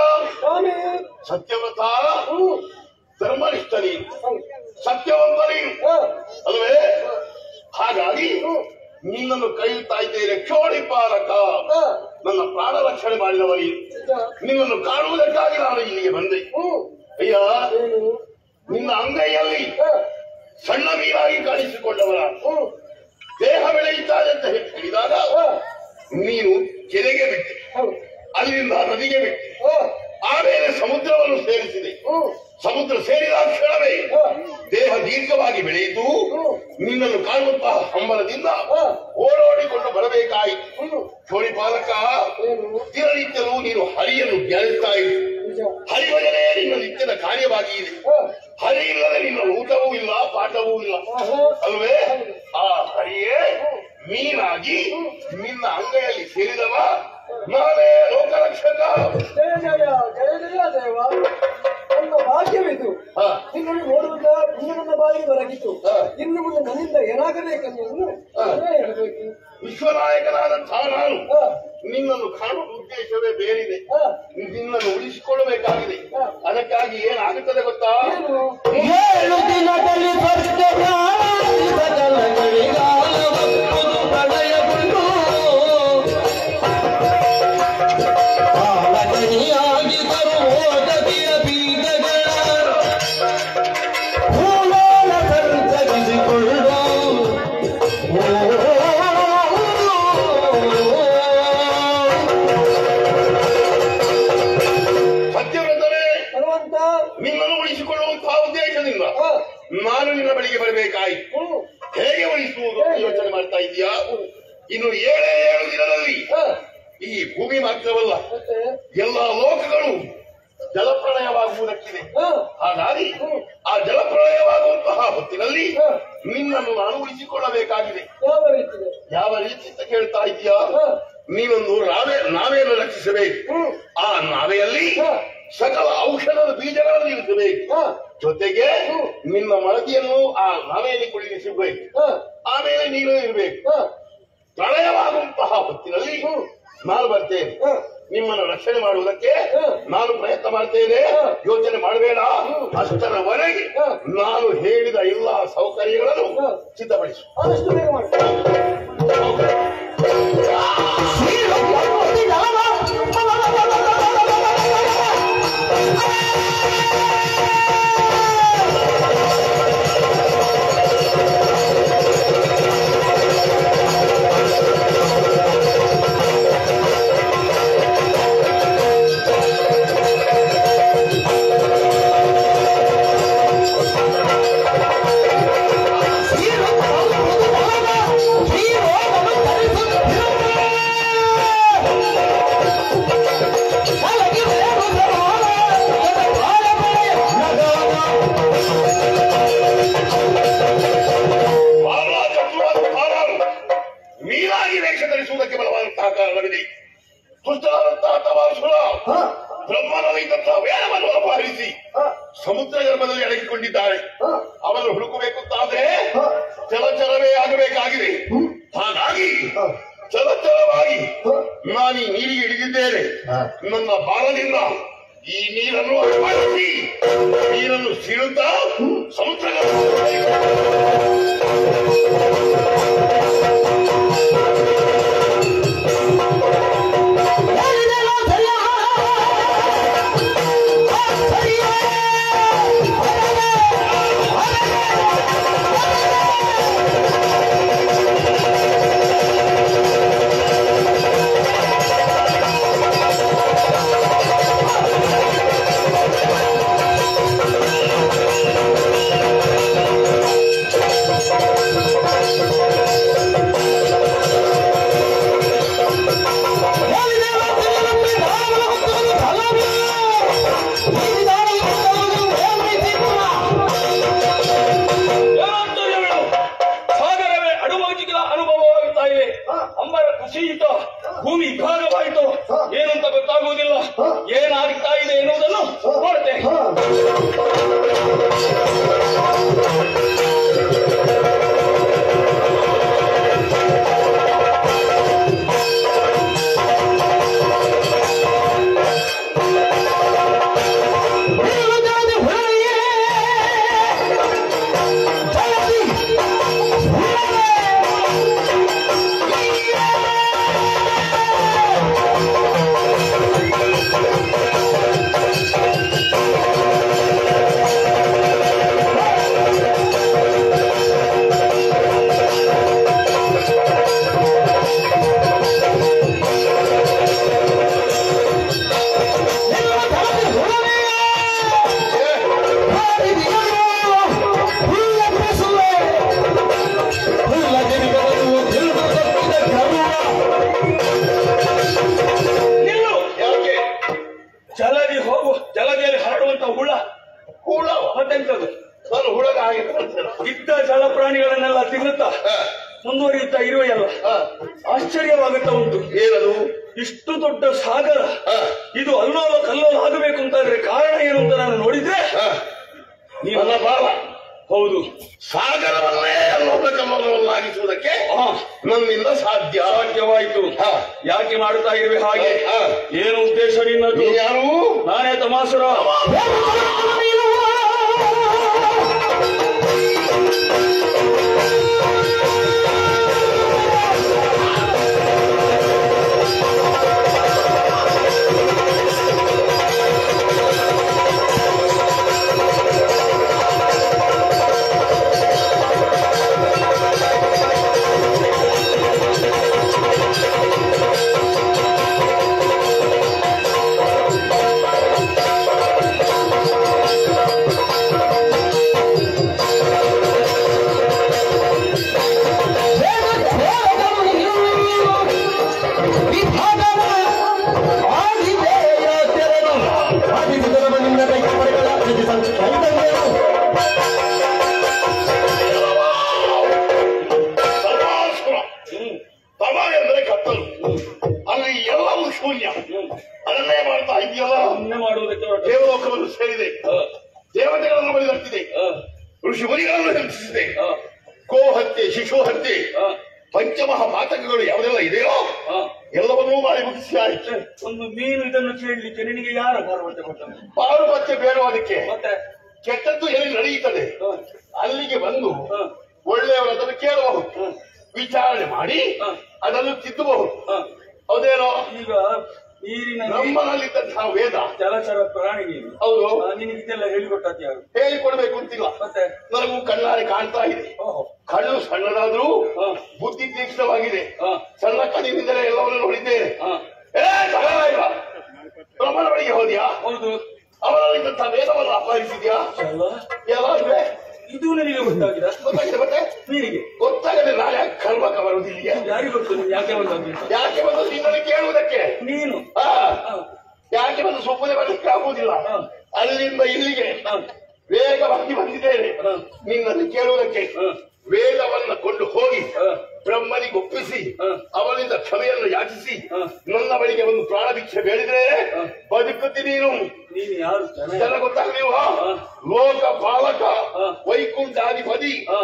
ಸತ್ಯವ್ರತ ಧರ್ಮನಿಷ್ಠ ನೀನು ಸತ್ಯವಂತ ನೀನು ಅಲ್ವೇ ಹಾಗಾಗಿ ನಿನ್ನನ್ನು ಕೈಯುತ್ತಾ ಇದ್ದೇನೆ ಕ್ಷೋಣಿ ಪಾಲಕ ನನ್ನ ಪ್ರಾಣ ರಕ್ಷಣೆ ಮಾಡಿದವ ನೀನು ನಿನ್ನನ್ನು ಕಾಣುವುದಕ್ಕಾಗಿ ನಾನು ಇಲ್ಲಿಗೆ ಬಂದೆ ಅಯ್ಯ ನಿನ್ನ ಅಂಗೈಯಲ್ಲಿ ಸಣ್ಣ ಮೀನಾಗಿ ಕಾಣಿಸಿಕೊಂಡವರ ದೇಹ ಬೆಳೆಯುತ್ತದೆ ಅಂತ ಹೇಳಿದಾಗ ನೀನು ಕೆರೆಗೆ ಬಿಟ್ಟೆ ಅಲ್ಲಿಂದ ನದಿಗೆ ಬಿಟ್ಟೆ ಆಮೇಲೆ ಸಮುದ್ರವನ್ನು ಸೇರಿಸಿದೆ ಸಮುದ್ರ ಸೇರಿದ ಕ್ಷಣವೇ ದೇಹ ದೀರ್ಘವಾಗಿ ಬೆಳೆಯಿತು ನಿನ್ನನ್ನು ಕಾಣುವಂತಹ ಹಂಬಲದಿಂದ ಓಡೋಡಿಕೊಂಡು ಬರಬೇಕಾಯಿತು ಚೋಳಿ ಪಾಲಕ ಏನು ದಿನನಿತ್ಯಲೂ ನೀನು ಹರಿಯನ್ನು ಗೆಲ್ತಾ ಇರು ನಿಜ ಹರಿಭಜನೆ ನಿನ್ನ ನಿತ್ಯದ ಕಾರ್ಯವಾಗಿ ಇದೆ ಹ. ಹರಿ ಇಲ್ಲದೆ ನಿನ್ನ ಊಟವೂ ಇಲ್ಲ ಪಾಠವೂ ಇಲ್ಲ ಆಹಾ. ಅಲ್ವೇ ಆ ಹರಿಯೇ ಮೀನಾಗಿ ನಿನ್ನ ಅಂಗೈಯಲ್ಲಿ ಸೇರಿದವ ನಾನೇ ಲೋಕರಕ್ಷಕ ಜಯ ಜಯ ಜಯ ಜಯ ದೇವ ನನ್ನ ಭಾಗ್ಯವಿದು ಹ. ನಿನ್ನನ್ನು ನೋಡುವುದ ಇನ್ನು ನನ್ನ ಬಾಯಿಗೆ ಬರಗಿತ್ತು ಹ. ಇನ್ನು ಮುಂದೆ ನನ್ನಿಂದ ಏನಾಗಬೇಕೆನ್ನುವುದನ್ನು ಹ. ನಾನೇ ಹೇಳಬೇಕು ವಿಶ್ವನಾಯಕನಾದಂತಹ ನಾನು ಹ. ನಿನ್ನನ್ನು ಕಾಣುವ ಉದ್ದೇಶವೇ ಬೇರಿದೆ ಹ. ನಿನ್ನನ್ನು ಉಳಿಸಿಕೊಳ್ಳಬೇಕಾಗಿದೆ ಹ. ಅದಕ್ಕಾಗಿ ಏನಾಗುತ್ತದೆ ಗೊತ್ತಾ ಏನು ಏಳು ದಿನದಲ್ಲಿ ಸ್ವರ್ಗದ ಸಕಲಗಳಿಗಾಲವಪ್ಪುದು ಪ್ರಳಯಗೊಂಡು ಕಾಲಗಣಿಯಾಗಿ ತರುವೋದಗಿಯ ಬೀಗಗಳ ಭೂಲೋಲ ಸಂತರಿಸಿಕೊಳ್ಳು ಸತ್ಯವ್ರತನೇ ಭಗವಂತ ನಿನ್ನನ್ನು ಉಳಿಸಿಕೊಳ್ಳುವಂತಹ ಉದ್ದೇಶದಿಂದ ಹ. ನಾನು ನಿನ್ನ ಬಳಿಗೆ ಬರಬೇಕಾಯಿತು ಹ್ಮ್. ಹೇಗೆ ಉಳಿಸುವುದು ಹೇಗೆ? ಯೋಚನೆ ಮಾಡ್ತಾ ಇದೀಯಾ ಇನ್ನು ಏಳೇ ಏಳು ದಿನದಲ್ಲಿ ಹ. ಈ ಭೂಮಿ ಮಾತ್ರವಲ್ಲ ಮತ್ತೆ ಎಲ್ಲ ಲೋಕಗಳು ಜಲಪ್ರಳಯವಾಗುವುದಕ್ಕಿದೆ ಹ. ಹಾಗಾಗಿ ಆ ಜಲಪ್ರಳಯವಾಗುವಂತಹ ಹೊತ್ತಿನಲ್ಲಿ ಹ. ನಿನ್ನನ್ನು ನಾನು ಉಳಿಸಿಕೊಳ್ಳಬೇಕಾಗಿದೆ ಯಾವ ರೀತಿ ಯಾವ ರೀತಿ ಅಂತ ಕೇಳ್ತಾ ಇದೀಯಾ ಹ. ನೀನೊಂದು ನಾವೇ ನಾವೆಯನ್ನು ರಕ್ಷಿಸಬೇಕು ಹ್ಮ್. ಆ ನಾವೆಯಲ್ಲಿ ಹ. ಸಕಲ ಔಷಧದ ಬೀಜಗಳನ್ನು ಇರಿಸಬೇಕು ಹ. ಜೊತೆಗೆ ಹ್ಮ್. ನಿನ್ನ ಮಳದಿಯನ್ನು ಆ ನಾವೆಯಲ್ಲಿ ಕುಳಿಸಿರ್ಬೇಕು ಹ. ಆಮೇಲೆ ನೀನು ಇರಬೇಕು ಹ. ಪ್ರಳಯವಾಗುವಂತಹ ಹೊತ್ತಿನಲ್ಲಿ ಹ್ಮ್. ನಾನು ಬರ್ತೇನೆ ಹ. ನಿಮ್ಮನ್ನು ರಕ್ಷಣೆ ಮಾಡುವುದಕ್ಕೆ ಹ. ನಾನು ಪ್ರಯತ್ನ ಮಾಡ್ತೇನೆ ಹ. ಯೋಚನೆ ಮಾಡಬೇಡ ಹ್ಮ್. ಅಷ್ಟರವರೆಗೆ ಹ. ನಾನು ಹೇಳಿದ ಎಲ್ಲಾ ಸೌಕರ್ಯಗಳನ್ನು ಹ. ಸಿದ್ಧಪಡಿಸು ಆದಷ್ಟು ಬೇಗ ಮಾಡಿ ಬಾಲ ಚತುರಾದ ತಾರಾರು ಮೀನಾಗಿ ವೇಷ ಧರಿಸುವುದಕ್ಕೆ ಬಲವಾದಂತಹ ಕಾರಣವಿದೆ ದುಷ್ಟರಾದಂತಹ ತವಾಸುರ ಬ್ರಹ್ಮನಲ್ಲಿದ್ದಂತಹ ವೇದವನ್ನು ಅಪಹರಿಸಿ ಸಮುದ್ರ ಗರ್ಭದಲ್ಲಿ ಅಡಗಿಕೊಂಡಿದ್ದಾರೆ ಅವನು ಹುಡುಕಬೇಕಂತಾದ್ರೆ ಜಲಚರವೇ ಆಗಬೇಕಾಗಿದೆ ಹಾಗಾಗಿ ಜಲಚರವಾಗಿ ನಾನು ಈ ನೀರಿಗೆ ಇಳಿದಿದ್ದೇನೆ ನನ್ನ ಬಾಲದಿಂದ ಈ ನೀರನ್ನು ಅಪಹರಿಸಿ ನೀರನ್ನು ಸೀಳುತ್ತಾ ಸಮುದ್ರ ಗರ್ಭದಲ್ಲಿ ಏನಾಂತರ್ಯವೇನು? ಸಾಗರವೇ ಅಡುಮಗಿಗಳ ಅನುಭವವಾಗುತ್ತಾ ಇದೆ ಅಂಬರ ಕುಸಿಯಿತ ಭೂಮಿ ಭಾಗವಾಯಿತು ಏನಂತ ಗೊತ್ತಾಗುವುದಿಲ್ಲ ಏನಾಗ್ತಾ ಇದೆ ಎನ್ನುವುದನ್ನು ನೋಡ್ತೇನೆ ¡Vamos! ಗೊತ್ತುಂಟು ಏನದು ಇಷ್ಟು ದೊಡ್ಡ ಸಾಗರ ಹ, ಇದು ಅಲ್ಲೋಲ ಕಲ್ಲೋಲ ಆಗಬೇಕು ಅಂತಾದ್ರೆ ಕಾರಣ ಏನು ಅಂತ ನಾನು ನೋಡಿದ್ರೆ ಹ. ನೀವು ನನ್ನ ಭಾವ ಹೌದು ಸಾಗರವನ್ನೇ ಲೋಕಕಮಲವನ್ನಾಗಿಸುವುದಕ್ಕೆ ಹಾ ನನ್ನಿಂದ ಸಾಧ್ಯ ಸಾಧ್ಯವಾಯಿತು ಹ. ಯಾಕೆ ಮಾಡುತ್ತಾ ಇರುವೆ ಹಾಗೆ ಹ. ಏನು ಉದ್ದೇಶ ನಿನ್ನದು ನೀನ್ ಯಾರು ನಾನೇ ತಮಾಸುರ ಸರ್ವಾಸುರ ತಮ ಎಂದರೆ ಕತ್ತಲು ಅಲ್ಲಿ ಎಲ್ಲವೂ ಶೂನ್ಯ ಅದನ್ನೇ ಮಾಡ್ತಾ ಇದೆಯಲ್ಲ ಸುಮ್ಮನೆ ಮಾಡುವುದಕ್ಕೆ ಹೊರಟ ದೇವಲೋಕವನ್ನು ಸೇರಿದೆ ದೇವತೆಗಳನ್ನು ಬಲಿದಂತಿದೆ ಹ, ಋಷಿ ಮುನಿಗಳನ್ನು ಹಿಂಸಿಸಿದೆ ಹ, ಗೋ ಹತ್ಯೆ ಶಿಶು ಹತ್ಯೆ ಹ, ಪಂಚಮಹಾ ಪಾತಕಗಳು ಯಾವುದೆಲ್ಲ ಇದೆಯೋ ಹ. ಎಲ್ಲವನ್ನೂ ಮಾಡಿ ಮುಗಿಸಿ ಆಯ್ತು ಒಂದು ಮೀನು ಇದನ್ನು ಕೇಳಲಿಕ್ಕೆ ನಿನಗೆ ಯಾರ ಪಾರ್ವತ್ಯ ಕೊಟ್ಟ ಪಾರುಪತ್ಯ ಬೇಡವಾದಕ್ಕೆ ಮತ್ತೆ ಕೆಟ್ಟದ್ದು ಎಲ್ಲಿ ನಡೆಯುತ್ತದೆ ಹ, ಅಲ್ಲಿಗೆ ಬಂದು ಹ, ಒಳ್ಳೆಯವರು ಅದನ್ನು ಕೇಳಬಹುದು ಹ, ವಿಚಾರಣೆ ಮಾಡಿ ಹ. ಅದನ್ನು ತಿದ್ದಬಹುದು ಹ. ಹೌದೇನೋ ಈಗ ನೀರಿನ ನಮ್ಮನಲ್ಲಿದ್ದಂತಹ ವೇದ ಜಲಚರ ಪ್ರಾಣಿ ನೀನು ಹೌದು ಆ, ನಿನಗೆ ಇದೆಲ್ಲ ಹೇಳಿಕೊಟ್ಟದ್ದು ಯಾರು ಹೇಳಿಕೊಡ್ಬೇಕು ಅಂತಿಲ್ಲ ಮತ್ತೆ ನನಗೂ ಕಣ್ಣಾರೆ ಕಾಣ್ತಾ ಇದೆ ಓಹೋ ಕಣ್ಣು ಸಣ್ಣದಾದ್ರೂ ಹ, ಬುದ್ಧಿ ತೀಕ್ಷ್ಣವಾಗಿದೆ ಹ, ಸಣ್ಣ ಕಣ್ಣಿನಿಂದಲೇ ಎಲ್ಲವನ್ನು ನೋಡಿದ್ದೇನೆ ಹ. ಏ ಸಹಾಯ ಬ್ರಹ್ಮನ ಬಳಿಗೆ ಹೋದ್ಯಾ ಹೌದು ಅವರಲ್ಲಿದ್ದಂತಹ ವೇದವನ್ನು ಅಪಹರಿಸಿದ್ಯಾ ಅಲ್ಲ ಎಲ್ಲ ಅಂದ್ರೆ ಇದು ನನಗೆ ಗೊತ್ತಾಗಿದ ಗೊತ್ತಾಗಿದೆ ಮತ್ತೆ ನಿನಗೆ ಗೊತ್ತಾಗದೆ ನಾಳೆ ಯಾಕೆ ಕರ್ಮಕ ಬರುವುದಿಲ್ಲ ಯಾರಿಗೆ ಗೊತ್ತು ನೀನು ಯಾಕೆ ಬಂದದ್ದು ಅಂತ? ಯಾಕೆ ಬಂದು ನಿನ್ನನ್ನು ಕೇಳುವುದಕ್ಕೆ ನೀನು ಆ, ಹ, ಯಾಕೆ ಬಂದು ಸುಮ್ಮನೆ ಬರ್ಲಿಕ್ಕೆ ಆಗುವುದಿಲ್ಲ ಹ. ಅಲ್ಲಿಂದ ಇಲ್ಲಿಗೆ ಹ, ವೇಗವಾಗಿ ಬಂದಿದ್ದೇನೆ ಹ. ನಿನ್ನನ್ನು ಕೇಳುವುದಕ್ಕೆ ಹ. ವೇದವನ್ನ ಕೊಂಡು ಹೋಗಿ ಹ. ಬ್ರಹ್ಮನಿಗೆ ಒಪ್ಪಿಸಿ ಹ. ಅವನಿಂದ ಕ್ಷಮೆಯನ್ನು ಯಾಚಿಸಿ ಹ. ನನ್ನ ಬಳಿಗೆ ಒಂದು ಪ್ರಾಣ ಭಿಕ್ಷೆ ಬೇಡಿದ್ರೆ ಹ. ಬದುಕುತ್ತಿ ನೀನು ನೀನು ಯಾರು ಜನ ಜನ ಗೊತ್ತಾಗ ನೀವು ಹ. ಲೋಕ ಪಾಲಕ ಹ. ವೈಕುಂಠಾಧಿಪತಿ ಹ.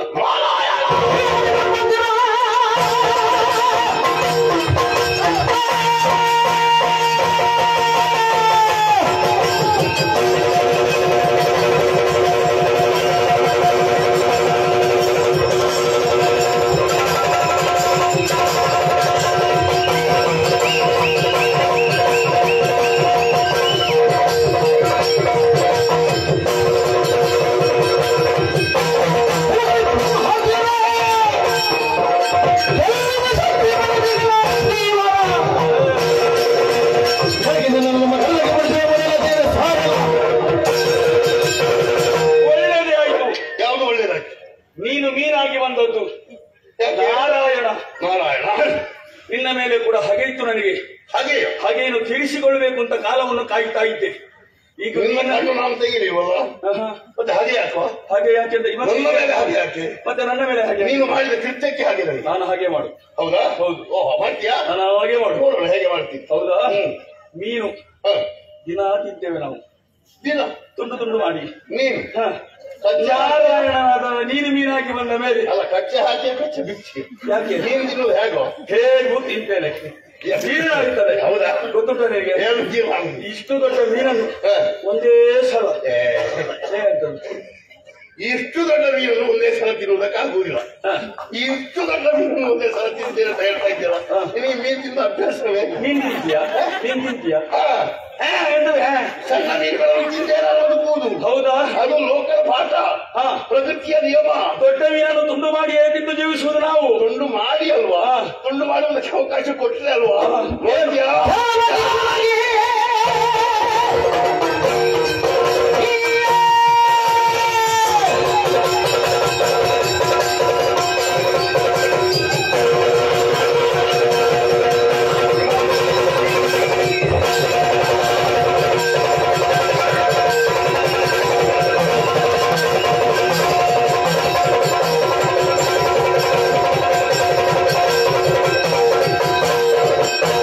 ಒಳ್ಳೆಯದೇ ಆಯ್ತು ಯಾವುದು ಒಳ್ಳೇದಾಯ್ತು ನೀನು ಮೀನಾಗಿ ಬಂದದ್ದು ಯಾಕೆ? ನಾರಾಯಣ ನಾರಾಯಣ ನಿನ್ನ ಮೇಲೆ ಕೂಡ ಹಗೆಯಿತು ನನಗೆ ಹಾಗೆ ಹಾಗೇನು ತೀರಿಸಿಕೊಳ್ಬೇಕು ಅಂತ ಕಾಲವನ್ನು ಕಾಯ್ತಾ ಇದ್ದೆ ಈಗ ನಿನ್ನ ನೀನು- ಕಣ್ಣು ನಾನು ತೆಗಿಲಿಲ್ವಲ್ಲ ಆಹಾ. ಮತ್ತೆ ಹಾಗೆ ಯಾಕೋ ಹಾಗೆ ಯಾಕೆ ಅಂತ ಇವತ್ತು ನನ್ನ ಮೇಲೆ ಹಾಗೆ ಯಾಕೆ ಮತ್ತೆ ನನ್ನ ಮೇಲೆ ಹಾಗೆ ನೀನು ಮಾಡಿದ ಕೃತ್ಯಕ್ಕೆ ಹಾಗೆ ನನಗೆ ನಾನು ಹಾಗೆ ಮಾಡು ಹೌದಾ ಹೌದು. ಓಹ್ ಮಾಡ್ತೀಯಾ ನಾನು ಹಾಗೆ ಮಾಡು ನೋಡೋಣ ಹೇಗೆ ಮಾಡ್ತೀನಿ ಹೌದಾ ಹ್ಮ್. ಮೀನು ಹ. ದಿನ ತಿಂತೇವೆ ನಾವು ದಿನ ತುಂಡು ತುಂಡು ಮಾಡಿ ನೀನು ಹ. ಕಚ್ಚೆ ಹಾಕಿ- ನಾರಾಯಣನಾದ ನೀನು ಮೀನಾಗಿ ಬಂದ ಮೇಲೆ ಅಲ್ಲ ಕಚ್ಚೆ ಹಾಕಿ ಕಚ್ಚೆ ಬಿಚ್ಚಿ ಯಾಕೆ ನೀನು ತಿನ್ನುವುದು ಹೇಗೋ ಹೇಗೂ ತಿಂತೇನೆ ಮೀನಾಗ್ತದೆ ಹೌದಾ? ಗೊತ್ತುಂಟ ನಿನಗೆ ಏನು ಜೀವ ಇಷ್ಟು ದೊಡ್ಡ ಮೀನನ್ನು ಹ. ಒಂದೇ ಸಲ ಏ, ಏನಂತ ಇಷ್ಟು ದೊಡ್ಡ ಮೀನನ್ನು ಒಂದೇ ಸಲ ತಿನ್ನುವುದಕ್ಕಾಗುವುದಿಲ್ಲ ಹ. ಇಷ್ಟು ದೊಡ್ಡ ಮೀನನ್ನು ಒಂದೇ ಸಲ ತಿಂತೇನೆ ಅಂತ ಹೇಳ್ತಾ ಇದ್ದೀರಾ ಹ. ನಿನಗೆ ಮೀನು ತಿಂದ ಅಭ್ಯಾಸವೇ ನೀನ್ ತಿಂತೀಯಾ ನೀನ್ ತಿಂತೀಯಾ ಹ. ಹ, ಎಂತದು? ಹ. ಸಣ್ಣ ಮೀನುಗಳನ್ನು ತಿಂತೇನೆ ಅನ್ನೋದು ಹೌದಾ ಅದು ಲೋಕದ ಪಾಠ ಹ. ಪ್ರಕೃತಿಯ ನಿಯಮ ದೊಡ್ಡ ಮೀನನ್ನು ತುಂಡು ಮಾಡಿ ತಿಂದು ಜೀವಿಸುವುದು ನಾವು ತುಂಡು ಮಾಡಿ ಅಲ್ವಾ ಹಾ. ತುಂಡು ಮಾಡುವುದಕ್ಕೆ ಅವಕಾಶ ಕೊಟ್ಟರೆ ಅಲ್ವಾ ಹಾ. ನೋಡ್ತೀಯಾ ¡Vamos!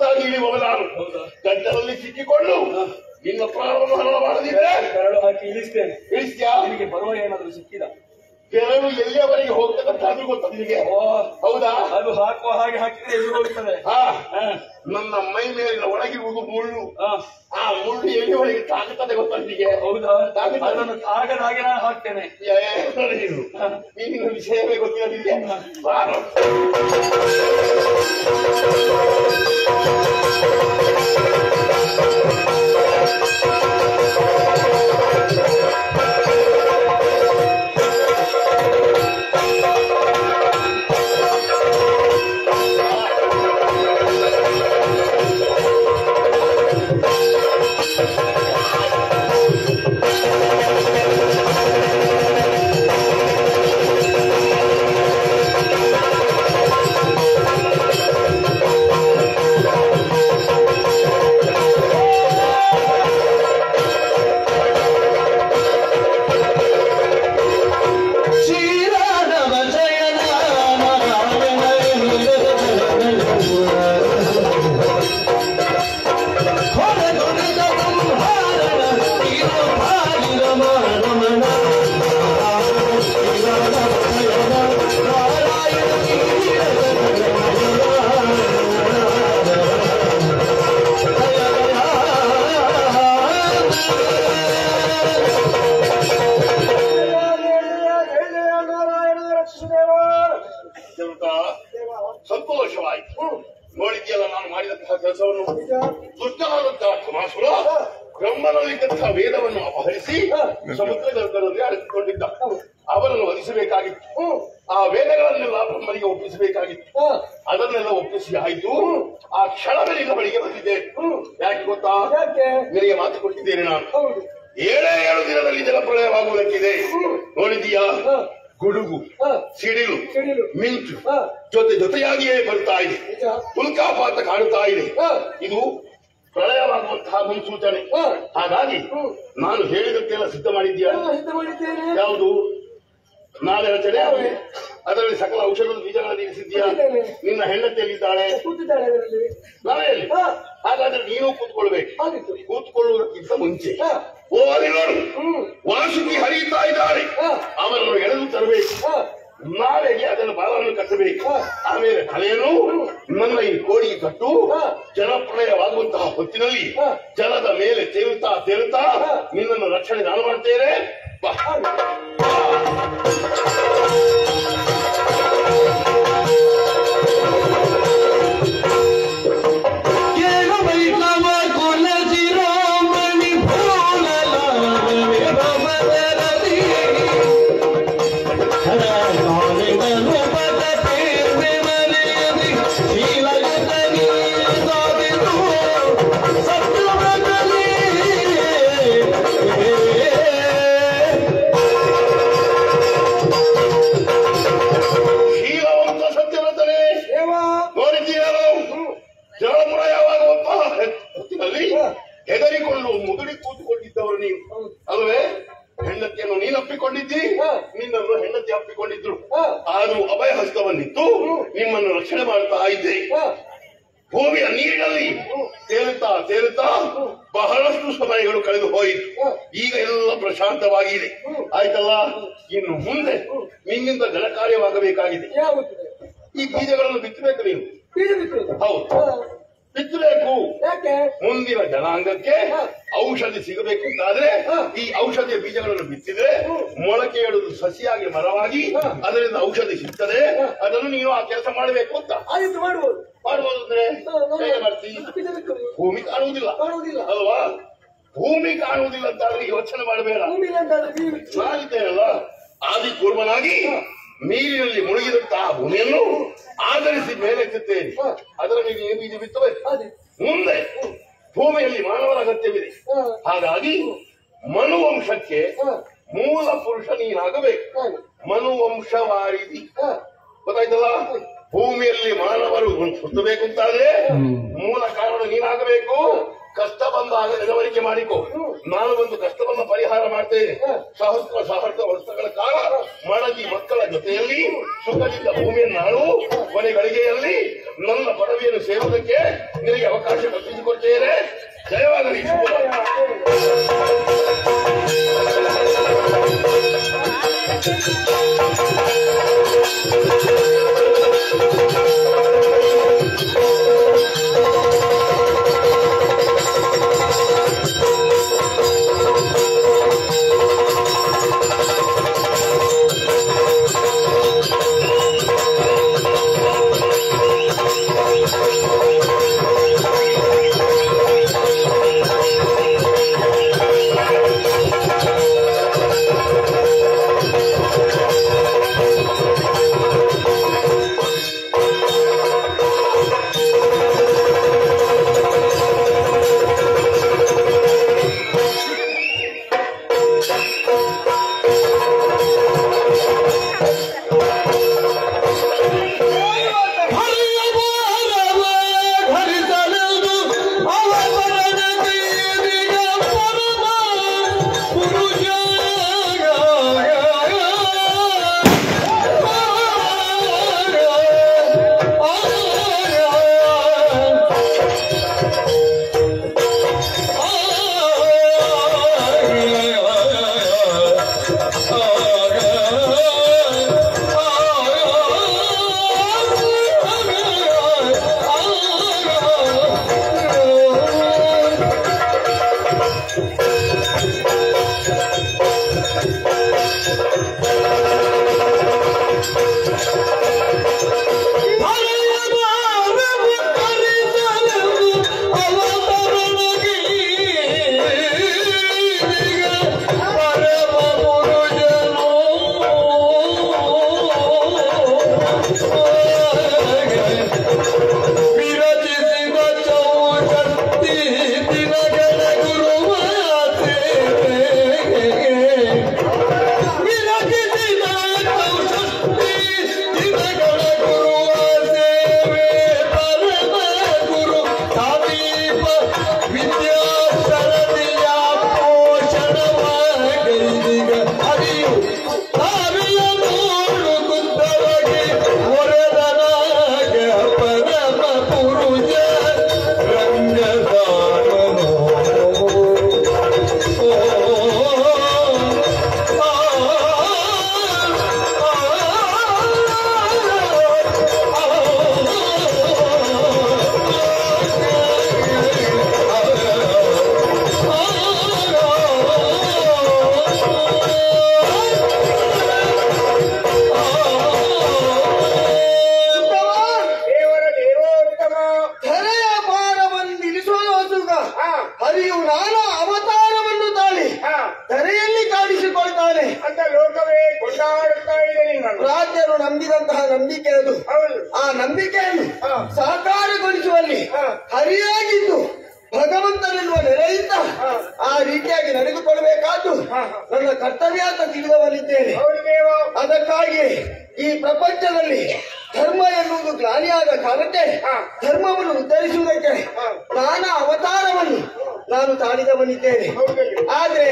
ತುರ್ತಾಗಿ ಇಳಿಯುವ ನಾನು ಗಂಟಲಲ್ಲಿ ಸಿಕ್ಕಿಕೊಂಡು ನಿನ್ನ ಪ್ರಾಣವನ್ನು ಹರಣ ಮಾಡದಿದ್ದರೆ ಕರಳು ಹಾಕಿ ಇಳಿಸ್ತೇನೆ ಇಳಿಸ್ತ್ಯಾ ನಿನಗೆ ಬರುವ ಏನಾದ್ರೂ ಸಿಕ್ಕಿದ ಬೆರಳು ಎಲ್ಲಿಯವರೆಗೆ ಹೋಗ್ತಕ್ಕಂಥದ್ದು ಗೊತ್ತಾ ನಿನಗೆ ಓ ಹೌದಾ ಅದು ಹಾಕುವ ಹಾಗೆ ಹಾಕಿದ್ರೆ ಎಲ್ಲಿ ಹೋಗ್ತದೆ ಹಾ ಹಾ, ನನ್ನ ಮೈ ಮೇಲಿನ ಒಳಗಿರುವುದು ಮುಳ್ಳು ಹಾ. ಆ ಮುಳ್ಳು ಎಲ್ಲಿವರೆಗೆ ತಾಗುತ್ತದೆ ಗೊತ್ತಾ ನಿನಗೆ ಹೌದಾ ತಾಗುತ್ತದೆ. ಅದನ್ನು ಆಗದ ಹಾಗೆ ನಾನು ಹಾಕ್ತೇನೆ ಏ, ನೀನು ನಿನ್ನ ವಿಷಯವೇ ಗೊತ್ತಿಲ್ಲ ನಿನಗೆ ಬಾರೋ. ಶ್ರೀರಾಮ ಜಯನ ನಾರಾಯಣ ಹೊರಗುಣಿದ ಸಂಹಾರಣ ಇರೋ ಭಾಗಿರ ಮಾನಮನ ನಾರಾಯಣ ದೇವತ ಸಂತೋಷವಾಯಿತು ನೋಡಿದ್ಯಲ್ಲ ನಾನು ಮಾಡಿದಂತಹ ಕೆಲಸವನ್ನು ದುಷ್ಟನಾದಂತಹ ಕುಮಾಸುರ ಬ್ರಹ್ಮನಲ್ಲಿದ್ದಂತಹ ವೇದವನ್ನು ಅಪಹರಿಸಿ ಸಮುದ್ರ ಗರ್ಭದಲ್ಲಿ ಅಡಗಿಕೊಂಡಿದ್ದ ಅವರನ್ನು ವಧಿಸಬೇಕಾಗಿತ್ತು ಆ ವೇದಗಳನ್ನೆಲ್ಲ ಬ್ರಹ್ಮನಿಗೆ ಒಪ್ಪಿಸಬೇಕಾಗಿತ್ತು ಅದನ್ನೆಲ್ಲ ಒಪ್ಪಿಸಿ ಆಯ್ತು ಆ ಕ್ಷಣವೇ ನಿನ್ನ ಬಳಿಗೆ ಬಂದಿದ್ದೇನೆ ಯಾಕೆ ಗೊತ್ತಾ ನಿನಗೆ ಮಾತು ಕೊಟ್ಟಿದ್ದೇನೆ ನಾನು ಏಳೇ ಏಳು ದಿನದಲ್ಲಿ ಜಲಪ್ರಳಯವಾಗುವುದಕ್ಕಿದೆ ನೋಡಿದೀಯಾ ಗುಡುಗು ಸಿಡಿಲು ಮಿಂಚು ಜೊತೆ ಜೊತೆಯಾಗಿಯೇ ಬರ್ತಾ ಇದೆ ಉಲ್ಕಾಪಾತ ಕಾಣುತ್ತಾ ಇದೆ ಇದು ಪ್ರಳಯವಾಗುವಂತಹ ಮುನ್ಸೂಚನೆ ಹಾಗಾಗಿ ನಾನು ಹೇಳಿದಂತೆಲ್ಲ ಸಿದ್ಧ ಮಾಡಿದ್ಯಾ ಯಾವುದು ನಾಳೆ ರಚನೆ ಆಗಿದೆ. ಅದರಲ್ಲಿ ಸಕಲ ಔಷಧದ ಬೀಜಗಳನ್ನು ಇರಿಸಿದ್ಯಾ ನಿನ್ನ ಹೆಂಡತಿಯಲ್ಲಿದ್ದಾಳೆ ಮನೆಯಲ್ಲಿ ಹಾಗಾದ್ರೆ ನೀನು ಕೂತ್ಕೊಳ್ಬೇಕು ಕೂತ್ಕೊಳ್ಳುವುದಕ್ಕಿಂತ ಮುಂಚೆ ಓ ಅಲ್ಲಿ ನೋಡು ವಾಸುಕಿ ಹರಿಯುತ್ತಾ ಇದ್ದಾಳೆ ಅವರನ್ನು ಎಳೆದು ತರಬೇಕು ನಾಳೆಗೆ ಅದನ್ನು ಬಾಲವನ್ನು ಕಟ್ಟಬೇಕು ಆಮೇಲೆ ತಲೆಯನ್ನು ನನ್ನ ಈ ಕೋಡಿಗೆ ಕಟ್ಟು ಜಲಪ್ರಳಯವಾಗುವಂತಹ ಹೊತ್ತಿನಲ್ಲಿ ಜಲದ ಮೇಲೆ ತೇಲುತ್ತಾ ತೇಲುತ್ತಾ ನಿನ್ನನ್ನು ರಕ್ಷಣೆ ನಾನು ಮಾಡ್ತೇನೆ ಬಾ. ಕೇಳು ವೈಷ್ಣವ ಕುಲ ಶಿರೋಮಣಿ ಭೋಲಲಾರವೇ ಭವದರದಿ. ಹರನಾಡಿದನು ಪದ ಪೇರ್ವೆನಲೆಯದಿ ಶೀಲಯುತನಿ ಸಾಧಿತು ಸತ್ಯವ್ರತನೇ. ಶೀಲವಂತ ಸತ್ಯವಂತನೇ ನೋಡಿದ್ದೀರಲ್ಲ ಜಲಪ್ರಯವಾಗುವಂತಹ ಹೊತ್ತಿನಲ್ಲಿ ಹೆದರಿಕೊಂಡು ಮುದುಡಿ ಕೂತುಕೊಂಡಿದ್ದವರು ನೀವು ಅಲ್ವೇ ಹೆಂಡತಿಯನ್ನು ನೀನು ಅಪ್ಪಿಕೊಂಡಿದ್ದಿ ನಿನ್ನನ್ನು ಹೆಂಡತಿ ಅಪ್ಪಿಕೊಂಡಿದ್ರು ಆದ್ರೂ ಅಭಯ ಹಸ್ತವನ್ನಿತ್ತು ನಿಮ್ಮನ್ನು ರಕ್ಷಣೆ ಮಾಡ್ತಾ ಇದ್ದೆ ಭೂಮಿಯ ನೀರಿನಲ್ಲಿ ತೇಲುತ್ತಾ ತೇಲುತ್ತಾ ಬಹಳಷ್ಟು ಸಮಯಗಳು ಕಳೆದು ಹೋಯಿತು ಈಗ ಎಲ್ಲ ಪ್ರಶಾಂತವಾಗಿದೆ ಆಯ್ತಲ್ಲ ಇನ್ನು ಮುಂದೆ ನಿನ್ನಿಂದ ಜಲ ಕಾರ್ಯವಾಗಬೇಕಾಗಿದೆ ಈ ಬೀಜಗಳನ್ನು ಬಿತ್ತಬೇಕು ನೀನು ಹೌದು ಬಿತ್ತಬೇಕು ಯಾಕೆ ಮುಂದಿನ ಜನಾಂಗಕ್ಕೆ ಔಷಧಿ ಸಿಗಬೇಕು ಅಂತಾದ್ರೆ ಈ ಔಷಧಿಯ ಬೀಜಗಳನ್ನು ಬಿತ್ತಿದ್ರೆ ಮೊಳಕೆ ಎಳುದು ಸಸಿಯಾಗಿ ಮರವಾಗಿ ಅದರಿಂದ ಔಷಧಿ ಸಿಗ್ತದೆ ಅದನ್ನು ನೀನು ಆ ಕೆಲಸ ಮಾಡಬೇಕು ಅಂತ ಆಯ್ತು ಮಾಡುವುದು ಮಾಡುವುದು ಅಂದ್ರೆ ಹೇಗೆ ಮಾಡ್ತಿ ಇದಕ್ಕೆ ಭೂಮಿ ಕಾಣುವುದಿಲ್ಲ ಕಾಣುವುದಿಲ್ಲ ಅಲ್ವಾ ಭೂಮಿ ಕಾಣುವುದಿಲ್ಲ ಅಂತ ಆದ್ರೆ ಯೋಚನೆ ಮಾಡಬೇಡ ಭೂಮಿ ಅಂತಾದ್ರೆ ನೀವು ನಾನಿದ್ದೇನಲ್ಲ ಆದಿ ಕೂರ್ಮನಾಗಿ ನೀರಿನಲ್ಲಿ ಮುಳುಗಿದಂತಹ ಭೂಮಿಯನ್ನು ಆಧರಿಸಿ ಮೇಲೆತ್ತುತ್ತೇನೆ ಅದರ ಮೇಲೆ ಏನು ಬೀಜ ಬಿತ್ತಬೇಕು ಅದೇ ಮುಂದೆ ಭೂಮಿಯಲ್ಲಿ ಮಾನವನ ಅಗತ್ಯವಿದೆ ಹಾ. ಹಾಗಾಗಿ ಮನುವಂಶಕ್ಕೆ ಹಾ. ಮೂಲ ಪುರುಷ ನೀನಾಗಬೇಕು ಹಾ. ಮನುವಂಶವಾರಿದಿ ಹಾ. ಗೊತ್ತಾಯ್ತಲ್ಲ ಭೂಮಿಯಲ್ಲಿ ಮಾನವರು ಹುಟ್ಟಬೇಕು ಅಂತಾದ್ರೆ ಮೂಲ ಕಾರಣ ನೀನಾಗಬೇಕು ಕಷ್ಟ ಬಂದಾಗ ನೆನವರಿಕೆ ಮಾಡಿಕೊ ನಾನು ಒಂದು ಕಷ್ಟವನ್ನು ಪರಿಹಾರ ಮಾಡ್ತೇನೆ ಸಹಸ್ರ ಸಹಸ್ರ ವರ್ಷಗಳ ಕಾಲ ಮಡದಿ ಮಕ್ಕಳ ಜೊತೆಯಲ್ಲಿ ಸುಖದಿಂದ ಭೂಮಿಯನ್ನು ನಾನು ಕೊನೆ ಗಳಿಗೆಯಲ್ಲಿ ನನ್ನ ಪದವಿಯನ್ನು ಸೇರುವುದಕ್ಕೆ ನಿನಗೆ ಅವಕಾಶ ಕಲ್ಪಿಸಿಕೊಡ್ತೇನೆ ಜಯವಾಗಲಿ ಶುಭವಾಗಲಿ. ವಿರಚಿಸಿದ ಚೌಷಷ್ಟಿ ದಿನಗಳ ಗುರುವಾತೆ ವಿರಚಿಸಿದ ಚೌಷಷ್ಟಿ ದಿನಗಳ ಗುರುವಾಸೇವೆ ಪರಮ ಗುರು ಸಮೀಪ ವಿದ್ಯಾಶರದಿಯ ಪೋಷಣವಾಗೈದಿಗ ಅರಿಯು ಸಾವಿರ ಮೂರು ಕುತ್ತವಗೆ ಒರೆದನಾಗ ಪರಮ ಪುರುಷ ರಂಗದಾನನು ದೇವರ ದೇವೋತ್ತಮ ಧರೆಯ ಭಾರವನ್ನಿಳಿಸುವ ಸುಖ ಹರಿಯು ನಾನಾ ಅವತಾರವನ್ನು ತಾಳಿ ಹಾ. ಧರೆಯಲ್ಲಿ ಕಾಣಿಸಿಕೊಳ್ತಾನೆ ಅಂತ ಲೋಕವೇ ಕೊಂಡಾಡುತ್ತಾ ಇದೆ ನಿನ್ನನ್ನು ರಾಜ್ಯರು ನಂಬಿದಂತಹ ನಂಬಿಕೆ ಅದು ಹೌದು ಆ ನಂಬಿಕೆಯನ್ನು ಹಾ. ಸಾಕಾರಗೊಳಿಸುವಲ್ಲಿ ಹಾ. ಹರಿಯಾಗಿದ್ದು ಭಗವಂತನೆನ್ನುವ ನೆಲೆಯಿಂದ ಹಾ. ಆ ರೀತಿಯಾಗಿ ನಡೆದುಕೊಳ್ಳಬೇಕಾದ್ದು ಹಾ. ನನ್ನ ಕರ್ತವ್ಯ ಅಂತ ತಿಳಿದವನಿದ್ದೇನೆ ಹೌದು ದೇವ ಅದಕ್ಕಾಗಿ ಈ ಪ್ರಪಂಚದಲ್ಲಿ ಧರ್ಮ ಎನ್ನುವುದು ಗ್ಲಾನಿಯಾದ ಕಾಲಕ್ಕೆ ಹಾ. ಧರ್ಮವನ್ನು ಉದ್ಧರಿಸುವುದಕ್ಕೆ ಹಾ. ನಾನಾ ಅವತಾರವನ್ನು ನಾನು ತಾಳಿದವನಿದ್ದೇನೆ ಹೌದಲ್ಲಿ. ಆದ್ರೆ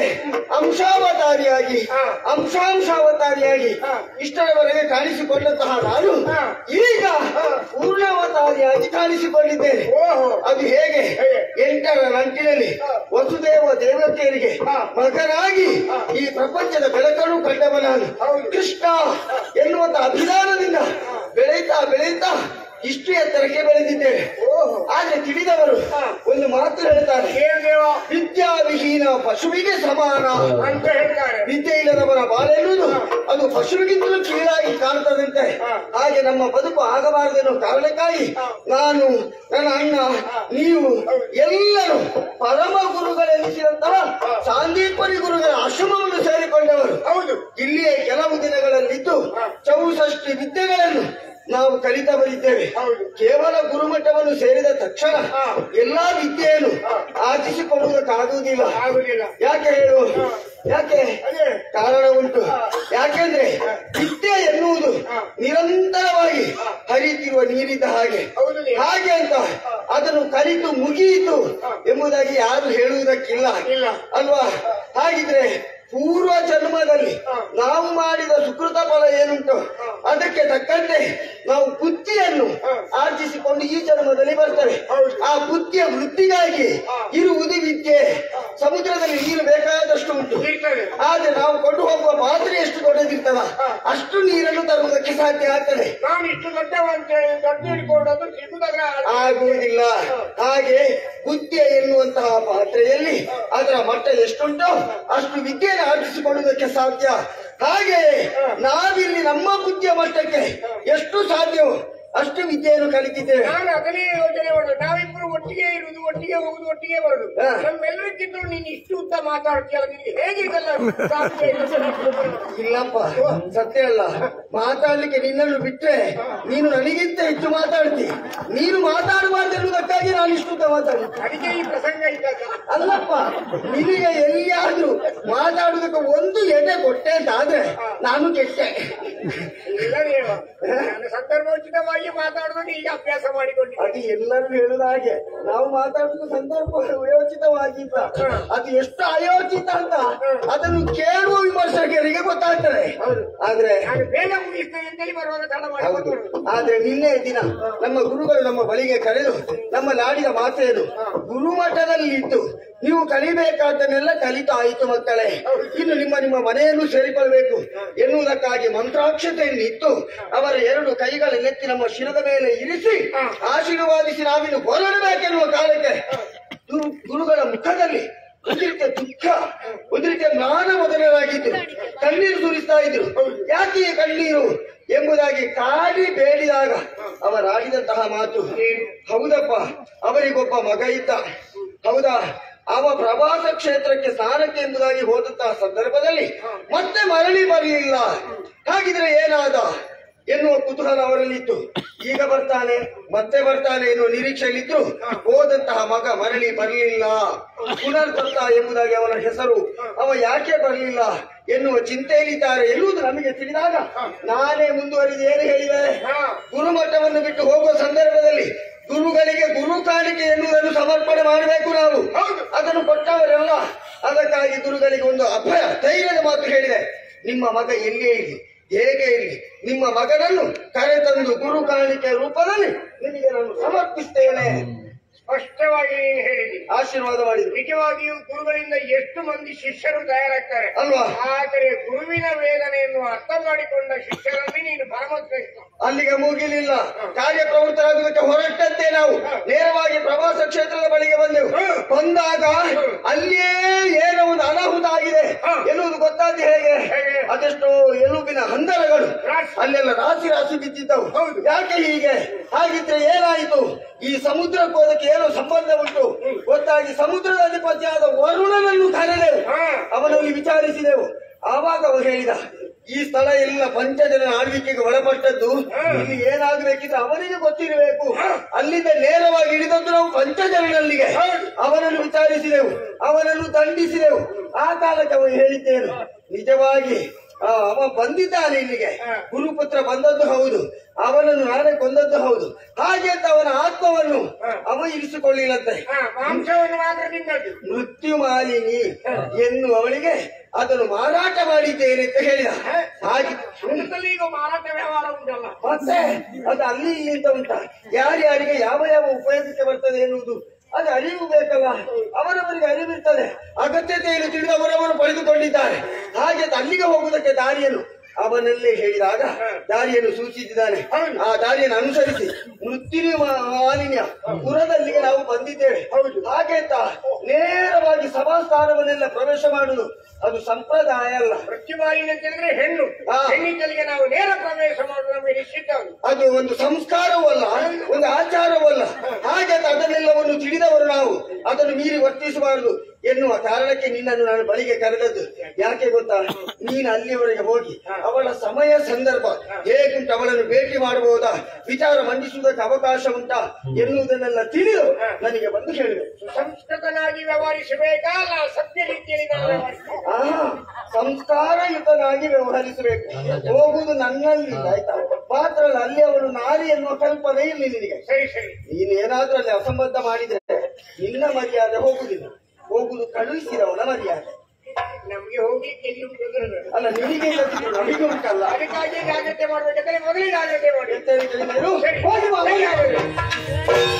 ಅಂಶಾವತಾರಿಯಾಗಿ ಹಾ. ಅಂಶಾಂಶಾವತಾರಿಯಾಗಿ ಹಾ. ಇಷ್ಟರವರೆಗೆ ಕಾಣಿಸಿಕೊಂಡಂತಹ ನಾನು ಹಾ. ಈಗ ಪೂರ್ಣಾವತಾರಿಯಾಗಿ ಕಾಣಿಸಿಕೊಂಡಿದ್ದೇನೆ ಓಹೋ ಅದು ಹೇಗೆ ಹೇಗೆ? ಎಂಟರ ನಂಟಿನಲ್ಲಿ ವಸುದೇವ ದೇವತೆಯರಿಗೆ ಹಾ. ಮಗನಾಗಿ ಹಾ. ಈ ಪ್ರಪಂಚದ ಬೆಳಕನ್ನು ಕಂಡವ ನಾನು ಹೌದು. ಕೃಷ್ಣ ಎನ್ನುವಂತ ಅಭಿಧಾನದಿಂದ ಬೆಳೆಯುತ್ತಾ ಬೆಳೆಯುತ್ತಾ ಇಷ್ಟು ಎತ್ತರಕ್ಕೆ ಬೆಳೆದಿದ್ದೇವೆ ಓಹೋ ಆದ್ರೆ ತಿಳಿದವರು ಹಾ. ಒಂದು ಮಾತು ಹೇಳ್ತಾರೆ ಏನ್ ದೇವ ವಿದ್ಯಾವಿಹೀನ ಪಶುವಿಗೆ ಸಮಾನ ಅಂತ ಹೇಳ್ತಾರೆ ವಿದ್ಯೆ ಇಲ್ಲದವನ ಬಾಳೆನ್ನುವುದು ಅದು ಪಶುವಿಗಿಂತಲೂ ಕೀಳಾಗಿ ಕಾಣ್ತದಂತೆ ಹಾ. ಹಾಗೆ ನಮ್ಮ ಬದುಕು ಆಗಬಾರದೆನ್ನುವ ಕಾರಣಕ್ಕಾಗಿ ನಾನು ನನ್ನ ಅಣ್ಣ ನೀವು ಎಲ್ಲರೂ ಪರಮ ಗುರುಗಳೆನಿಸಿದಂತಹ ಸಾಂದೀಪರಿ ಗುರುಗಳ ಆಶ್ರಮವನ್ನು ಸೇರಿಕೊಂಡವರು ಹೌದು ಇಲ್ಲಿಯೇ ಕೆಲವು ದಿನಗಳಲ್ಲಿದ್ದು ಚೌಷಷ್ಟಿ ವಿದ್ಯೆಗಳನ್ನು ನಾವು ಕಲಿತ ಬರಿದ್ದೇವೆ ಹೌದು. ಕೇವಲ ಗುರುಮಠವನ್ನು ಸೇರಿದ ತಕ್ಷಣ ಹಾ. ಎಲ್ಲಾ ವಿದ್ಯೆಯನ್ನು ಆರ್ಜಿಸಿಕೊಳ್ಳುವುದಕ್ಕಾಗುವುದಿಲ್ಲ ಆಗುದಿಲ್ಲ ಯಾಕೆ ಹೇಳು ಯಾಕೆ ಅದೇ ಕಾರಣ ಉಂಟು ಯಾಕೆಂದ್ರೆ ವಿದ್ಯೆ ಎನ್ನುವುದು ನಿರಂತರವಾಗಿ ಹರಿಯುತ್ತಿರುವ ನೀರಿದ್ದ ಹಾಗೆ ಹೌದು ನೀ- ಹಾಗೆ ಅಂತ ಅದನ್ನು ಕಲಿತು ಮುಗಿಯಿತು ಎಂಬುದಾಗಿ ಯಾರು ಹೇಳುವುದಕ್ಕಿಲ್ಲ ಇಲ್ಲ. ಅಲ್ವಾ ಹಾಗಿದ್ರೆ ಪೂರ್ವ ಜನ್ಮದಲ್ಲಿ ನಾವು ಮಾಡಿದ ಸುಕೃತ ಫಲ ಏನುಂಟು ಅದಕ್ಕೆ ತಕ್ಕಂತೆ ನಾವು ಬುದ್ಧಿಯನ್ನು ಆರ್ಜಿಸಿಕೊಂಡು ಈ ಜನ್ಮದಲ್ಲಿ ಬರ್ತೇವೆ ಆ ಬುದ್ಧಿಯ ವೃತ್ತಿಗಾಗಿ ಇರುವುದು ವಿದ್ಯೆ ಸಮುದ್ರದಲ್ಲಿ ನೀರು ಬೇಕಾದಷ್ಟು ಉಂಟು ಇರ್ತದೆ ಆದ್ರೆ ನಾವು ಕೊಂಡು ಹೋಗುವ ಪಾತ್ರೆ ಎಷ್ಟು ದೊಡ್ಡದಿರ್ತದ ಅಷ್ಟು ನೀರನ್ನು ತರುವುದಕ್ಕೆ ಸಾಧ್ಯ ಆಗ್ತದೆ ನಾನು ಇಷ್ಟು ದೊಡ್ಡವ ಅಂತ ಹೇಳಿ ದೊಡ್ಡ ಹಿಡ್ಕೊಂಡದ್ದು ಸಿಗುದಾದ್ರೆ ಆಗುವುದಿಲ್ಲ ಹಾಗೆ ಬುದ್ಧಿ ಎನ್ನುವಂತಹ ಪಾತ್ರೆಯಲ್ಲಿ ಅದರ ಮಟ್ಟ ಎಷ್ಟುಂಟೋ ಅಷ್ಟು ವಿದ್ಯೆಯನ್ನು ಆರ್ಜಿಸಿಕೊಳ್ಳುವುದಕ್ಕೆ ಸಾಧ್ಯ ಹಾಗೆ ನಾವಿಲ್ಲಿ ನಮ್ಮ ಬುದ್ಧಿಯ ಮಟ್ಟಕ್ಕೆ ಎಷ್ಟು ಸಾಧ್ಯವೋ ಅಷ್ಟು ವಿದ್ಯೆಯನ್ನು ಕಲಿತಿದ್ದೇವೆ ನಾನು ಅದನ್ನೇ ಯೋಚನೆ ಮಾಡೋದು ನಾವಿಬ್ರು ಒಟ್ಟಿಗೆ ಇರುವುದು ಒಟ್ಟಿಗೆ ಹೋಗುದು ಒಟ್ಟಿಗೆ ಬರುದು ಹಾ. ನಮ್ಮೆಲ್ಲರಿಗಿಂತಲೂ ನೀನು ಇಷ್ಟು ಉದ್ದ ಮಾತಾಡ್ತೀಯಲ್ಲ ನಿನಗೆ ಹೇಗೆ ಇದೆಲ್ಲ ಸಾಧ್ಯ ಇಲ್ಲ ಸರ್? ಇಲ್ಲಪ್ಪ ಸತ್ಯ ಅಲ್ಲ ಮಾತಾಡ್ಲಿಕ್ಕೆ ನಿನ್ನನ್ನು ಬಿಟ್ರೆ ನೀನು ನನಗಿಂತ ಹೆಚ್ಚು ಮಾತಾಡ್ತಿ ನೀನು ಮಾತಾಡಬಾರ್ದೆನ್ನುವುದಕ್ಕಾಗಿ ನಾನು ಇಷ್ಟು ಉದ್ದ ಮಾತಾಡಿ ಅದಕ್ಕೆ ಈ ಪ್ರಸಂಗ ಇದ್ದಾಗ ಅಲ್ಲಪ್ಪ ನಿನಗೆ ಎಲ್ಲಿಯಾದ್ರೂ ಮಾತಾಡುವುದಕ್ಕೆ ಒಂದು ಎಡೆ ಕೊಟ್ಟೆ ಅಂತ ಆದ್ರೆ ನಾನು ಕೆಟ್ಟೆ ಇಲ್ಲ ನೀವು ನಾನು ಸಂದರ್ಭೋಚಿತವಾಗಿ ಮಾತಾಡುವಾಗ ಈಗ ಅಭ್ಯಾಸ ಮಾಡಿಕೊಂಡಿದ್ದೆ ಅದು ಎಲ್ಲರೂ ಹೇಳುದ ಹಾಗೆ ನಾವು ಮಾತಾಡುವುದು ಸಂದರ್ಭ ಯೋಚಿತವಾಗಿ ಅಂತ ಅದು ಎಷ್ಟು ಅಯೋಚಿತ ಅಂತ ಅದನ್ನು ಕೇಳುವ ವಿಮರ್ಶಕರಿಗೆ ಗೊತ್ತಾಗ್ತದೆ ಆದ್ರೆ ನಾನು ಬೇಗ ಮುಗಿಸ್ತೇನೆ ಅಂತೇಳಿ ಬರುವಾಗ ತಡ ಹೌದು ಮಾಡಿ ಆದ್ರೆ ನಿನ್ನೆ ದಿನ ನಮ್ಮ ಗುರುಗಳು ನಮ್ಮ ಬಳಿಗೆ ಕರೆದು ನಮ್ಮ ನಾಡಿನ ಮಾತೆಯನ್ನು ಗುರುಮಠದಲ್ಲಿ ಇಟ್ಟು ನೀವು ಕಲಿಬೇಕಾದ್ದನ್ನೆಲ್ಲ ಕಲಿತಾಯಿತು ಮಕ್ಕಳೇ ಇನ್ನು ನಿಮ್ಮ ನಿಮ್ಮ ಮನೆಯನ್ನು ಸೇರಿಕೊಳ್ಳಬೇಕು ಎನ್ನುವುದಕ್ಕಾಗಿ ಮಂತ್ರಾಕ್ಷತೆಯನ್ನು ಇಟ್ಟು ಅವರ ಎರಡು ಕೈಗಳನ್ನೆತ್ತಿ ನಮ್ಮ ಶಿರದ ಮೇಲೆ ಇರಿಸಿ ಆಶೀರ್ವಾದಿಸಿ ನಾವಿನ್ನು ಹೊರಡಬೇಕೆನ್ನುವ ಕಾಲಕ್ಕೆ ಗುರು- ಗುರುಗಳ ಮುಖದಲ್ಲಿ ಒಂದು ರೀತಿಯ ದುಃಖ ಒಂದು ರೀತಿಯ ಜ್ಞಾನ ಮೊದಲನಾಗಿದ್ದು ಕಣ್ಣೀರು ಸುರಿಸ್ತಾ ಇದ್ರು ಯಾಕೆ ಈ ಕಣ್ಣೀರು ಎಂಬುದಾಗಿ ಕಾಡಿ ಬೇಡಿದಾಗ ಅವರಾಡಿದಂತಹ ಮಾತು ಹೌದಪ್ಪ ಅವರಿಗೊಬ್ಬ ಮಗ ಇದ್ದ ಹೌದಾ ಅವ ಪ್ರವಾಸ ಕ್ಷೇತ್ರಕ್ಕೆ ಸ್ನಾನಕ್ಕೆ ಎಂಬುದಾಗಿ ಹೋದಂತಹ ಸಂದರ್ಭದಲ್ಲಿ ಮತ್ತೆ ಮರಳಿ ಬರಲಿಲ್ಲ ಹಾಗಿದ್ರೆ ಏನಾದ ಎನ್ನುವ ಕುತೂಹಲ ಅವರಲ್ಲಿತ್ತು ಈಗ ಬರ್ತಾನೆ ಮತ್ತೆ ಬರ್ತಾನೆ ಎನ್ನುವ ನಿರೀಕ್ಷೆಯಲ್ಲಿದ್ರು ಹೋದಂತಹ ಮಗ ಮರಳಿ ಬರಲಿಲ್ಲ ಪುನರ್ ಬರ್ತಾ ಎಂಬುದಾಗಿ ಅವನ ಹೆಸರು ಅವ ಯಾಕೆ ಬರಲಿಲ್ಲ ಎನ್ನುವ ಚಿಂತೆಯಲ್ಲಿದ್ದಾರೆ ಎನ್ನುವುದು ನಮಗೆ ತಿಳಿದಾಗ ನಾನೇ ಮುಂದುವರಿದು ಏನು ಹೇಳಿದೆ ಗುರುಮಠವನ್ನು ಬಿಟ್ಟು ಹೋಗುವ ಸಂದರ್ಭದಲ್ಲಿ ಗುರುಗಳಿಗೆ ಗುರು ಕಾಣಿಕೆ ಎನ್ನುವುದನ್ನು ಸಮರ್ಪಣೆ ಮಾಡಬೇಕು ನಾವು ಅದನ್ನು ಕೊಟ್ಟವರೆಲ್ಲ ಅದಕ್ಕಾಗಿ ಗುರುಗಳಿಗೆ ಒಂದು ಅಭಯ ಧೈರ್ಯದ ಮಾತು ಹೇಳಿದೆ ನಿಮ್ಮ ಮಗ ಎಲ್ಲಿಯೇ ಇರಲಿ ಹೇಗೆ ಇರಲಿ ನಿಮ್ಮ ಮಗನನ್ನು ಕರೆತಂದು ಗುರು ಕಾಣಿಕೆ ರೂಪದಲ್ಲಿ ನಿನಗೆ ನಾನು ಸಮರ್ಪಿಸ್ತೇನೆ ಸ್ಪಷ್ಟವಾಗಿ ನೀನು ಹೇಳಿದಿ ಆಶೀರ್ವಾದ ಮಾಡಿದ್ರು ನಿಜವಾಗಿಯೂ ಗುರುಗಳಿಂದ ಎಷ್ಟು ಮಂದಿ ಶಿಷ್ಯರು ತಯಾರಾಗ್ತಾರೆ ಅಲ್ವಾ ಆದರೆ ಗುರುವಿನ ವೇದನೆಯನ್ನು ಅರ್ಥ ಮಾಡಿಕೊಂಡ ಶಿಷ್ಯರಲ್ಲಿ ನೀನು ಪರಮಶ್ರೇಷ್ಠ ಅಲ್ಲಿಗೆ ಮುಗಿಲಿಲ್ಲ ಕಾರ್ಯಪ್ರವೃತ್ತರಾಗುವುದಕ್ಕೆ ಹೊರಟಂತೆ ನಾವು ನೇರವಾಗಿ ಪ್ರವಾಸ ಕ್ಷೇತ್ರದ ಬಳಿಗೆ ಬಂದೆವು ಬಂದಾಗ ಅಲ್ಲಿಯೇ ಏನೋ ಒಂದು ಅನಾಹುತ ಆಗಿದೆ ಎನ್ನುವುದು ಗೊತ್ತಾದ ಹೇಗೆ ಹೇಗೆ? ಅದೆಷ್ಟೋ ಎಲುಬಿನ ಹಂದರಗಳು ರಾಶಿ. ಅಲ್ಲೆಲ್ಲ ರಾಶಿ ರಾಶಿ ಬಿದ್ದಿದ್ದವು ಯಾಕೆ ಹೀಗೆ ಹಾಗಿದ್ರೆ ಏನಾಯಿತು ಈ ಸಮುದ್ರಕ್ಕೆ ಹೋದಕ್ಕೆ ಏನೋ ಸಂಬಂಧ ಉಂಟು ಗೊತ್ತಾಗಿ ಸಮುದ್ರದ ಅಧಿಪತಿಯಾದ ವರುಣನನ್ನು ಕರೆದೆವು ಹಾ. ಅವನಲ್ಲಿ ವಿಚಾರಿಸಿದೆವು ಆವಾಗ ಅವರು ಹೇಳಿದ ಈ ಸ್ಥಳ ಎಲ್ಲ ಪಂಚಜನ ಆಳ್ವಿಕೆಗೆ ಒಳಪಟ್ಟದ್ದು ಇಲ್ಲಿ ಏನಾಗಬೇಕಿದ್ರೆ ಅವನಿಗೆ ಗೊತ್ತಿರಬೇಕು ಅಲ್ಲಿಂದ ನೇರವಾಗಿ ಹಿಡಿದದ್ದು ನಾವು ಪಂಚಜನಲ್ಲಿಗೆ ಅವನನ್ನು ವಿಚಾರಿಸಿದೆವು ಅವನನ್ನು ದಂಡಿಸಿದೆವು ಆ ಕಾಲಕ್ಕೆ ಅವನು ಹೇಳಿದ್ದೇನು ನಿಜವಾಗಿ ಆ, ಅವ ಬಂದಿದ್ದಾನೆ ಇಲ್ಲಿಗೆ ಗುರುಪುತ್ರ ಬಂದದ್ದು ಹೌದು ಅವನನ್ನು ನಾನೇ ಕೊಂದದ್ದು ಹೌದು ಹಾಗೆ ಅಂತ ಅವನ ಆತ್ಮವನ್ನು ಅವ ಇರಿಸಿಕೊಳ್ಳಿಲ್ಲಂತೆ ಹಾ, ಮಾಂಸವನ್ನು ಮಾತ್ರ ತಿನ್ನದ್ದು ಮೃತ್ಯು ಮಾಲಿನಿ ಎನ್ನುವವಳಿಗೆ ಅದನ್ನು ಮಾರಾಟ ಮಾಡಿದ್ದೇನೆ ಅಂತ ಹೇಳಿದ ಹಾಗೆ ಸುಮ್ಮದಲ್ಲಿ ಈಗ ಮಾರಾಟ ವ್ಯವಹಾರ ಉಂಟಲ್ಲ ಮತ್ತೆ ಅದು ಅಲ್ಲಿ ಇಲ್ಲಿ ಅಂತ ಉಂಟ ಯಾರ್ಯಾರಿಗೆ ಯಾವ ಯಾವ ಉಪಯೋಗಕ್ಕೆ ಬರ್ತದೆ ಎನ್ನುವುದು ಅದು ಅರಿವು ಬೇಕಲ್ಲ ಅವರವರಿಗೆ ಅರಿವಿರ್ತದೆ ಅಗತ್ಯತೆಯನ್ನು ತಿಳಿದು ಅವರವರು ಪಡೆದುಕೊಂಡಿದ್ದಾರೆ ಹಾಗೆ ಅದು ಅಲ್ಲಿಗೆ ಹೋಗುವುದಕ್ಕೆ ದಾರಿಯನ್ನು ಅವನಲ್ಲೇ ಹೇಳಿದಾಗ ದಾರಿಯನ್ನು ಸೂಚಿಸಿದ್ದಾನೆ ಆ ದಾರಿಯನ್ನು ಅನುಸರಿಸಿ ಮೃತ್ಯು ಮಾಲಿನ್ಯ ಪುರದಲ್ಲಿಗೆ ನಾವು ಬಂದಿದ್ದೇವೆ ಹಾಗೆ ಅಂತ ನೇರವಾಗಿ ಸಭಾಸ್ಥಾನವನ್ನೆಲ್ಲ ಪ್ರವೇಶ ಮಾಡುವುದು ಅದು ಸಂಪ್ರದಾಯ ಅಲ್ಲ ಮೃತ್ಯುಮಾಲಿನ ತಿಳಿದ್ರೆ ಹೆಣ್ಣು ಹಾ. ಹೆಣ್ಣಿದ್ದಲ್ಲಿಗೆ ನಾವು ನೇರ ಪ್ರವೇಶ ಮಾಡುವ ನಮಗೆ ನಿಶ್ಚಿತ ಉಂಟು. ಅದು ಒಂದು ಸಂಸ್ಕಾರವೂ ಅಲ್ಲ ಒಂದು ಆಚಾರವೂ ಅಲ್ಲ ಹಾಗೆ ಅಂತ ಅದನ್ನೆಲ್ಲವನ್ನು ತಿಳಿದವರು ನಾವು ಅದನ್ನು ಮೀರಿ ವರ್ತಿಸಬಾರದು ಎನ್ನುವ ಕಾರಣಕ್ಕೆ ನಿನ್ನನ್ನು ನಾನು ಬಳಿಗೆ ಕರೆದದ್ದು ಯಾಕೆ ಗೊತ್ತಾ ನೀನು ಅಲ್ಲಿಯವರೆಗೆ ಹೋಗಿ ಅವಳ ಸಮಯ ಸಂದರ್ಭ ಹೇಗುಂಟು ಅವಳನ್ನು ಭೇಟಿ ಮಾಡಬಹುದಾ ವಿಚಾರ ಮಂಡಿಸುವುದಕ್ಕೆ ಅವಕಾಶ ಉಂಟಾ ಎನ್ನುವುದನ್ನೆಲ್ಲ ತಿಳಿದು ನನಗೆ ಬಂದು ಹೇಳಿದೆ ಸಂಸ್ಕೃತನಾಗಿ ವ್ಯವಹರಿಸಬೇಕಾ ಅಲ್ಲ ಸತ್ಯ ರೀತಿಯಲ್ಲಿ ನಾವು ವ್ಯವಹರಿಸಬೇಕು ಆಹಾ ಸಂಸ್ಕಾರಯುತನಾಗಿ ವ್ಯವಹರಿಸಬೇಕು ಹೋಗುವುದು ನನ್ನಲ್ಲಿ ಆಯ್ತಾ ಮಾತ್ರ ಅಲ್ಲ ಅಲ್ಲಿ ಅವಳು ನಾರಿ ಎನ್ನುವ ಕಲ್ಪನೆ ಇಲ್ಲಿ ನಿನಗೆ ಸರಿ ಸರಿ ನೀನು ಏನಾದ್ರೂ ಅಲ್ಲಿ ಅಸಂಬದ್ಧ ಮಾಡಿದ್ರೆ ನಿನ್ನ ಮರ್ಯಾದೆ ಹೋಗುದಿಲ್ಲ ಹೋಗುದು ಕಳುಹಿಸಿದವನ ಮರ್ಯಾದೆ ನಮ್ಗೆ ಹೋಗ್ಲಿಕ್ಕೆ ಎಲ್ಲಿ ಉಂಟು ಅಂದ್ರೆ ಅಲ್ಲ ನಿನಗೆ ಇಲ್ಲದಿದ್ರು ನಮಗೆ ಉಂಟಲ್ಲ ಅದಕ್ಕಾಗಿ ಜಾಗ್ರತೆ ಮಾಡ್ಬೇಕಾದ್ರೆ ಮೊದಲೇ ಜಾಗ್ರತೆ ಮಾಡಿ ಎಂತ ಹೇಳಿದ್ರೆ ನೀನು? ಹೋಗಿ ಬಾ, ಹೋಗಿ ಬಾ.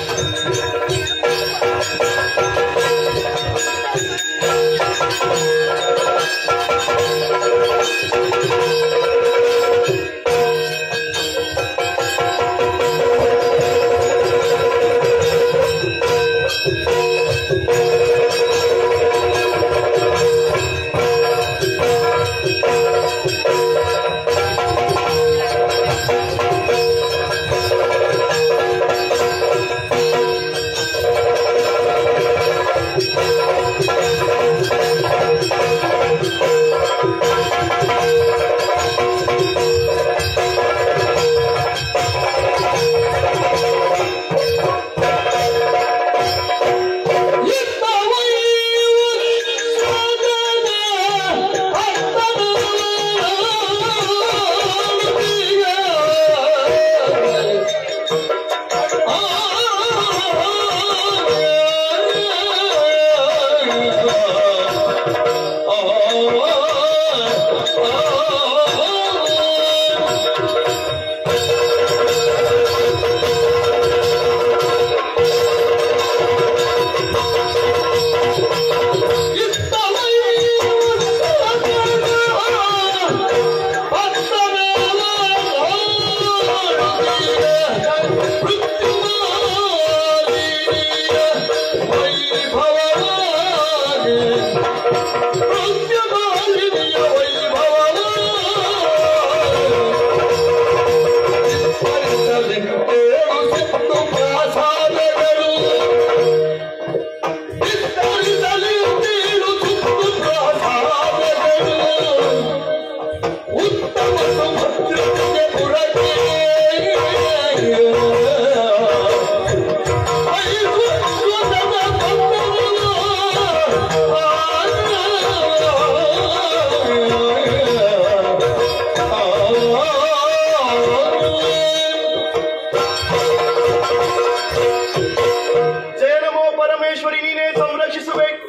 ಜಯನಮೋ ಪರಮೇಶ್ವರಿ ನೀನೇ ಸಂರಕ್ಷಿಸಬೇಕು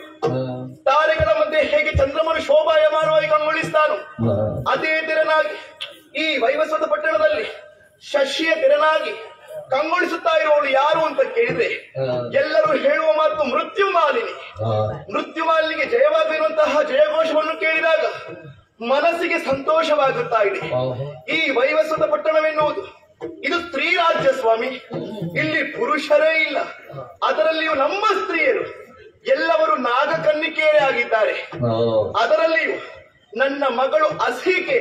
ತಾರೆಗಳ ಮಧ್ಯೆ ಹೇಗೆ ಚಂದ್ರಮನು ಶೋಭಾಯಮಾನವಾಗಿ ಕಂಗೊಳಿಸ್ತಾನು ಅದೇ ತೆರನಾಗಿ ಈ ವೈವಸ್ವತ ಪಟ್ಟಣದಲ್ಲಿ ಶಶಿಯ ತೆರನಾಗಿ ಕಂಗೊಳಿಸುತ್ತಾ ಇರುವವಳು ಯಾರು ಅಂತ ಕೇಳಿದ್ರೆ ಎಲ್ಲರೂ ಹೇಳುವ ಮಾತು ಮೃತ್ಯು ಮಾಲಿನಿ ಮೃತ್ಯು ಮಾಲಿನಿಗೆ ಜಯವಾಗಿರುವಂತಹ ಜಯಘೋಷವನ್ನು ಕೇಳಿದಾಗ ಮನಸ್ಸಿಗೆ ಸಂತೋಷವಾಗುತ್ತಾ ಇದೆ ಈ ವೈವಸ್ವತ ಪಟ್ಟಣವೆನ್ನುವುದು ಇದು ಸ್ತ್ರೀ ರಾಜ್ಯ ಸ್ವಾಮಿ ಇಲ್ಲಿ ಪುರುಷರೇ ಇಲ್ಲ ಅದರಲ್ಲಿಯೂ ನಮ್ಮ ಸ್ತ್ರೀಯರು ಎಲ್ಲವರು ನಾಗಕನ್ನಿಕೆಯರೇ ಆಗಿದ್ದಾರೆ ಅದರಲ್ಲಿಯೂ ನನ್ನ ಮಗಳು ಅಸಿಕೆ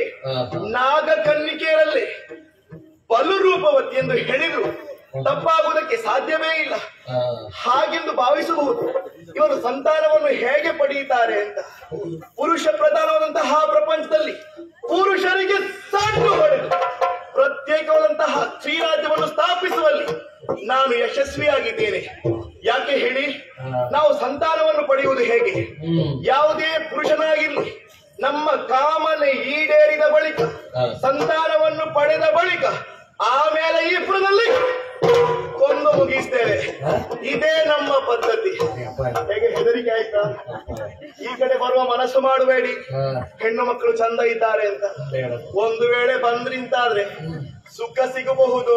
ನಾಗಕನ್ನಿಕೆಯರಲ್ಲೇ ಬಲು ರೂಪವತಿ ಎಂದು ಹೇಳಿದ್ರು ತಪ್ಪಾಗುವುದಕ್ಕೆ ಸಾಧ್ಯವೇ ಇಲ್ಲ ಹಾಗೆಂದು ಭಾವಿಸಬಹುದು ಇವರು ಸಂತಾನವನ್ನು ಹೇಗೆ ಪಡೆಯುತ್ತಾರೆ ಅಂತ ಪುರುಷ ಪ್ರಧಾನವಾದಂತಹ ಪ್ರಪಂಚದಲ್ಲಿ ಪುರುಷರಿಗೆ ಸಣ್ಣ ಹೊಡೆದು ಪ್ರತ್ಯೇಕವಾದಂತಹ ಶ್ರೀರಾಜ್ಯವನ್ನು ಸ್ಥಾಪಿಸುವಲ್ಲಿ ನಾನು ಯಶಸ್ವಿಯಾಗಿದ್ದೇನೆ ಯಾಕೆ ಹೇಳಿ ನಾವು ಸಂತಾನವನ್ನು ಪಡೆಯುವುದು ಹೇಗೆ ಯಾವುದೇ ಪುರುಷನಾಗಿರಲಿ ನಮ್ಮ ಕಾಮನೆ ಈಡೇರಿದ ಬಳಿಕ ಸಂತಾನವನ್ನು ಪಡೆದ ಬಳಿಕ ಆಮೇಲೆ ಈ ಪುರದಲ್ಲಿ ಕೊಂದು ಮುಗಿಸ್ತೇವೆ ಇದೇ ನಮ್ಮ ಪದ್ಧತಿ ಹೇಗೆ ಹೆದರಿಕೆ ಆಯ್ತಾ ಈ ಕಡೆ ಬರುವ ಮನಸ್ಸು ಮಾಡಬೇಡಿ ಹೆಣ್ಣು ಮಕ್ಕಳು ಚಂದ ಇದ್ದಾರೆ ಅಂತ ಒಂದು ವೇಳೆ ಬಂದ್ರಿಂತಾದ್ರೆ ಸುಖ ಸಿಗಬಹುದು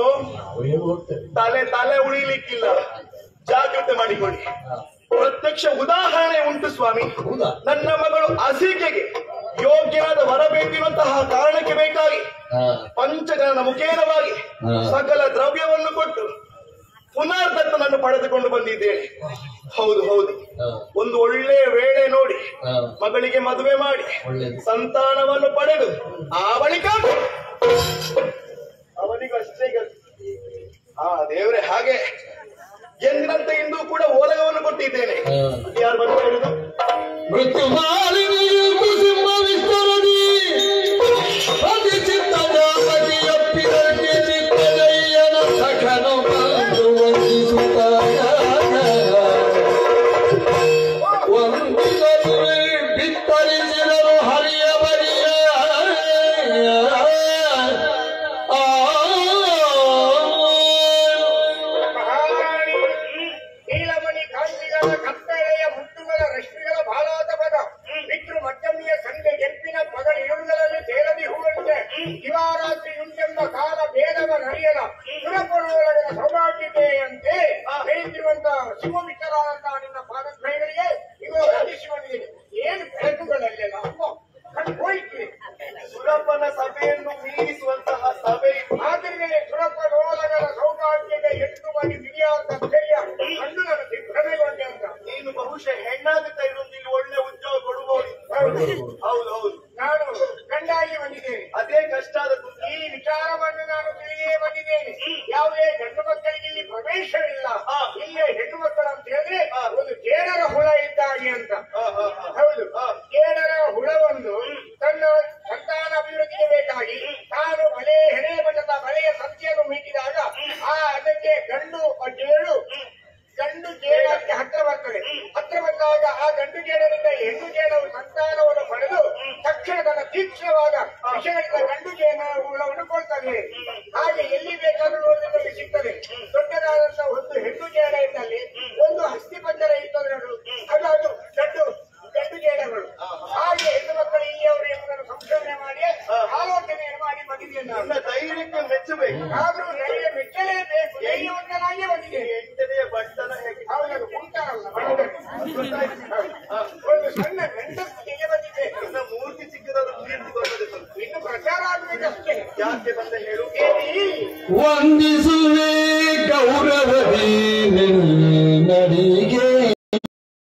ತಲೆ ತಲೆ ಉಳಿಲಿಕ್ಕಿಲ್ಲ ಜಾಗ್ರತೆ ಮಾಡಿಕೊಳ್ಳಿ ಪ್ರತ್ಯಕ್ಷ ಉದಾಹರಣೆ ಉಂಟು ಸ್ವಾಮಿ ನನ್ನ ಮಗಳು ಅಸಿಕೆಗೆ ಯೋಗ್ಯನಾದ ವರ ಬೇಕಿರುವಂತಹ ಕಾರಣಕ್ಕೆ ಬೇಕಾಗಿ ಪಂಚಗಣನ ಮುಖೇನವಾಗಿ ಸಕಲ ದ್ರವ್ಯವನ್ನು ಕೊಟ್ಟು ಪುನರ್ದತ್ತನನ್ನು ಪಡೆದುಕೊಂಡು ಬಂದಿದ್ದೇನೆ ಹೌದು ಹೌದು ಒಂದು ಒಳ್ಳೆ ವೇಳೆ ನೋಡಿ ಮಗಳಿಗೆ ಮದುವೆ ಮಾಡಿ ಸಂತಾನವನ್ನು ಪಡೆದು ಆ ಬಳಿಕ ಅವನಿಗೂ ಅಷ್ಟೇ ಗತಿ. ಆ ದೇವ್ರೆ ಹಾಗೆ ಎಂದಿನಂತೆ ಇಂದು ಕೂಡ ಓಲಗವನ್ನು ಕೊಟ್ಟಿದ್ದೇನೆ ಯಾರು ಬಂದು ಹೇಳುದು ಮೃತ್ಯು ಮಾಲಿನಿಯು ಕುಸುಮ ವಿಸ್ತರಣಿ ಅತಿ ಚಿತ್ತ ಜಾಪತಿ ಅಪ್ಪಿದಕ್ಕೆ ಚಿತ್ತ ಜಯ್ಯನ ಸಖನು ಬಂದು ವಂದಿಸುತ್ತಾಯ ವಂದಿಸಲು ಬಿತ್ತರಿಸಿದರು ಹರಿಯ ಬರಿಯ ಆ ಮಹಾರಾಣಿ ನೀಲಮಣಿ ಕಾಂತಿಗಳ ಕತ್ತಳೆಯ ಮುತ್ತುಗಳ ನಿನ್ನ ಪಾದತ್ರಯಗಳಿಗೆ ಇದು ಹೊಂದಿಸಿಕೊಂಡಿದ್ದೀನಿ ಏನು ಬೆಳಕುಗಳಲ್ಲೆಲ್ಲ ಅಮ್ಮ ಕಣ್ಣು ಹೋಯ್ತು ಸುರಪ್ಪನ ಸಭೆಯನ್ನು ಮೀರಿಸುವಂತಹ ಸಭೆ ಇದು. ಆದ್ರಿಂದ ಸುರಪ್ಪ ರೋಲಗಳ ಸೌಭಾಗ್ಯದ ಎಂಟು ಮಾಡಿ ಬಿಡಿಯಾದ ಧೈರ್ಯ ಕಂಡು ನನ್ನ ದಿಗ್ಭ್ರಮೆಗೊಂಡೆ ಅಂತ ನೀನು ಬಹುಶಃ ಹೆಣ್ಣಾಗುತ್ತಾ ಇರೋದು ಇಲ್ಲಿ ಒಳ್ಳೆ ಉದ್ಯೋಗ ಕೊಡಬಹುದು ಹೌದು. ಹೌದು ಹೌದು ನಾನು ಗಂಡಾಗಿ ಬಂದಿದ್ದೇನೆ ಅದೇ ಕಷ್ಟ ಆದದ್ದು ಈ ವಿಚಾರವನ್ನು ನಾನು ತಿಳಿಯೇ ಬಂದಿದ್ದೇನೆ ಯಾವುದೇ ಗಂಡು ಮಕ್ಕಳಿಗೆ ಇಲ್ಲಿ ಪ್ರವೇಶವಿಲ್ಲ ಹಾ. ಇಲ್ಲೇ ಹೆಣ್ಣು ಮಕ್ಕಳು ಅಂತ ಹೇಳಿದ್ರೆ ಹಾ. ಒಂದು ಜೇಡರ ಹುಳ ಇದ್ದಾಗೆ ಅಂತ ಹಾ, ಹಾ, ಹಾ. ಹೌದು ಹಾ. ಜೇಡರ ಹುಳವೊಂದು ತನ್ನ ಸಂತಾನ ಅಭಿವೃದ್ಧಿಗೆ ಬೇಕಾಗಿ ತಾನು ಬಲೆ ಹೆಣೆ ಬಣ್ಣದ ಬಲೆಯ ಸಂಖ್ಯೆಯನ್ನು ಮೀಟಿದಾಗ ಆ ಅದಕ್ಕೆ ಗಂಡು ಜೇಡು ಗಂಡು ಜೇಡಕ್ಕೆ ಹತ್ರ ಬರ್ತದೆ ಹತ್ರ ಬಂದಾಗ ಆ ಗಂಡು ಜೇಡರಿಂದ ಹೆಣ್ಣು ಜೇಡವು ಸಂತಾನವನ್ನು ಪಡೆದು ತಕ್ಷಣ ತನ್ನ ತೀಕ್ಷ್ಣವಾದ ವಿಷಯಗಳಿಂದ ಗಂಡು ಜೇನ ಹುಳವನ್ನು ಕೊಡ್ತದೆ ಹಾಗೆ ಎಲ್ಲಿ ಬೇಕಾದ್ರೂ ನೋಡಿದಲ್ಲಿ ಸಿಗ್ತದೆ ದೊಡ್ಡದಾದಂತಹ ಒಂದು ಹೆಣ್ಣು ಜೇಡ ಇದ್ದಲ್ಲಿ ಒಂದು ಹಸ್ತಿ ಪಂಜರ ಇರ್ತದೆ ನೋಡು ಅದು ಅದು ಗಂಡು ಗಂಡು ಜೇಡಗಳು ಹಾಗೆ ಹೆಣ್ಣು ಮಕ್ಕಳು ಇಲ್ಲಿಯವರು ಎಂಬುದನ್ನು ಸಂಶೋಧನೆ ಮಾಡಿ ಆಲೋಚನೆಯನ್ನು ಮಾಡಿ ಬಂದಿದ್ದೇನೆ ನಾನು ನಿನ್ನ ಧೈರ್ಯಕ್ಕೆ ಮೆಚ್ಚಬೇಕು ಆದ್ರೂ ಧೈರ್ಯ ಮೆಚ್ಚಲೇಬೇಕು ಧೈರ್ಯವಂತನಾಗಿಯೇ ಬಂದಿದ್ದೇನೆ ಎಂಟನೆಯ ಬಟ್ಟನ ಹೇಗೆ ಹೌದದು ಉಂಟಾರಲ್ಲ ಒಂದು ಸಣ್ಣ ಗಂಡಸ್ತಿಗೆ ಬಂದಿದೆ ನಿನ್ನ ಮೂರ್ತಿ ಸಿಕ್ಕಿದ್ರು ಕೀರ್ತಿ ಬರ್ತದೆ ಸ್ವಲ್ಪ ಇನ್ನು ಪ್ರಚಾರ ಆಗಬೇಕಷ್ಟೇ ಯಾಕೆ ಬಂದ ಹೇಳು ದೇವಿ ವಂದಿಸುವೆ ಗೌರವದಿ